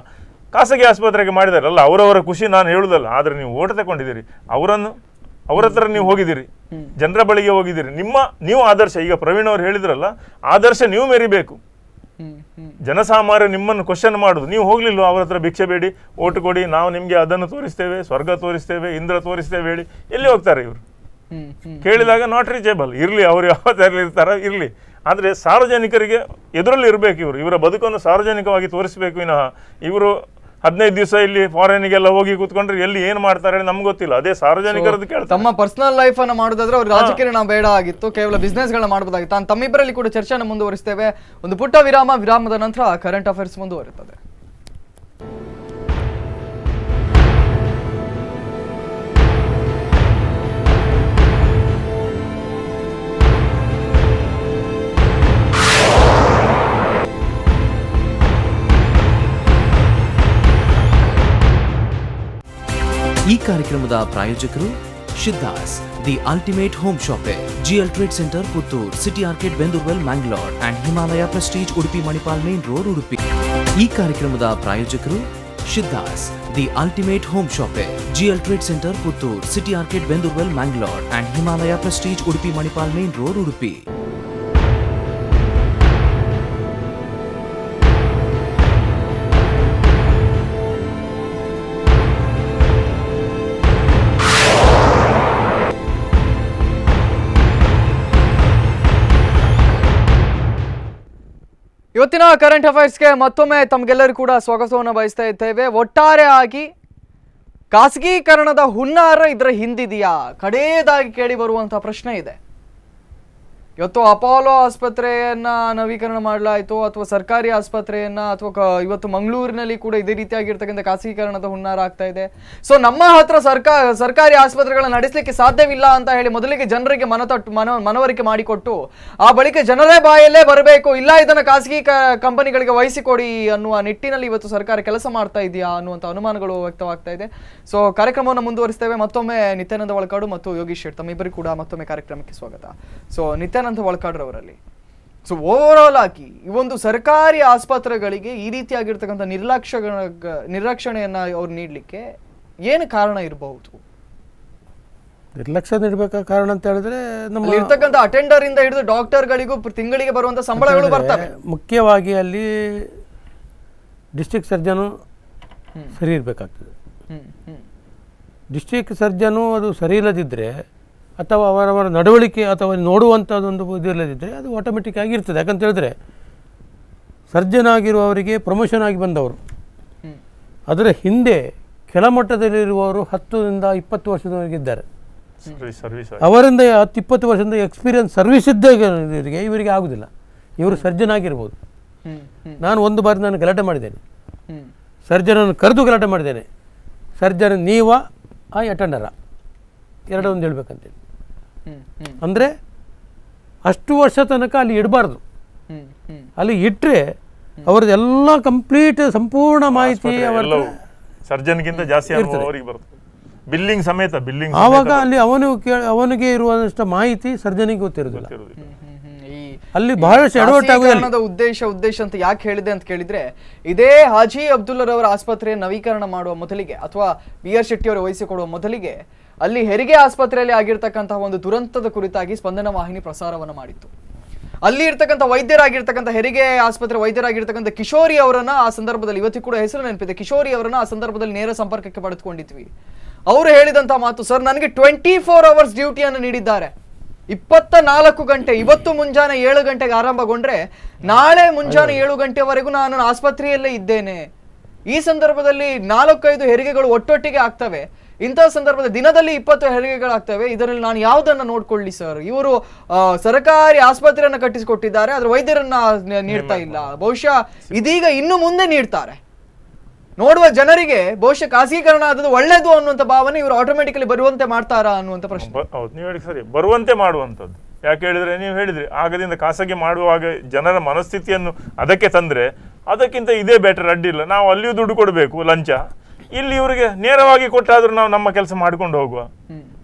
ಖಾಸಗಿ ಆಸ್ಪತ್ರೆಗೆ ಮಾಡಿದ್ದಾರೆ ಅಲ್ಲ ಅವರವರ ಖುಷಿ ನಾನು ಹೇಳುದಲ್ಲ ಆದರೆ ನೀವು ಓಟ ತಗೊಂಡಿದ್ದೀರಿ ಅವರನ್ನು ಅವ್ರ ಹತ್ರ ನೀವು ಹೋಗಿದ್ದೀರಿ ಜನರ ಬಳಿಗೆ ಹೋಗಿದ್ದೀರಿ ನಿಮ್ಮ ನೀವು ಆದರ್ಶ ಈಗ ಪ್ರವೀಣ್ ಅವರು ಹೇಳಿದ್ರಲ್ಲ ಆದರ್ಶ ನೀವು ಮೆರಿಬೇಕು ಹ್ಮ್ ಹ್ಮ್ ಜನಸಾಮಾನ್ಯ ನಿಮ್ಮನ್ನು ಕ್ವಶನ್ ಮಾಡುದು ನೀವು ಹೋಗ್ಲಿಲ್ವ ಅವ್ರ ಹತ್ರ ಭಿಕ್ಷೆ ಬೇಡಿ ಓಟು ಕೊಡಿ ನಾವು ನಿಮಗೆ ಅದನ್ನು ತೋರಿಸ್ತೇವೆ ಸ್ವರ್ಗ ತೋರಿಸ್ತೇವೆ ಇಂದ್ರ ತೋರಿಸ್ತೇವೆ ಹೇಳಿ ಎಲ್ಲಿ ಹೋಗ್ತಾರೆ ಇವರು ಹ್ಮ್ ಹ್ಮ್ ಕೇಳಿದಾಗ ನಾಟ್ ರೀಚೇಬಲ್ ಇರಲಿ ಅವ್ರು ಯಾವತ್ತಲ್ಲಿ ಇರ್ತಾರ ಇರಲಿ ಆದರೆ ಸಾರ್ವಜನಿಕರಿಗೆ ಎದುರಲ್ಲಿ ಇರಬೇಕು ಇವರು ಇವರ ಬದುಕನ್ನು ಸಾರ್ವಜನಿಕವಾಗಿ ತೋರಿಸಬೇಕು ವಿನಃ ಇವರು ಹದಿನೈದು ದಿವಸ ಇಲ್ಲಿ ಫಾರಿನ್ಗೆಲ್ಲ ಹೋಗಿ ಕೂತ್ಕೊಂಡ್ರೆ ಎಲ್ಲಿ ಏನು ಮಾಡ್ತಾರೆ ನಮ್ಗೆ ಗೊತ್ತಿಲ್ಲ ಅದೇ ಸಾರ್ವಜನಿಕರದ್ದು ಕೇಳ್ತಾರೆ ತಮ್ಮ ಪರ್ಸನಲ್ ಲೈಫ್ ಅನ್ನ ಮಾಡೋದಾದ್ರೆ ಅವ್ರು ರಾಜಕೀಯ ಬೇಡ ಆಗಿತ್ತು ಕೇವಲ ಬಿಸ್ನೆಸ್ ಗಳನ್ನ ಮಾಡಬಹುದಾಗಿತ್ತು ನಾನು ತಮ್ಮಿಬ್ಬರಲ್ಲಿ ಕೂಡ ಚರ್ಚೆಯನ್ನು ಮುಂದುವರಿಸ್ತೇವೆ ಒಂದು ಪುಟ್ಟ ವಿರಾಮ ವಿರಾಮದ ನಂತರ ಕರೆಂಟ್ ಅಫೇರ್ಸ್ ಮುಂದುವರಿಯುತ್ತದೆ ಈ ಕಾರ್ಯಕ್ರಮದ ಪ್ರಾಯೋಜಕರು Siddhas the ultimate home shoppe G L trade centre Puttur city arcade Bendurwell Mangalore and Himalaya Prestige Udupi Manipal main road Udupi ಈ ಕಾರ್ಯಕ್ರಮದ ಪ್ರಾಯೋಜಕರು Siddhas the ultimate home shoppe G L trade centre Puttur city arcade Bendurwell Mangalore and Himalaya Prestige Udupi Manipal main road Udupi ಇವತ್ತಿನ ಕರೆಂಟ್ ಅಫೈರ್ಸ್ಗೆ ಮತ್ತೊಮ್ಮೆ ತಮಗೆಲ್ಲರೂ ಕೂಡ ಸ್ವಾಗತವನ್ನು ಬಯಸ್ತಾ ಇದ್ದೇವೆ ಒಟ್ಟಾರೆ ಆಗಿ ಖಾಸಗೀಕರಣದ ಹುನ್ನಾರ ಇದರ ಹಿಂದಿದೆಯಾ ಕಡೆಯದಾಗಿ ಕೇಳಿ ಬರುವಂತಹ ಪ್ರಶ್ನೆ ಇದೆ ಇವತ್ತು ಅಪೋಲೋ ಆಸ್ಪತ್ರೆಯನ್ನ ನವೀಕರಣ ಮಾಡಲಾಯಿತು ಅಥವಾ ಸರ್ಕಾರಿ ಆಸ್ಪತ್ರೆಯನ್ನ ಅಥವಾ ಕ- ಇವತ್ತು ಮಂಗಳೂರಿನಲ್ಲಿ ಕೂಡ ಇದೇ ರೀತಿಯಾಗಿರ್ತಕ್ಕಂಥ ಖಾಸಗೀಕರಣದ ಹುನ್ನಾರ ಆಗ್ತಾ ಇದೆ ಸೊ ನಮ್ಮ ಹತ್ರ ಸರ್ಕಾರ ಸರ್ಕಾರಿ ಆಸ್ಪತ್ರೆಗಳನ್ನ ನಡೆಸಲಿಕ್ಕೆ ಸಾಧ್ಯವಿಲ್ಲ ಅಂತ ಹೇಳಿ ಮೊದಲಿಗೆ ಜನರಿಗೆ ಮನತಟ್ಟು ಮನ ಮನವರಿಕೆ ಮಾಡಿಕೊಟ್ಟು ಆ ಬಳಿಕ ಜನರೇ ಬಾಯಲ್ಲೇ ಬರಬೇಕು ಇಲ್ಲ ಇದನ್ನ ಖಾಸಗಿ ಕ- ಕಂಪನಿಗಳಿಗೆ ವಹಿಸಿಕೊಡಿ ಅನ್ನುವ ನಿಟ್ಟಿನಲ್ಲಿ ಇವತ್ತು ಸರ್ಕಾರ ಕೆಲಸ ಮಾಡ್ತಾ ಇದೆಯಾ ಅನ್ನುವಂಥ ಅನುಮಾನಗಳು ವ್ಯಕ್ತವಾಗ್ತಾ ಇದೆ ಸೊ ಕಾರ್ಯಕ್ರಮವನ್ನು ಮುಂದುವರಿಸ್ತೇವೆ ಮತ್ತೊಮ್ಮೆ ನಿತ್ಯಾನಂದ ಒಳಕಾಡು ಮತ್ತು ಯೋಗೀಶ್ ಶೆಟ್ ತಮ್ಮಿಬ್ಬರಿಗೂ ಕೂಡ ಮತ್ತೊಮ್ಮೆ ಕಾರ್ಯಕ್ರಮಕ್ಕೆ ಸ್ವಾಗತ ಸೊ ನಿತ್ಯಾನಂದ ಒಳಕಾಡ್ರವರಲ್ಲಿ ಸೊ ಓವರಾಲ್ ಆಗಿ ಈ ಒಂದು ಸರ್ಕಾರಿ ಆಸ್ಪತ್ರೆಗಳಿಗೆ ಈ ರೀತಿಯಾಗಿರ್ತಕ್ಕಂಥ ನಿರ್ಲಕ್ಷ್ಯ ನಿರ್ರಕ್ಷಣೆಯನ್ನ ಅವ್ರು ನೀಡಲಿಕ್ಕೆ ಏನು ಕಾರಣ ಇರಬಹುದು ನಿರ್ಲಕ್ಷ್ಯ ನೀಡಬೇಕಾದ ಕಾರಣ ಅಂತ ಹೇಳಿದ್ರೆ ನಮ್ಮ ಅಲ್ಲಿ ಇರ್ತಕ್ಕಂಥ ಅಟೆಂಡರ್ ಇಂದ ಹಿಡಿದು ಡಾಕ್ಟರ್ಗಳಿಗೂ ತಿಂಗಳಿಗೆ ಬರುವಂತ ಸಂಬಳಗಳು ಬರ್ತವೆ ಮುಖ್ಯವಾಗಿ ಅಲ್ಲಿ ಡಿಸ್ಟ್ರಿಕ್ಟ್ ಸರ್ಜನು ಸರಿ ಇರಬೇಕಾಗ್ತದೆ ಹ್ಮ್ ಹ್ಮ್ ಡಿಸ್ಟ್ರಿಕ್ಟ್ ಸರ್ಜನು ಅದು ಸರಿ ಇಲ್ಲದಿದ್ದರೆ ಅಥವಾ ಅವರವರ ನಡವಳಿಕೆ ಅಥವಾ ನೋಡುವಂಥದ್ದೊಂದು ಇದು ಇಲ್ಲದಿದ್ದರೆ ಅದು ಆಟೋಮೆಟಿಕ್ ಆಗಿ ಇರ್ತದೆ ಯಾಕಂತ ಹೇಳಿದ್ರೆ ಸರ್ಜನ್ ಆಗಿರುವವರಿಗೆ ಪ್ರಮೋಷನ್ ಆಗಿ ಬಂದವರು ಹ್ಮ್ ಅದರ ಹಿಂದೆ ಕೆಳಮಟ್ಟದಲ್ಲಿರುವವರು ಹತ್ತರಿಂದ ಇಪ್ಪತ್ತು ವರ್ಷದವರೆಗೆ ಇದ್ದಾರೆ ಸರ್ವಿಸ್ ಸರ್ವಿಸ್ ಅವರಿಂದ ಹತ್ತು ಇಪ್ಪತ್ತು ವರ್ಷದಿಂದ ಎಕ್ಸ್ಪೀರಿಯನ್ಸ್ ಸರ್ವಿಸ್ ಇದ್ದವರಿಗೆ ಇವರಿಗೆ ಆಗುದಿಲ್ಲ ಇವರು ಸರ್ಜನ್ ಆಗಿರ್ಬೋದು ಹ್ಮ್ ಹ್ಮ್ ನಾನು ಒಂದು ಬಾರಿ ನಾನು ಗಲಾಟೆ ಮಾಡಿದ್ದೇನೆ ಹ್ಮ್ ಸರ್ಜನನ್ನು ಕರೆದು ಗಲಾಟೆ ಮಾಡಿದ್ದೇನೆ ಸರ್ಜನ್ ನೀವ ಆ ಅಟೆಂಡರ ಎರಡೊಂದು ಹೇಳ್ಬೇಕಂತೇಳಿ ಹ್ಮ್ ಹ್ಮ್ ಅಂದರೆ ಅಷ್ಟು ವರ್ಷ ತನಕ ಅಲ್ಲಿ ಇಡಬಾರ್ದು ಹ್ಮ್ ಹ್ಮ್ ಅಲ್ಲಿ ಇಟ್ಟರೆ ಅವ್ರದ್ದೆಲ್ಲ ಕಂಪ್ಲೀಟ್ ಸಂಪೂರ್ಣ ಮಾಹಿತಿ ಅವರ ಎಲ್ಲವೂ ಸರ್ಜನ್ಗಿಂತ ಜಾಸ್ತಿ ಅನುಭವ ಅವರಿಗೆ ಬರ್ತದೆ ಬಿಲ್ಲಿಂಗ್ ಸಮೇತ ಬಿಲ್ಲಿಂಗ್ ಆವಾಗ ಅಲ್ಲಿ ಅವನು ಕೇ ಅವನಿಗೆ ಇರುವಷ್ಟು ಮಾಹಿತಿ ಸರ್ಜನಿಗೆ ಗೊತ್ತಿರೋದಿಲ್ಲ ಹ್ಮ್, ಹ್ಮ್, ಹ್ಮ್. ಈ ಅಲ್ಲಿ ಬಹಳಷ್ಟು ಎಡವಟ್ಟು ಆಗುವುದಿಲ್ಲ ಖಾಸಗೀಕರಣದ ಉದ್ದೇಶ ಉದ್ದೇಶ ಅಂತ ಯಾಕೆ ಹೇಳಿದೆ ಅಂತ ಕೇಳಿದ್ರೆ ಇದೇ ಹಾಜಿ ಅಬ್ದುಲ್ಲರವರ ಆಸ್ಪತ್ರೆಯ ನವೀಕರಣ ಮಾಡುವ ಮೊದಲಿಗೆ ಅಥವಾ ಬಿ ಆರ್ ಶೆಟ್ಟಿ ಅವರು ವಹಿಸಿಕೊಡುವ ಮೊದಲಿಗೆ ಅಲ್ಲಿ ಹೆರಿಗೆ ಆಸ್ಪತ್ರೆಯಲ್ಲಿ ಆಗಿರ್ತಕ್ಕಂತಹ ಒಂದು ದುರಂತದ ಕುರಿತಾಗಿ ಸ್ಪಂದನ ವಾಹಿನಿ ಪ್ರಸಾರವನ್ನು ಮಾಡಿತ್ತು ಅಲ್ಲಿ ಇರ್ತಕ್ಕಂಥ ವೈದ್ಯರಾಗಿರ್ತಕ್ಕಂಥ ಹೆರಿಗೆ ಆಸ್ಪತ್ರೆ ವೈದ್ಯರಾಗಿರ್ತಕ್ಕಂಥ ಕಿಶೋರಿ ಅವರನ್ನ ಆ ಸಂದರ್ಭದಲ್ಲಿ ಇವತ್ತಿಗೂ ಕೂಡ ಹೆಸರು ನೆನಪಿದೆ ಕಿಶೋರಿ ಅವರನ್ನ ಆ ಸಂದರ್ಭದಲ್ಲಿ ನೇರ ಸಂಪರ್ಕಕ್ಕೆ ಪಡೆದುಕೊಂಡಿದ್ವಿ ಅವರು ಹೇಳಿದಂತ ಮಾತು ಸರ್ ನನಗೆ ಟ್ವೆಂಟಿ ಫೋರ್ ಅವರ್ಸ್ ಡ್ಯೂಟಿಯನ್ನು ನೀಡಿದ್ದಾರೆ ಇಪ್ಪತ್ತ ನಾಲ್ಕು ಗಂಟೆ ಇವತ್ತು ಮುಂಜಾನೆ ಏಳು ಗಂಟೆಗೆ ಆರಂಭಗೊಂಡ್ರೆ ನಾಳೆ ಮುಂಜಾನೆ ಏಳು ಗಂಟೆವರೆಗೂ ನಾನು ಆಸ್ಪತ್ರೆಯಲ್ಲೇ ಇದ್ದೇನೆ ಈ ಸಂದರ್ಭದಲ್ಲಿ ನಾಲ್ಕೈದು ಹೆರಿಗೆಗಳು ಒಟ್ಟೊಟ್ಟಿಗೆ ಆಗ್ತವೆ ಇಂತಹ ಸಂದರ್ಭದಲ್ಲಿ ದಿನದಲ್ಲಿ ಇಪ್ಪತ್ತು ಹೆರಿಗೆಗಳಾಗ್ತವೆ ಇದರಲ್ಲಿ ನಾನು ಯಾವುದನ್ನ ನೋಡ್ಕೊಳ್ಳಿ ಸರ್ ಇವರು ಆ, ಸರ್ಕಾರಿ ಆಸ್ಪತ್ರೆಯನ್ನ ಕಟ್ಟಿಸಿಕೊಟ್ಟಿದ್ದಾರೆ ಆದ್ರೆ ವೈದ್ಯರನ್ನ ನ- ನೀಡ್ತಾ ಇಲ್ಲ ಬಹುಶಃ ಇದೀಗ ಇನ್ನು ಮುಂದೆ ನೀಡ್ತಾರೆ ನೋಡುವ ಜನರಿಗೆ ಬಹುಶಃ ಖಾಸಗೀಕರಣ ಆದದ್ದು ಒಳ್ಳೇದು ಅನ್ನುವಂಥ ಭಾವನೆ ಇವರು ಆಟೋಮೆಟಿಕಲಿ ಬರುವಂತೆ ಮಾಡ್ತಾರಾ ಅನ್ನುವಂಥ ಪ್ರಶ್ನೆ ಬ- ಹೌದು ನೀವು ಹೇಳಿ ಸರಿ ಬರುವಂತೆ ಮಾಡುವಂಥದ್ದು ಯಾಕೆ ಹೇಳಿದ್ರೆ ನೀವು ಹೇಳಿದ್ರಿ ಆಗದಿಂದ ಖಾಸಗಿ ಮಾಡುವಾಗ ಜನರ ಮನಸ್ಥಿತಿಯನ್ನು ಅದಕ್ಕೆ ತಂದ್ರೆ ಅದಕ್ಕಿಂತ ಇದೇ ಬೆಟರ್ ಅಡ್ಡಿಲ್ಲ ನಾವು ಅಲ್ಲಿಯೂ ದುಡ್ಡು ಕೊಡಬೇಕು ಲಂಚ ಇಲ್ಲಿ ಇವರಿಗೆ ನೇರವಾಗಿ ಕೊಟ್ಟಾದ್ರೂ ನಾವು ನಮ್ಮ ಕೆಲಸ ಮಾಡ್ಕೊಂಡು ಹೋಗುವ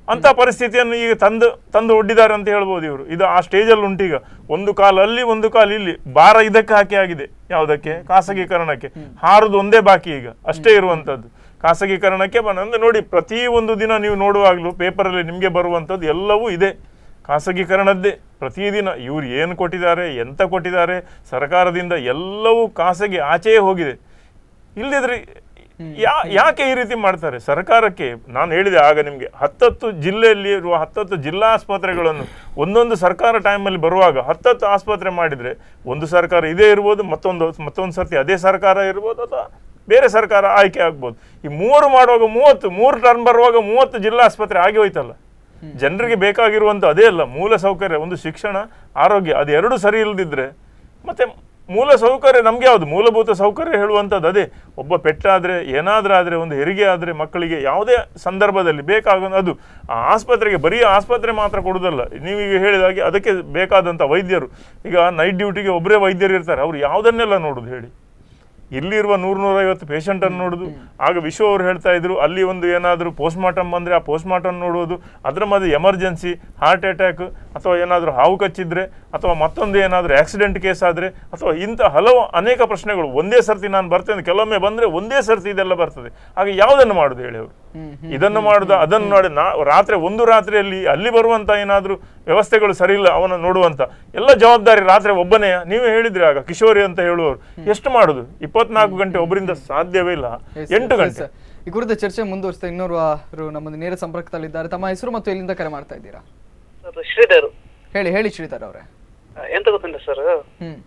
ಅಂತ ಪರಿಸ್ಥಿತಿಯನ್ನು ಈಗ ತಂದು ತಂದು ಒಡ್ಡಿದ್ದಾರೆ ಅಂತ ಹೇಳ್ಬೋದು ಇವರು ಇದು ಆ ಸ್ಟೇಜಲ್ಲಿ ಉಂಟೀಗ ಒಂದು ಕಾಲು ಅಲ್ಲಿ ಒಂದು ಕಾಲು ಇಲ್ಲಿ ಭಾರ ಇದಕ್ಕೆ ಹಾಕಿ ಆಗಿದೆ ಯಾವುದಕ್ಕೆ ಖಾಸಗೀಕರಣಕ್ಕೆ ಹಾರುದು ಒಂದೇ ಬಾಕಿ ಈಗ ಅಷ್ಟೇ ಇರುವಂಥದ್ದು ಖಾಸಗೀಕರಣಕ್ಕೆ ಬನ ಅಂದ್ರೆ ನೋಡಿ ಪ್ರತಿ ಒಂದು ದಿನ ನೀವು ನೋಡುವಾಗಲೂ ಪೇಪರಲ್ಲಿ ನಿಮಗೆ ಬರುವಂಥದ್ದು ಎಲ್ಲವೂ ಇದೆ ಖಾಸಗೀಕರಣದ್ದೇ ಪ್ರತಿದಿನ ಇವ್ರು ಏನು ಕೊಟ್ಟಿದ್ದಾರೆ ಎಂತ ಕೊಟ್ಟಿದ್ದಾರೆ ಸರ್ಕಾರದಿಂದ ಎಲ್ಲವೂ ಖಾಸಗಿ ಆಚೆಯೇ ಹೋಗಿದೆ ಇಲ್ಲದಿದ್ರೆ ಯಾ ಯಾಕೆ ಈ ರೀತಿ ಮಾಡ್ತಾರೆ ಸರ್ಕಾರಕ್ಕೆ ನಾನು ಹೇಳಿದೆ ಆಗ ನಿಮಗೆ ಹತ್ತತ್ತು ಜಿಲ್ಲೆಯಲ್ಲಿ ಇರುವ ಹತ್ತತ್ತು ಜಿಲ್ಲಾ ಆಸ್ಪತ್ರೆಗಳನ್ನು ಒಂದೊಂದು ಸರ್ಕಾರ ಟೈಮಲ್ಲಿ ಬರುವಾಗ ಹತ್ತತ್ತು ಆಸ್ಪತ್ರೆ ಮಾಡಿದರೆ ಒಂದು ಸರ್ಕಾರ ಇದೇ ಇರ್ಬೋದು ಮತ್ತೊಂದು ಮತ್ತೊಂದು ಸರ್ತಿ ಅದೇ ಸರ್ಕಾರ ಇರ್ಬೋದು ಅಥವಾ ಬೇರೆ ಸರ್ಕಾರ ಆಯ್ಕೆ ಆಗ್ಬೋದು ಈ ಮೂರು ಮಾಡುವಾಗ ಮೂವತ್ತು ಮೂರು ಟರ್ನ್ ಬರುವಾಗ ಮೂವತ್ತು ಜಿಲ್ಲಾ ಆಸ್ಪತ್ರೆ ಆಗಿ ಹೋಯ್ತಲ್ಲ ಜನರಿಗೆ ಬೇಕಾಗಿರುವಂಥ ಅದೇ ಅಲ್ಲ ಮೂಲ ಸೌಕರ್ಯ ಒಂದು ಶಿಕ್ಷಣ ಆರೋಗ್ಯ ಅದು ಎರಡು ಸರಿ ಇಲ್ಲದಿದ್ರೆ ಮತ್ತೆ ಮೂಲ ಸೌಕರ್ಯ ನಮ್ಗೆ ಯಾವುದು ಮೂಲಭೂತ ಸೌಕರ್ಯ ಹೇಳುವಂಥದ್ದು ಅದೇ ಒಬ್ಬ ಪೆಟ್ಟಾದರೆ ಏನಾದರೂ ಆದರೆ ಒಂದು ಹೆರಿಗೆ ಆದರೆ ಮಕ್ಕಳಿಗೆ ಯಾವುದೇ ಸಂದರ್ಭದಲ್ಲಿ ಬೇಕಾಗ ಅದು ಆ ಆಸ್ಪತ್ರೆಗೆ ಬರೀ ಆಸ್ಪತ್ರೆ ಮಾತ್ರ ಕೊಡುವುದಲ್ಲ ನೀವೀಗ ಹೇಳಿದ ಹಾಗೆ ಅದಕ್ಕೆ ಬೇಕಾದಂಥ ವೈದ್ಯರು ಈಗ ನೈಟ್ ಡ್ಯೂಟಿಗೆ ಒಬ್ಬರೇ ವೈದ್ಯರು ಇರ್ತಾರೆ ಅವ್ರು ಯಾವುದನ್ನೆಲ್ಲ ನೋಡುದು ಹೇಳಿ ಇಲ್ಲಿರುವ ನೂರು ನೂರೈವತ್ತು ಪೇಷಂಟನ್ನು ನೋಡುದು ಆಗ ವಿಶ್ವ ಅವರು ಹೇಳ್ತಾ ಇದ್ರು ಅಲ್ಲಿ ಒಂದು ಏನಾದರೂ ಪೋಸ್ಟ್ಮಾರ್ಟಮ್ ಬಂದರೆ ಆ ಪೋಸ್ಟ್ಮಾರ್ಟಮ್ ನೋಡುವುದು ಅದರ ಮಧ್ಯೆ ಎಮರ್ಜೆನ್ಸಿ ಹಾರ್ಟ್ ಅಟ್ಯಾಕ್ ಅಥವಾ ಏನಾದರೂ ಹಾವು ಕಚ್ಚಿದ್ರೆ ಅಥವಾ ಮತ್ತೊಂದು ಏನಾದರೂ ಆಕ್ಸಿಡೆಂಟ್ ಕೇಸ್ ಆದರೆ ಅಥವಾ ಇಂಥ ಹಲವು ಅನೇಕ ಪ್ರಶ್ನೆಗಳು ಒಂದೇ ಸರ್ತಿ ನಾನು ಬರ್ತೇನೆ ಕೆಲವೊಮ್ಮೆ ಬಂದರೆ ಒಂದೇ ಸರ್ತಿ ಇದೆಲ್ಲ ಬರ್ತದೆ ಆಗ ಯಾವುದನ್ನು ಮಾಡುದು ಹೇಳಿ ಅವರು ಇದನ್ನು ಮಾಡುದ ಅದನ್ನು ನೋಡಿ ನಾ ರಾತ್ರಿ ಒಂದು ರಾತ್ರಿಯಲ್ಲಿ ಅಲ್ಲಿ ಬರುವಂತ ಏನಾದರೂ ವ್ಯವಸ್ಥೆಗಳು ಸರಿ ಇಲ್ಲ ಅವನ ನೋಡುವಂತ ಎಲ್ಲ ಜವಾಬ್ದಾರಿ ರಾತ್ರಿ ಒಬ್ಬನೇ ನೀವೇ ಹೇಳಿದ್ರಿ ಆಗ ಕಿಶೋರಿ ಅಂತ ಹೇಳುವವರು ಎಷ್ಟು ಮಾಡುದು ಇಪ್ಪತ್ನಾಲ್ಕು ಗಂಟೆ ಒಬ್ಬರಿಂದ ಸಾಧ್ಯವೇ ಇಲ್ಲ Yes, ಎಂಟು yes, ಗಂಟೆ yes. ಈ ಕುರಿತ ಚರ್ಚೆ ಮುಂದುವರಿಸ್ತಾ ಇನ್ನೋರ್ವರು ನಮ್ಮದು ನೇರ ಸಂಪರ್ಕದಲ್ಲಿದ್ದಾರೆ ತಮ್ಮ ಹೆಸರು ಮತ್ತು ಎಲ್ಲಿಂದ ಕರೆ ಮಾಡ್ತಾ ಇದ್ದೀರಾ ಸರ್ ಶ್ರೀಧರ್ ಹೇಳಿ ಹೇಳಿ ಶ್ರೀಧರ್ ಅವರೇ ಎಂತ ಗೊತ್ತುಂಟ ಸರ್ ಹ್ಮ್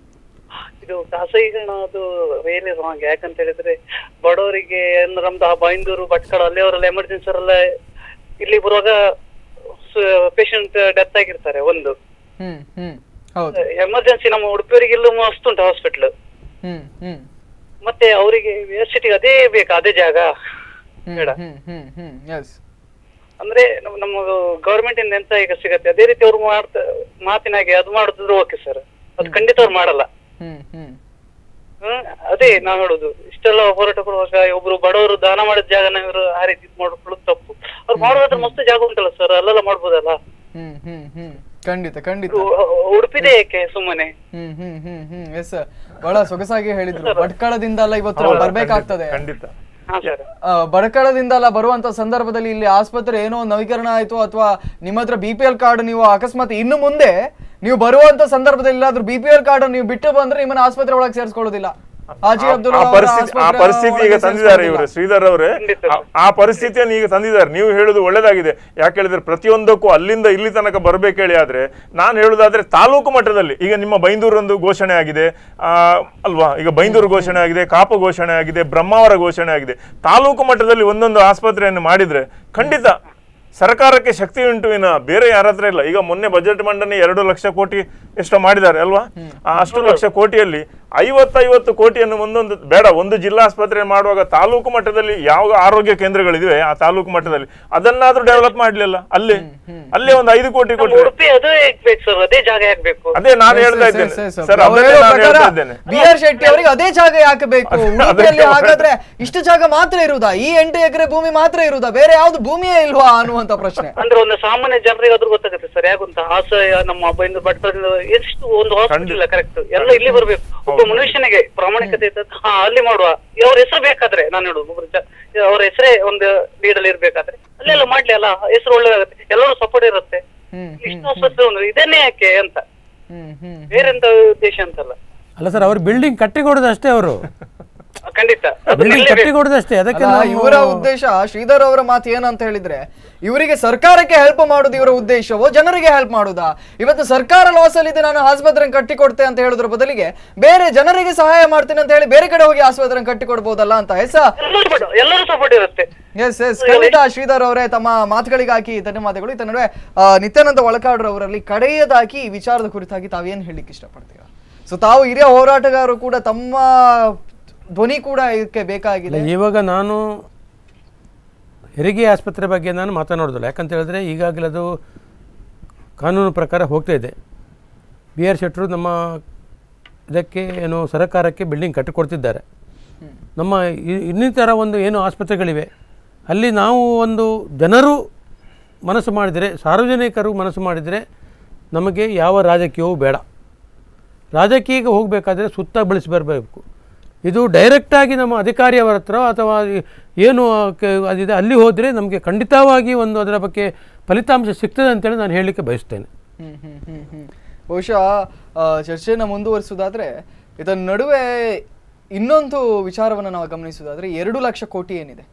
ಇದು ಖಾಸಗೀಕರಣ ಅದು ರಿಯಲಿ ರಾಂಗ್ ಯಾಕಂತ ಹೇಳಿದ್ರೆ ಬಡವರಿಗೆ ಏನು ನಮ್ದು ಆ ಬೈಂದೂರು ಭಟ್ಕಳ ಅಲ್ಲಿಯವರೆಲ್ಲ ಎಮರ್ಜೆನ್ಸಿ ಅವರೆಲ್ಲ ಇಲ್ಲಿ ಬರುವಾಗ ಪೇಷಂಟ್ ಡೆತ್ ಆಗಿರ್ತಾರೆ ಒಂದು ಹ್ಮ್ ಹ್ಮ್ ಹೌದು ಎಮರ್ಜೆನ್ಸಿ ನಮ್ಮ ಉಡುಪಿಯವರಿಗೆ ಇಲ್ಲೂ ಮಸ್ತ್ ಉಂಟು ಹಾಸ್ಪಿಟ್ಲ್ ಹ್ಮ್ ಹ್ಮ್ ಮತ್ತೆ ಅವರಿಗೆ ಯೂನಿವರ್ಸಿಟಿಗೆ ಅದೇ ಬೇಕಾ ಅದೇ ಜಾಗ ಹ್ಮ್ ಬೇಡ ಹ್ಮ್ ಹ್ಮ್ ಹ್ಮ್ ಎಸ್ ಅಂದ್ರೆ ನಮ್ಮ ನಮ್ಮ ಗವರ್ಮೆಂಟ್ ಇಂದ ಎಂತ ಈಗ ಸಿಗತ್ತೆ ಅದೇ ರೀತಿ ಅವ್ರು ಮಾಡ್ತಾ ಮಾತಿನಾಗೆ ಅದು ಮಾಡುದಿದ್ರೆ ಓಕೆ ಸರ್ ಅದು ಖಂಡಿತ ಅವ್ರು ಮಾಡಲ್ಲ ಹ್ಮ್ ಹ್ಮ್ ಹ್ಮ್, ಅದೇ ನಾವ್ ಹೇಳುದು ಇಷ್ಟೆಲ್ಲ ಹೋರಾಟ ಕೊಡುವಾಗ ಒಬ್ರು ಬಡವರು ದಾನ ಮಾಡಿದ ಜಾಗನ ಇವರು ಆ ರೀತಿ ಮಾಡ್ಕೊಳ್ಳೋದು ತಪ್ಪು ಅವ್ರು ಮಾಡುವಾದ್ರೆ ಮಸ್ತ್ ಜಾಗ ಉಂಟಲ್ಲ ಸರ್ ಅಲ್ಲೆಲ್ಲ ಮಾಡ್ಬೋದಲ್ಲ ಹ್ಮ್ ಹ್ಮ್ ಹ್ಮ್ ಖಂಡಿತ ಖಂಡಿತ ಉ- ಉಡುಪಿದೆ ಏಕೆ ಸುಮ್ಮನೆ ಹ್ಮ್ ಹ್ಮ್ ಹ್ಮ್ ಹ್ಮ್ ಎಸ್ ಬಹಳ ಸೊಗಸಾಗಿ ಹೇಳಿದ್ರು ಭಟ್ಕಳದಿಂದ ಅಲ್ಲ ಇವತ್ತು ನಾವು ಬರ್ಬೇಕಾಗ್ತದೆ ಖಂಡಿತ ಹಾ ಸರ್ ಆ, ಬಡಕಳದಿಂದ ಅಲ್ಲ ಬರುವಂತ ಸಂದರ್ಭದಲ್ಲಿ ಇಲ್ಲಿ ಆಸ್ಪತ್ರೆ ಏನೋ ನವೀಕರಣ ಆಯ್ತು ಅಥವಾ ನಿಮ್ಮ ಹತ್ರ ಬಿ ಪಿ ಎಲ್ ಕಾರ್ಡ್ ನೀವು ಅಕಸ್ಮಾತ್ ಇನ್ನು ಮುಂದೆ ನೀವು ಬರುವಂತ ಸಂದರ್ಭದಲ್ಲಿ ಇಲ್ಲಾದ್ರೂ ಬಿ ಪಿ ಎಲ್ ಕಾರ್ಡ್ ನೀವು ಬಿಟ್ಟು ಬಂದ್ರೆ ನಿಮ್ಮನ್ನ ಆಸ್ಪತ್ರೆ ಒಳಗೆ ಸೇರಿಸ್ಕೊಳ್ಳೋದಿಲ್ಲ ಹಾಜಿ ಆ- ಅಬ್ದುಲ್ ಆ ಅವರ ಪರಿಸ್ಥಿತಿ ಆ ಆಸ್ಪತ್ರೆ ಪರಿಸ್ಥಿತಿ ಈಗ ಒಳಗೆ ತಂದಿದ್ದಾರೆ ಇವರು ಸೇರಿಸ್ಕೊಳ್ಳೋದಿಲ್ಲ. ಶ್ರೀಧರ್ ಅವರೇ ಖಂಡಿತ. ಆ- ಆ ಪರಿಸ್ಥಿತಿಯನ್ನು ಈಗ ತಂದಿದ್ದಾರೆ ನೀವು ಹೇಳುದು ಒಳ್ಳೇದಾಗಿದೆ ಯಾಕೆ ಹೇಳಿದ್ರೆ ಪ್ರತಿಯೊಂದಕ್ಕೂ ಅಲ್ಲಿಂದ ಇಲ್ಲಿ ತನಕ ಬರ್ಬೇಕು ಹೇಳಿ ಆದ್ರೆ ನಾನು ಹೇಳುದಾದ್ರೆ ತಾಲೂಕು ಮಟ್ಟದಲ್ಲಿ ಈಗ ನಿಮ್ಮ ಬೈಂದೂರೊಂದು ಘೋಷಣೆ ಆಗಿದೆ ಆ, ಅಲ್ವಾ ಈಗ ಬೈಂದೂರು ಘೋಷಣೆ ಆಗಿದೆ ಕಾಪು ಘೋಷಣೆ ಆಗಿದೆ ಬ್ರಹ್ಮಾವರ ಘೋಷಣೆ ಆಗಿದೆ ತಾಲೂಕು ಮಟ್ಟದಲ್ಲಿ ಒಂದೊಂದು ಆಸ್ಪತ್ರೆಯನ್ನು ಮಾಡಿದ್ರೆ ಖಂಡಿತ ಸರ್ಕಾರಕ್ಕೆ ಶಕ್ತಿ ಉಂಟು ಇನ್ನ ಬೇರೆ ಯಾರ ಹತ್ರ ಇಲ್ಲ ಈಗ ಮೊನ್ನೆ ಬಜೆಟ್ ಮಂಡನೆ ಎರಡು ಲಕ್ಷ ಕೋಟಿ ಎಷ್ಟೋ ಮಾಡಿದ್ದಾರೆ ಅಲ್ವಾ ಆ ಅಷ್ಟು ಲಕ್ಷ ಕೋಟಿಯಲ್ಲಿ ಐವತ್ತೈವತ್ತು ಕೋಟಿಯನ್ನು ಒಂದೊಂದು ಬೇಡ ಒಂದು ಜಿಲ್ಲಾ ಆಸ್ಪತ್ರೆ ಮಾಡುವಾಗ ತಾಲೂಕು ಮಟ್ಟದಲ್ಲಿ ಯಾವ ಆರೋಗ್ಯ ಕೇಂದ್ರಗಳಿವೆ ಆ ತಾಲೂಕು ಮಟ್ಟದಲ್ಲಿ ಅದನ್ನಾದ್ರೂ ಡೆವಲಪ್ ಮಾಡ್ಲಿಲ್ಲ ಅಲ್ಲಿ ಅಲ್ಲೇ ಒಂದು ಐದು ಕೋಟಿ ನಮ್ಮ ಕೊಟ್ಟರೆ ಉಡುಪಿ ಅದೇ ಬೇಕು ಸರ್ ಅದೇ ಜಾಗ ಆಗ್ಬೇಕು ಅದೇ ನಾನು ಎಸ್, ಹೇಳ್ತಾ ಎಸ್, ಇದ್ದೇನೆ ಎಸ್, ಎಸ್, ಎಸ್. ಸರ್ ಅವ್ರು ಅದನ್ನೇ ಹೇಳೋ ನಾನು ಪ್ರಕಾರ ಹೇಳ್ತಾ ಇದ್ದೇನೆ ಬಿ ಆರ್ ಶೆಟ್ಟಿ ಅವರಿಗೆ ಅದೇ ಜಾಗ ಯಾಕೆ ಬೇಕು ಅದೇ- ಉಡುಪಿಯಲ್ಲಿ ಅದಕ್ಕೆ ಹಾಗಾದ್ರೆ ಇಷ್ಟು ಜಾಗ ಮಾತ್ರ ಇರುವುದಾ ಈ ಎಂಟು ಎಕರೆ ಭೂಮಿ ಮಾತ್ರ ಇರುವುದಾ ಬೇರೆ ಯಾವ್ದು ಭೂಮಿಯೇ ಇಲ್ವಾ ಅನ್ನುವಂತ ಪ್ರಶ್ನೆ ಅಂದ್ರೆ ಒಂದು ಸಾಮಾನ್ಯ ಜನರಿಗೆ ಅದ್ರ ಗೊತ್ತಾಗುತ್ತೆ ಸರ್ ಯಾಕಂತ ಹಾಸಯ ನಮ್ಮ ಬೈಂದು ಭಟ್ಕಳದಿಂದ ಎಷ್ಟು ಒಂದು ಹಾಸ್ಪಿಟಲ್ ಇಲ್ಲ ಕರೆಕ್ಟ್ ಎಲ್ಲ ಇಲ್ಲಿ ಬರ್ಬೇಕು ಒಬ್ಬ ಮನುಷ್ಯನಿಗೆ ಪ್ರಾಮಾಣಿಕತೆ ಇದ್ದ ಹಾ ಅಲ್ಲಿ ಮಾಡುವ ಅವ್ರ ಹೆಸರು ಬೇಕಾದ್ರೆ ನಾನು ಹೇಳುದು ಒಬ್ರು ಜ- ಅವ್ರ ಹೆಸರೇ ಒಂದು ಲೀಡಲ್ಲಿ ಇರ್ಬೇಕಾದ್ರೆ ಅಲ್ಲೆಲ್ಲ ಮಾಡ್ಲಿ ಅಲ್ಲ ಹೆಸರು ಒಳ್ಳೇದಾಗುತ್ತೆ ಎಲ್ಲರೂ ಸಪೋರ್ಟ್ ಇರುತ್ತೆ ಹ್ಮ್ ಇಷ್ಟು ಆಸ್ಪತ್ರೆ ಒಂದು ಇದನ್ನೇ ಯಾಕೆ ಅಂತ ಹ್ಮ್ ಹ್ಮ್ ಬೇರೆಂತ ಉದ್ದೇಶ ಅಂತಲ್ಲ ಅಲ್ಲ ಸರ್ ಅವರು ಬಿಲ್ಡಿಂಗ್ ಕಟ್ಟಿಕೊಡೋದು ಅಷ್ಟೇ ಅವರು ಖಂಡಿತ ಅದು ಬಿಲ್ಡಿಂಗ್ ನಿಲ್ಲೇಬೇಕು. ಕಟ್ಟಿಕೊಡೋದು ಅಷ್ಟೇ ಅದಕ್ಕೆ ಅಲ್ಲ, ನಾವು- ಇವರ ಉದ್ದೇಶ ಶ್ರೀಧರ್ ಅವರ ಮಾತು ಏನಂತ ಹೇಳಿದ್ರೆ ಇವರಿಗೆ ಸರ್ಕಾರಕ್ಕೆ ಹೆಲ್ಪ್ ಮಾಡೋದು ಇವರ ಉದ್ದೇಶವೋ ಜನರಿಗೆ ಹೆಲ್ಪ್ ಮಾಡುದಾ ಇವತ್ತು ಸರ್ಕಾರ ಲಾಸ್ ಅಲ್ಲಿ ಇದೆ ನಾನು ಆಸ್ಪತ್ರೆ ಕಟ್ಟಿ ಕೊಡ್ತೆ ಅಂತ ಹೇಳೋದ್ರ ಬದಲಿಗೆ ಬೇರೆ ಜನರಿಗೆ ಸಹಾಯ ಮಾಡ್ತೀನಿ ಅಂತ ಹೇಳಿ ಬೇರೆ ಕಡೆ ಹೋಗಿ ಆಸ್ಪತ್ರೆ ಕಟ್ಟಿ ಕೊಡ್ಬೋದಲ್ಲ ಅಂತ ಎಸ್ ಎಲ್ಲರೂ support- ಎಲ್ಲರೂ ಸಪೋರ್ಟ್ ಇರುತ್ತೆ ಎಸ್ ಎಸ್ ಖಂಡಿತ ಶ್ರೀಧರ್ ಅವರೇ ತಮ್ಮ ಮಾತುಗಳಿಗಾಗಿ ಧನ್ಯವಾದಗಳು ಇತ್ತ ನಡುವೆ ಆ, ನಿತ್ಯಾನಂದ ಒಳಕಾಡ್ರ ಅವರಲ್ಲಿ ಕಡೆಯದಾಗಿ ಈ ವಿಚಾರದ ಕುರಿತಾಗಿ ತಾವೇನು ಹೇಳಲಿಕ್ಕೆ ಇಷ್ಟಪಡ್ತೀರಾ ಸೊ ತಾವು ಹಿರಿಯ ಹೋರಾಟಗಾರರು ಕೂಡ ತಮ್ಮ ಧ್ವನಿ ಕೂಡ ಇದಕ್ಕೆ ಬೇಕಾಗಿದೆ ಇಲ್ಲ, ಇವಾಗ ನಾನು ಹೆರಿಗೆ ಆಸ್ಪತ್ರೆ ಬಗ್ಗೆ ನಾನು ಮಾತನಾಡೋದಿಲ್ಲ ಯಾಕಂತ ಹೇಳಿದ್ರೆ ಈಗಾಗಲೇ ಅದು ಕಾನೂನು ಪ್ರಕಾರ ಹೋಗ್ತಾ ಇದೆ ಬಿ ಆರ್ ಶೆಟ್ಟರು ನಮ್ಮ ಇದಕ್ಕೆ ಏನು ಸರ್ಕಾರಕ್ಕೆ ಬಿಲ್ಡಿಂಗ್ ಕಟ್ಟಿಕೊಡ್ತಿದ್ದಾರೆ ನಮ್ಮ ಇ- ಇನ್ನಿತರ ಒಂದು ಏನು ಆಸ್ಪತ್ರೆಗಳಿವೆ ಅಲ್ಲಿ ನಾವು ಒಂದು ಜನರು ಮನಸ್ಸು ಮಾಡಿದರೆ ಸಾರ್ವಜನಿಕರು ಮನಸ್ಸು ಮಾಡಿದರೆ ನಮಗೆ ಯಾವ ರಾಜಕೀಯವೂ ಬೇಡ ರಾಜಕೀಯಕ್ಕೆ ಹೋಗಬೇಕಾದ್ರೆ ಸುತ್ತ ಬಳಸಿ ಬರಬೇಕು ಇದು ಡೈರೆಕ್ಟಾಗಿ ನಮ್ಮ ಅಧಿಕಾರಿಯವರ ಹತ್ರ ಅಥವಾ ಏನು ಕೆ- ಅದಿದೆ ಅಲ್ಲಿ ಹೋದರೆ ನಮಗೆ ಖಂಡಿತವಾಗಿ ಒಂದು ಅದರ ಬಗ್ಗೆ ಫಲಿತಾಂಶ ಸಿಗ್ತದೆ ಅಂತೇಳಿ ನಾನು ಹೇಳಲಿಕ್ಕೆ ಬಯಸ್ತೇನೆ ಹ್ಮ್ ಹ್ಮ್ ಹ್ಮ್ ಹ್ಮ್ ಬಹುಶಃ ಆ, ಚರ್ಚೆನ ಮುಂದುವರಿಸುವುದಾದ್ರೆ ಇದರ ನಡುವೆ ಇನ್ನೊಂದು ವಿಚಾರವನ್ನು ನಾವು ಗಮನಿಸುವುದಾದ್ರೆ ಎರಡು ಲಕ್ಷ ಕೋಟಿ ಏನಿದೆ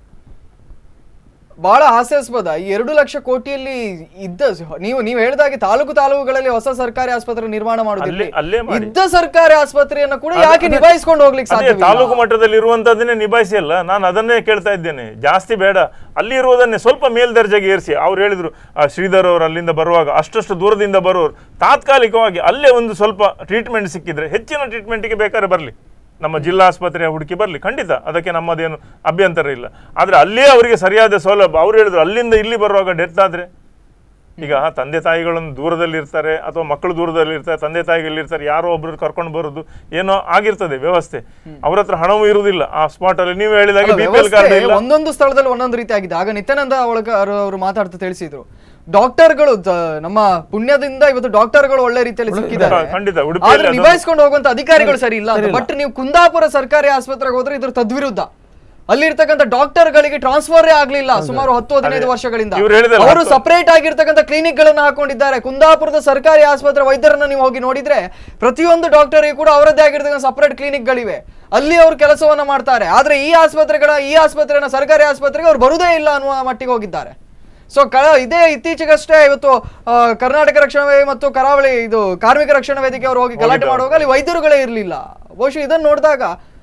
ಬಹಳ ಹಾಸ್ಯಾಸ್ಪದ ಈ ಎರಡು ಲಕ್ಷ ಕೋಟಿಯಲ್ಲಿ ಇದ್ದ ನೀವು ನೀವು ಹೇಳಿದಾಗೆ ತಾಲೂಕು ತಾಲೂಕುಗಳಲ್ಲಿ ಹೊಸ ಸರ್ಕಾರಿ ಆಸ್ಪತ್ರೆ ನಿರ್ಮಾಣ ಮಾಡುದಿಲ್ಲ ಅಲ್ಲೇ- ಅಲ್ಲೇ ಮಾಡಿ. ಇದ್ದ ಸರ್ಕಾರಿ ಆಸ್ಪತ್ರೆಯನ್ನ ಕೂಡ ಯಾಕೆ ನಿಭಾಯಿಸ್ಕೊಂಡು ಹೋಗ್ಲಿಕ್ಕೆ ಅದೇ ಸಾಧ್ಯ ತಾಲೂಕು ಮಟ್ಟದಲ್ಲಿ ಇರುವಂತದನ್ನೇ ನಿಭಾಯಿಸಿ ಅಲ್ಲ ನಾನು ಅದನ್ನೇ ಕೇಳ್ತಾ ಇದ್ದೇನೆ ಜಾಸ್ತಿ ಬೇಡ ಅಲ್ಲಿ ಇರುವುದನ್ನೇ ಸ್ವಲ್ಪ ಮೇಲ್ದರ್ಜೆಗೆ ಏರಿಸಿ ಅವ್ರು ಹೇಳಿದ್ರು ಆ ಶ್ರೀಧರ್ ಅವರು ಅಲ್ಲಿಂದ ಬರುವಾಗ ಅಷ್ಟಷ್ಟು ದೂರದಿಂದ ಬರುವವರು ತಾತ್ಕಾಲಿಕವಾಗಿ ಅಲ್ಲೇ ಒಂದು ಸ್ವಲ್ಪ ಟ್ರೀಟ್ಮೆಂಟ್ ಸಿಕ್ಕಿದ್ರೆ ಹೆಚ್ಚಿನ ಟ್ರೀಟ್ಮೆಂಟ್ಗೆ ಬೇಕಾದ್ರೆ ಬರಲಿ ನಮ್ಮ ಜಿಲ್ಲಾ ಆಸ್ಪತ್ರೆಯ ಹುಡುಕಿ ಬರಲಿ ಖಂಡಿತ ಅದಕ್ಕೆ ನಮ್ಮದೇನು ಅಭ್ಯಂತರ ಇಲ್ಲ ಆದರೆ ಅಲ್ಲೇ ಅವರಿಗೆ ಸರಿಯಾದ ಸೌಲಭ್ಯ ಅವ್ರು ಹೇಳಿದ್ರು ಅಲ್ಲಿಂದ ಇಲ್ಲಿ ಬರುವಾಗ ಡೆತ್ ಆದರೆ ಈಗ ತಂದೆ ತಾಯಿಗಳನ್ನು ದೂರದಲ್ಲಿ ಇರ್ತಾರೆ ಅಥವಾ ಮಕ್ಕಳು ದೂರದಲ್ಲಿ ಇರ್ತಾರೆ ತಂದೆ ತಾಯಿಗಳು ಇರ್ತಾರೆ ಯಾರೋ ಒಬ್ರು ಕರ್ಕೊಂಡು ಬರೋದು ಏನೋ ಆಗಿರ್ತದೆ ವ್ಯವಸ್ಥೆ ಅವ್ರ ಹತ್ರ ಹಣವೂ ಇರುವುದಿಲ್ಲ ಆ ಸ್ಪಾಟ್ ಅಲ್ಲಿ ನೀವು ಹೇಳಿದಾಗೆ ಅಲ್ಲ, ಬಿ ಪಿ ಎಲ್ ಕಾರ್ಡ್ ವ್ಯವಸ್ಥೆ ಇಲ್ಲ ಒಂದೊಂದು ಸ್ಥಳದಲ್ಲಿ ಒಂದೊಂದು ರೀತಿ ಆಗಿದೆ ಆಗ ನಿತ್ಯಾನಂದ ಒಳಗ ಅವರು ಮಾತಾಡ್ತಾ ತಿಳಿಸಿದ್ರು ಡಾಕ್ಟರ್ಗಳು ದ- ನಮ್ಮ ಪುಣ್ಯದಿಂದ ಇವತ್ತು ಡಾಕ್ಟರ್ಗಳು ಒಳ್ಳೆ ರೀತಿಯಲ್ಲಿ ಸಿಕ್ಕಿದ್ದಾರೆ ಹಾ, ಖಂಡಿತ. ಉಡುಪಿಯಲ್ಲಿ ಆದ್ರೆ ಅದು- ನಿಭಾಯಿಸ್ಕೊಂಡು ಹೋಗುವಂತ ಅಧಿಕಾರಿಗಳು ಸರಿ ಇಲ್ಲ ಅಂತ ಬಟ್ ನೀವು ಕುಂದಾಪುರ ಸರ್ಕಾರಿ ಆಸ್ಪತ್ರೆಗೆ ಹೋದ್ರೆ ಇದ್ರ ತದ್ವಿರುದ್ಧ ಅಲ್ಲಿರ್ತಕ್ಕಂಥ ಡಾಕ್ಟರ್ಗಳಿಗೆ ಟ್ರಾನ್ಸ್ಫರ್ ಆಗ್ಲಿಲ್ಲ ಸುಮಾರು ಹತ್ತು ಹದಿನೈದು ವರ್ಷಗಳಿಂದ ಇವ್ರು ಹೇಳಿದಲ್ಲ, ಅವರು ಹತ್ತು- ಸಪರೇಟ್ ಆಗಿರ್ತಕ್ಕಂಥ ಕ್ಲಿನಿಕ್ ಗಳನ್ನ ಹಾಕೊಂಡಿದ್ದಾರೆ ಕುಂದಾಪುರದ ಸರ್ಕಾರಿ ಆಸ್ಪತ್ರೆ ವೈದ್ಯರನ್ನ ನೀವು ಹೋಗಿ ನೋಡಿದ್ರೆ ಪ್ರತಿಯೊಂದು ಡಾಕ್ಟರಿಗೆ ಕೂಡ ಅವರದ್ದೇ ಆಗಿರ್ತಕ್ಕಂಥ ಸಪರೇಟ್ ಕ್ಲಿನಿಕ್ ಗಳಿವೆ ಅಲ್ಲಿ ಅವರು ಕೆಲಸವನ್ನ ಮಾಡ್ತಾರೆ ಆದ್ರೆ ಈ ಆಸ್ಪತ್ರೆಗಳ ಈ ಆಸ್ಪತ್ರೆನ ಸರ್ಕಾರಿ ಆಸ್ಪತ್ರೆಗೆ ಅವ್ರು ಬರುವುದೇ ಇಲ್ಲ ಅನ್ನುವ ಮಟ್ಟಿಗೆ ಹೋಗಿದ್ದಾರೆ ಸೊ ಕ ಇದೇ ಇತ್ತೀಚೆಗಷ್ಟೇ ಇವತ್ತು ಆ, ಕರ್ನಾಟಕ ರಕ್ಷಣಾ ವೇದಿಕೆ ಮತ್ತು ಕರಾವಳಿ ಇದು ಕಾರ್ಮಿಕ ರಕ್ಷಣಾ ವೇದಿಕೆ ಅವರು ಹೋಗಿ ಗಲಾಟೆ ಮಾಡುವಾಗ ಅಲ್ಲಿ ವೈದ್ಯರುಗಳೇ ಇರಲಿಲ್ಲ ಬಹುಶಃ ಇದನ್ನು ನೋಡಿದಾಗ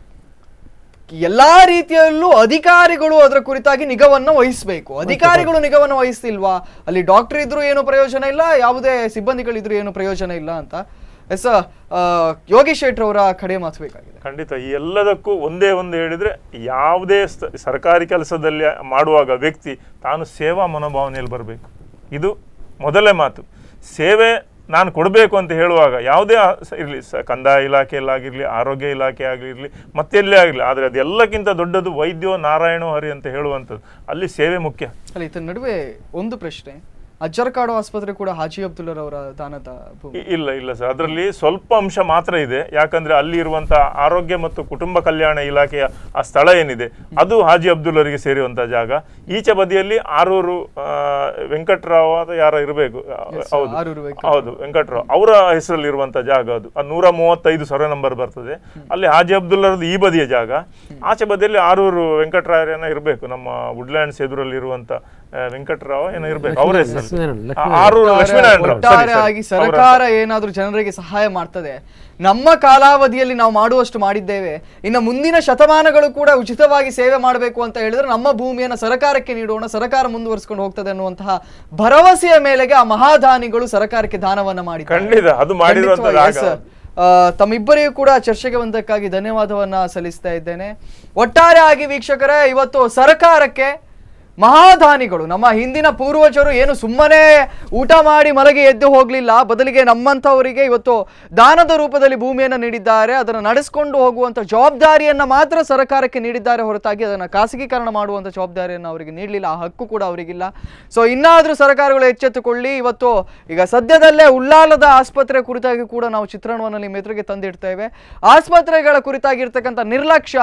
ಎಲ್ಲಾ ರೀತಿಯಲ್ಲೂ ಅಧಿಕಾರಿಗಳು ಅದರ ಕುರಿತಾಗಿ ನಿಗವನ್ನ ವಹಿಸಬೇಕು ಅಧಿಕಾರಿಗಳು ನಿಗವನ್ನ ವಹಿಸ್ತಿಲ್ವಾ ಅಲ್ಲಿ ಡಾಕ್ಟರ್ ಇದ್ರು ಏನು ಪ್ರಯೋಜನ ಇಲ್ಲ ಯಾವುದೇ ಸಿಬ್ಬಂದಿಗಳಿದ್ರು ಏನು ಪ್ರಯೋಜನ ಇಲ್ಲ ಅಂತ ಎಸ್ ಆ, ಯೋಗೀಶ್ ಶೆಟ್ಟರ್ ಅವರ ಕಡೆ ಮಾತು ಬೇಕಾಗಿದೆ ಖಂಡಿತ ಈ ಎಲ್ಲದಕ್ಕೂ ಒಂದೇ ಒಂದು ಹೇಳಿದ್ರೆ ಯಾವುದೇ ಸ- ಸರ್ಕಾರಿ ಕೆಲಸದಲ್ಲಿ ಮಾಡುವಾಗ ವ್ಯಕ್ತಿ ತಾನು ಸೇವಾ ಮನೋಭಾವನೆಯಲ್ಲಿ ಬರಬೇಕು ಇದು ಮೊದಲೇ ಮಾತು ಸೇವೆ ನಾನು ಕೊಡಬೇಕು ಅಂತ ಹೇಳುವಾಗ ಯಾವುದೇ ಇರಲಿ ಸ ಕಂದಾಯ ಇಲಾಖೆಯಲ್ಲಾಗಿರಲಿ ಆರೋಗ್ಯ ಇಲಾಖೆ ಆಗಿರಲಿ ಮತ್ತೆಲ್ಲೇ ಆಗಲಿ ಆದರೆ ಅದೆಲ್ಲಕ್ಕಿಂತ ದೊಡ್ಡದು ವೈದ್ಯೋ ನಾರಾಯಣೋ ಹರಿ ಅಂತ ಹೇಳುವಂಥದ್ದು ಅಲ್ಲಿ ಸೇವೆ ಮುಖ್ಯ ಅಲ್ಲ ಇದರ ನಡುವೆ ಒಂದು ಪ್ರಶ್ನೆ ಅಜ್ಜರ್ಕಾಡು ಆಸ್ಪತ್ರೆ ಕೂಡ ಹಾಜಿ ಅಬ್ದುಲ್ಲರ್ ಅವರ ದಾನದ ಭೂಮಿ ಇ- ಇಲ್ಲ ಇಲ್ಲ ಸರ್ ಅದರಲ್ಲಿ ಸ್ವಲ್ಪ ಅಂಶ ಮಾತ್ರ ಇದೆ ಯಾಕಂದ್ರೆ ಅಲ್ಲಿ ಇರುವಂತ ಆರೋಗ್ಯ ಮತ್ತು ಕುಟುಂಬ ಕಲ್ಯಾಣ ಇಲಾಖೆಯ ಆ ಸ್ಥಳ ಏನಿದೆ ಅದು ಹಾಜಿ ಅಬ್ದುಲ್ಲರಿಗೆ ಸೇರುವಂತ ಜಾಗ ಈಚೆ ಬದಿಯಲ್ಲಿ ಆರೂರು ಆ, ವೆಂಕಟ್ರಾವ್ ಅಥವಾ ಯಾರ ಇರಬೇಕು ಹೌದು ಆರೂರು ವೆಂಕಟ್ರಾವ್. ಹೌದು ವೆಂಕಟ್ರಾವ್ ಅವರ ಹೆಸರಲ್ಲಿ ಇರುವಂತ ಜಾಗ ಅದು ಆ ನೂರ ಮೂವತ್ತೈದು ಸರ್ವೆ ನಂಬರ್ ಬರ್ತದೆ ಅಲ್ಲಿ ಹಾಜಿ ಅಬ್ದುಲ್ಲರದ್ದು ಈ ಬದಿಯ ಜಾಗ ಆಚೆ ಬದಿಯಲ್ಲಿ ಆರೂರು ವೆಂಕಟರಾಯರೇನೋ ಇರಬೇಕು ನಮ್ಮ ವುಡ್ಲ್ಯಾಂಡ್ಸ್ ಎದುರಲ್ಲಿ ಇರುವಂತ ಆ, ವೆಂಕಟರಾವ್ ಏನೋ ಇರಬೇಕು ಅವರ ಹೆಸರು ಲಕ್ಷ್ಮೀನಾರಾಯಣ, ಆ, ಆರೂರು ಲಕ್ಷ್ಮೀನಾರಾಯಣ ರಾವ್. ಸರಿ, ಸರಿ. ಒಟ್ಟಾರೆಯಾಗಿ ಅವರ- ಸರ್ಕಾರ ಏನಾದ್ರೂ ಜನರಿಗೆ ಸಹಾಯ ಮಾಡ್ತದೆ ನಮ್ಮ ಕಾಲಾವಧಿಯಲ್ಲಿ ನಾವು ಮಾಡುವಷ್ಟು ಮಾಡಿದ್ದೇವೆ ಇನ್ನು ಮುಂದಿನ ಶತಮಾನಗಳು ಕೂಡ ಉಚಿತವಾಗಿ ಸೇವೆ ಮಾಡಬೇಕು ಅಂತ ಹೇಳಿದ್ರೆ ನಮ್ಮ ಭೂಮಿಯನ್ನು ಸರ್ಕಾರಕ್ಕೆ ನೀಡೋಣ ಸರ್ಕಾರ ಮುಂದುವರಿಸಿಕೊಂಡು ಹೋಗ್ತದೆ ಅನ್ನುವಂತಹ ಭರವಸೆಯ ಮೇಲೆಗೆ ಆ ಮಹಾದಾನಿಗಳು ಸರ್ಕಾರಕ್ಕೆ ದಾನವನ್ನ ಮಾಡಿದ್ದಾರೆ ಖಂಡಿತ, ಅದು ಮಾಡಿರುವಂತ ಖಂಡಿತವಾಗಿ, ಜಾಗ. yes. ಆ, ತಮ್ಮಿಬ್ಬರಿಗೂ ಕೂಡ ಚರ್ಚೆಗೆ ಬಂದಕ್ಕಾಗಿ ಧನ್ಯವಾದವನ್ನ ಸಲ್ಲಿಸ್ತಾ ಇದ್ದೇನೆ ಒಟ್ಟಾರೆ ಆಗಿ ವೀಕ್ಷಕರೇ ಇವತ್ತು ಸರ್ಕಾರಕ್ಕೆ ಮಹಾದಾನಿಗಳು ನಮ್ಮ ಹಿಂದಿನ ಪೂರ್ವಜರು ಏನು ಸುಮ್ಮನೆ ಊಟ ಮಾಡಿ ಮಲಗಿ ಎದ್ದು ಹೋಗ್ಲಿಲ್ಲ ಬದಲಿಗೆ ನಮ್ಮಂಥವರಿಗೆ ಇವತ್ತು ದಾನದ ರೂಪದಲ್ಲಿ ಭೂಮಿಯನ್ನು ನೀಡಿದ್ದಾರೆ ಅದನ್ನು ನಡೆಸ್ಕೊಂಡು ಹೋಗುವಂಥ ಜವಾಬ್ದಾರಿಯನ್ನ ಮಾತ್ರ ಸರ್ಕಾರಕ್ಕೆ ನೀಡಿದ್ದಾರೆ ಹೊರತಾಗಿ ಅದನ್ನು ಖಾಸಗೀಕರಣ ಮಾಡುವಂಥ ಜವಾಬ್ದಾರಿಯನ್ನು ಅವರಿಗೆ ನೀಡಲಿಲ್ಲ ಆ ಹಕ್ಕು ಕೂಡ ಅವರಿಗಿಲ್ಲ ಸೊ ಇನ್ನಾದರೂ ಸರ್ಕಾರಗಳು ಎಚ್ಚೆತ್ತುಕೊಳ್ಳಿ ಇವತ್ತು ಈಗ ಸದ್ಯದಲ್ಲೇ ಉಳ್ಳಾಲದ ಆಸ್ಪತ್ರೆ ಕುರಿತಾಗಿ ಕೂಡ ನಾವು ಚಿತ್ರಣವನ್ನು ನಿಮ್ಮ ಎದುರಿಗೆ ತಂದಿಡ್ತೇವೆ ಆಸ್ಪತ್ರೆಗಳ ಕುರಿತಾಗಿರ್ತಕ್ಕಂಥ ನಿರ್ಲಕ್ಷ್ಯ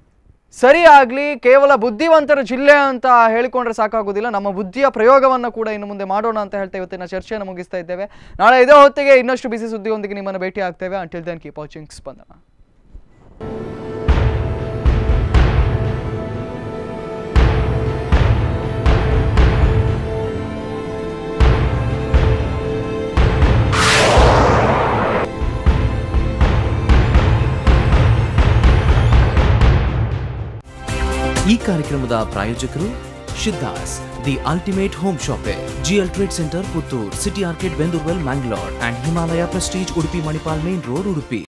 ಸರಿ ಆಗ್ಲಿ ಕೇವಲ ಬುದ್ಧಿವಂತರ ಜಿಲ್ಲೆ ಅಂತ ಹೇಳಿಕೊಂಡ್ರೆ ಸಾಕಾಗೋದಿಲ್ಲ ನಮ್ಮ ಬುದ್ಧಿಯ ಪ್ರಯೋಗವನ್ನು ಕೂಡ ಇನ್ನು ಮುಂದೆ ಮಾಡೋಣ ಅಂತ ಹೇಳ್ತಾ ಇವತ್ತಿನ ಚರ್ಚೆಯನ್ನು ಮುಗಿಸ್ತಾ ಇದ್ದೇವೆ ನಾಳೆ ಇದೇ ಹೊತ್ತಿಗೆ ಇನ್ನಷ್ಟು ಬಿಸಿ ಸುದ್ದಿಯೊಂದಿಗೆ ನಿಮ್ಮನ್ನು ಭೇಟಿ ಆಗ್ತೇವೆ until then keep watching Spandana ಈ ಕಾರ್ಯಕ್ರಮದ ಪ್ರಾಯೋಜಕರು Siddhas the ultimate home shoppe G L trade centre Puttur city arcade Bendurwell Mangalore and Himalaya Prestige Udupi Manipal main road Udupi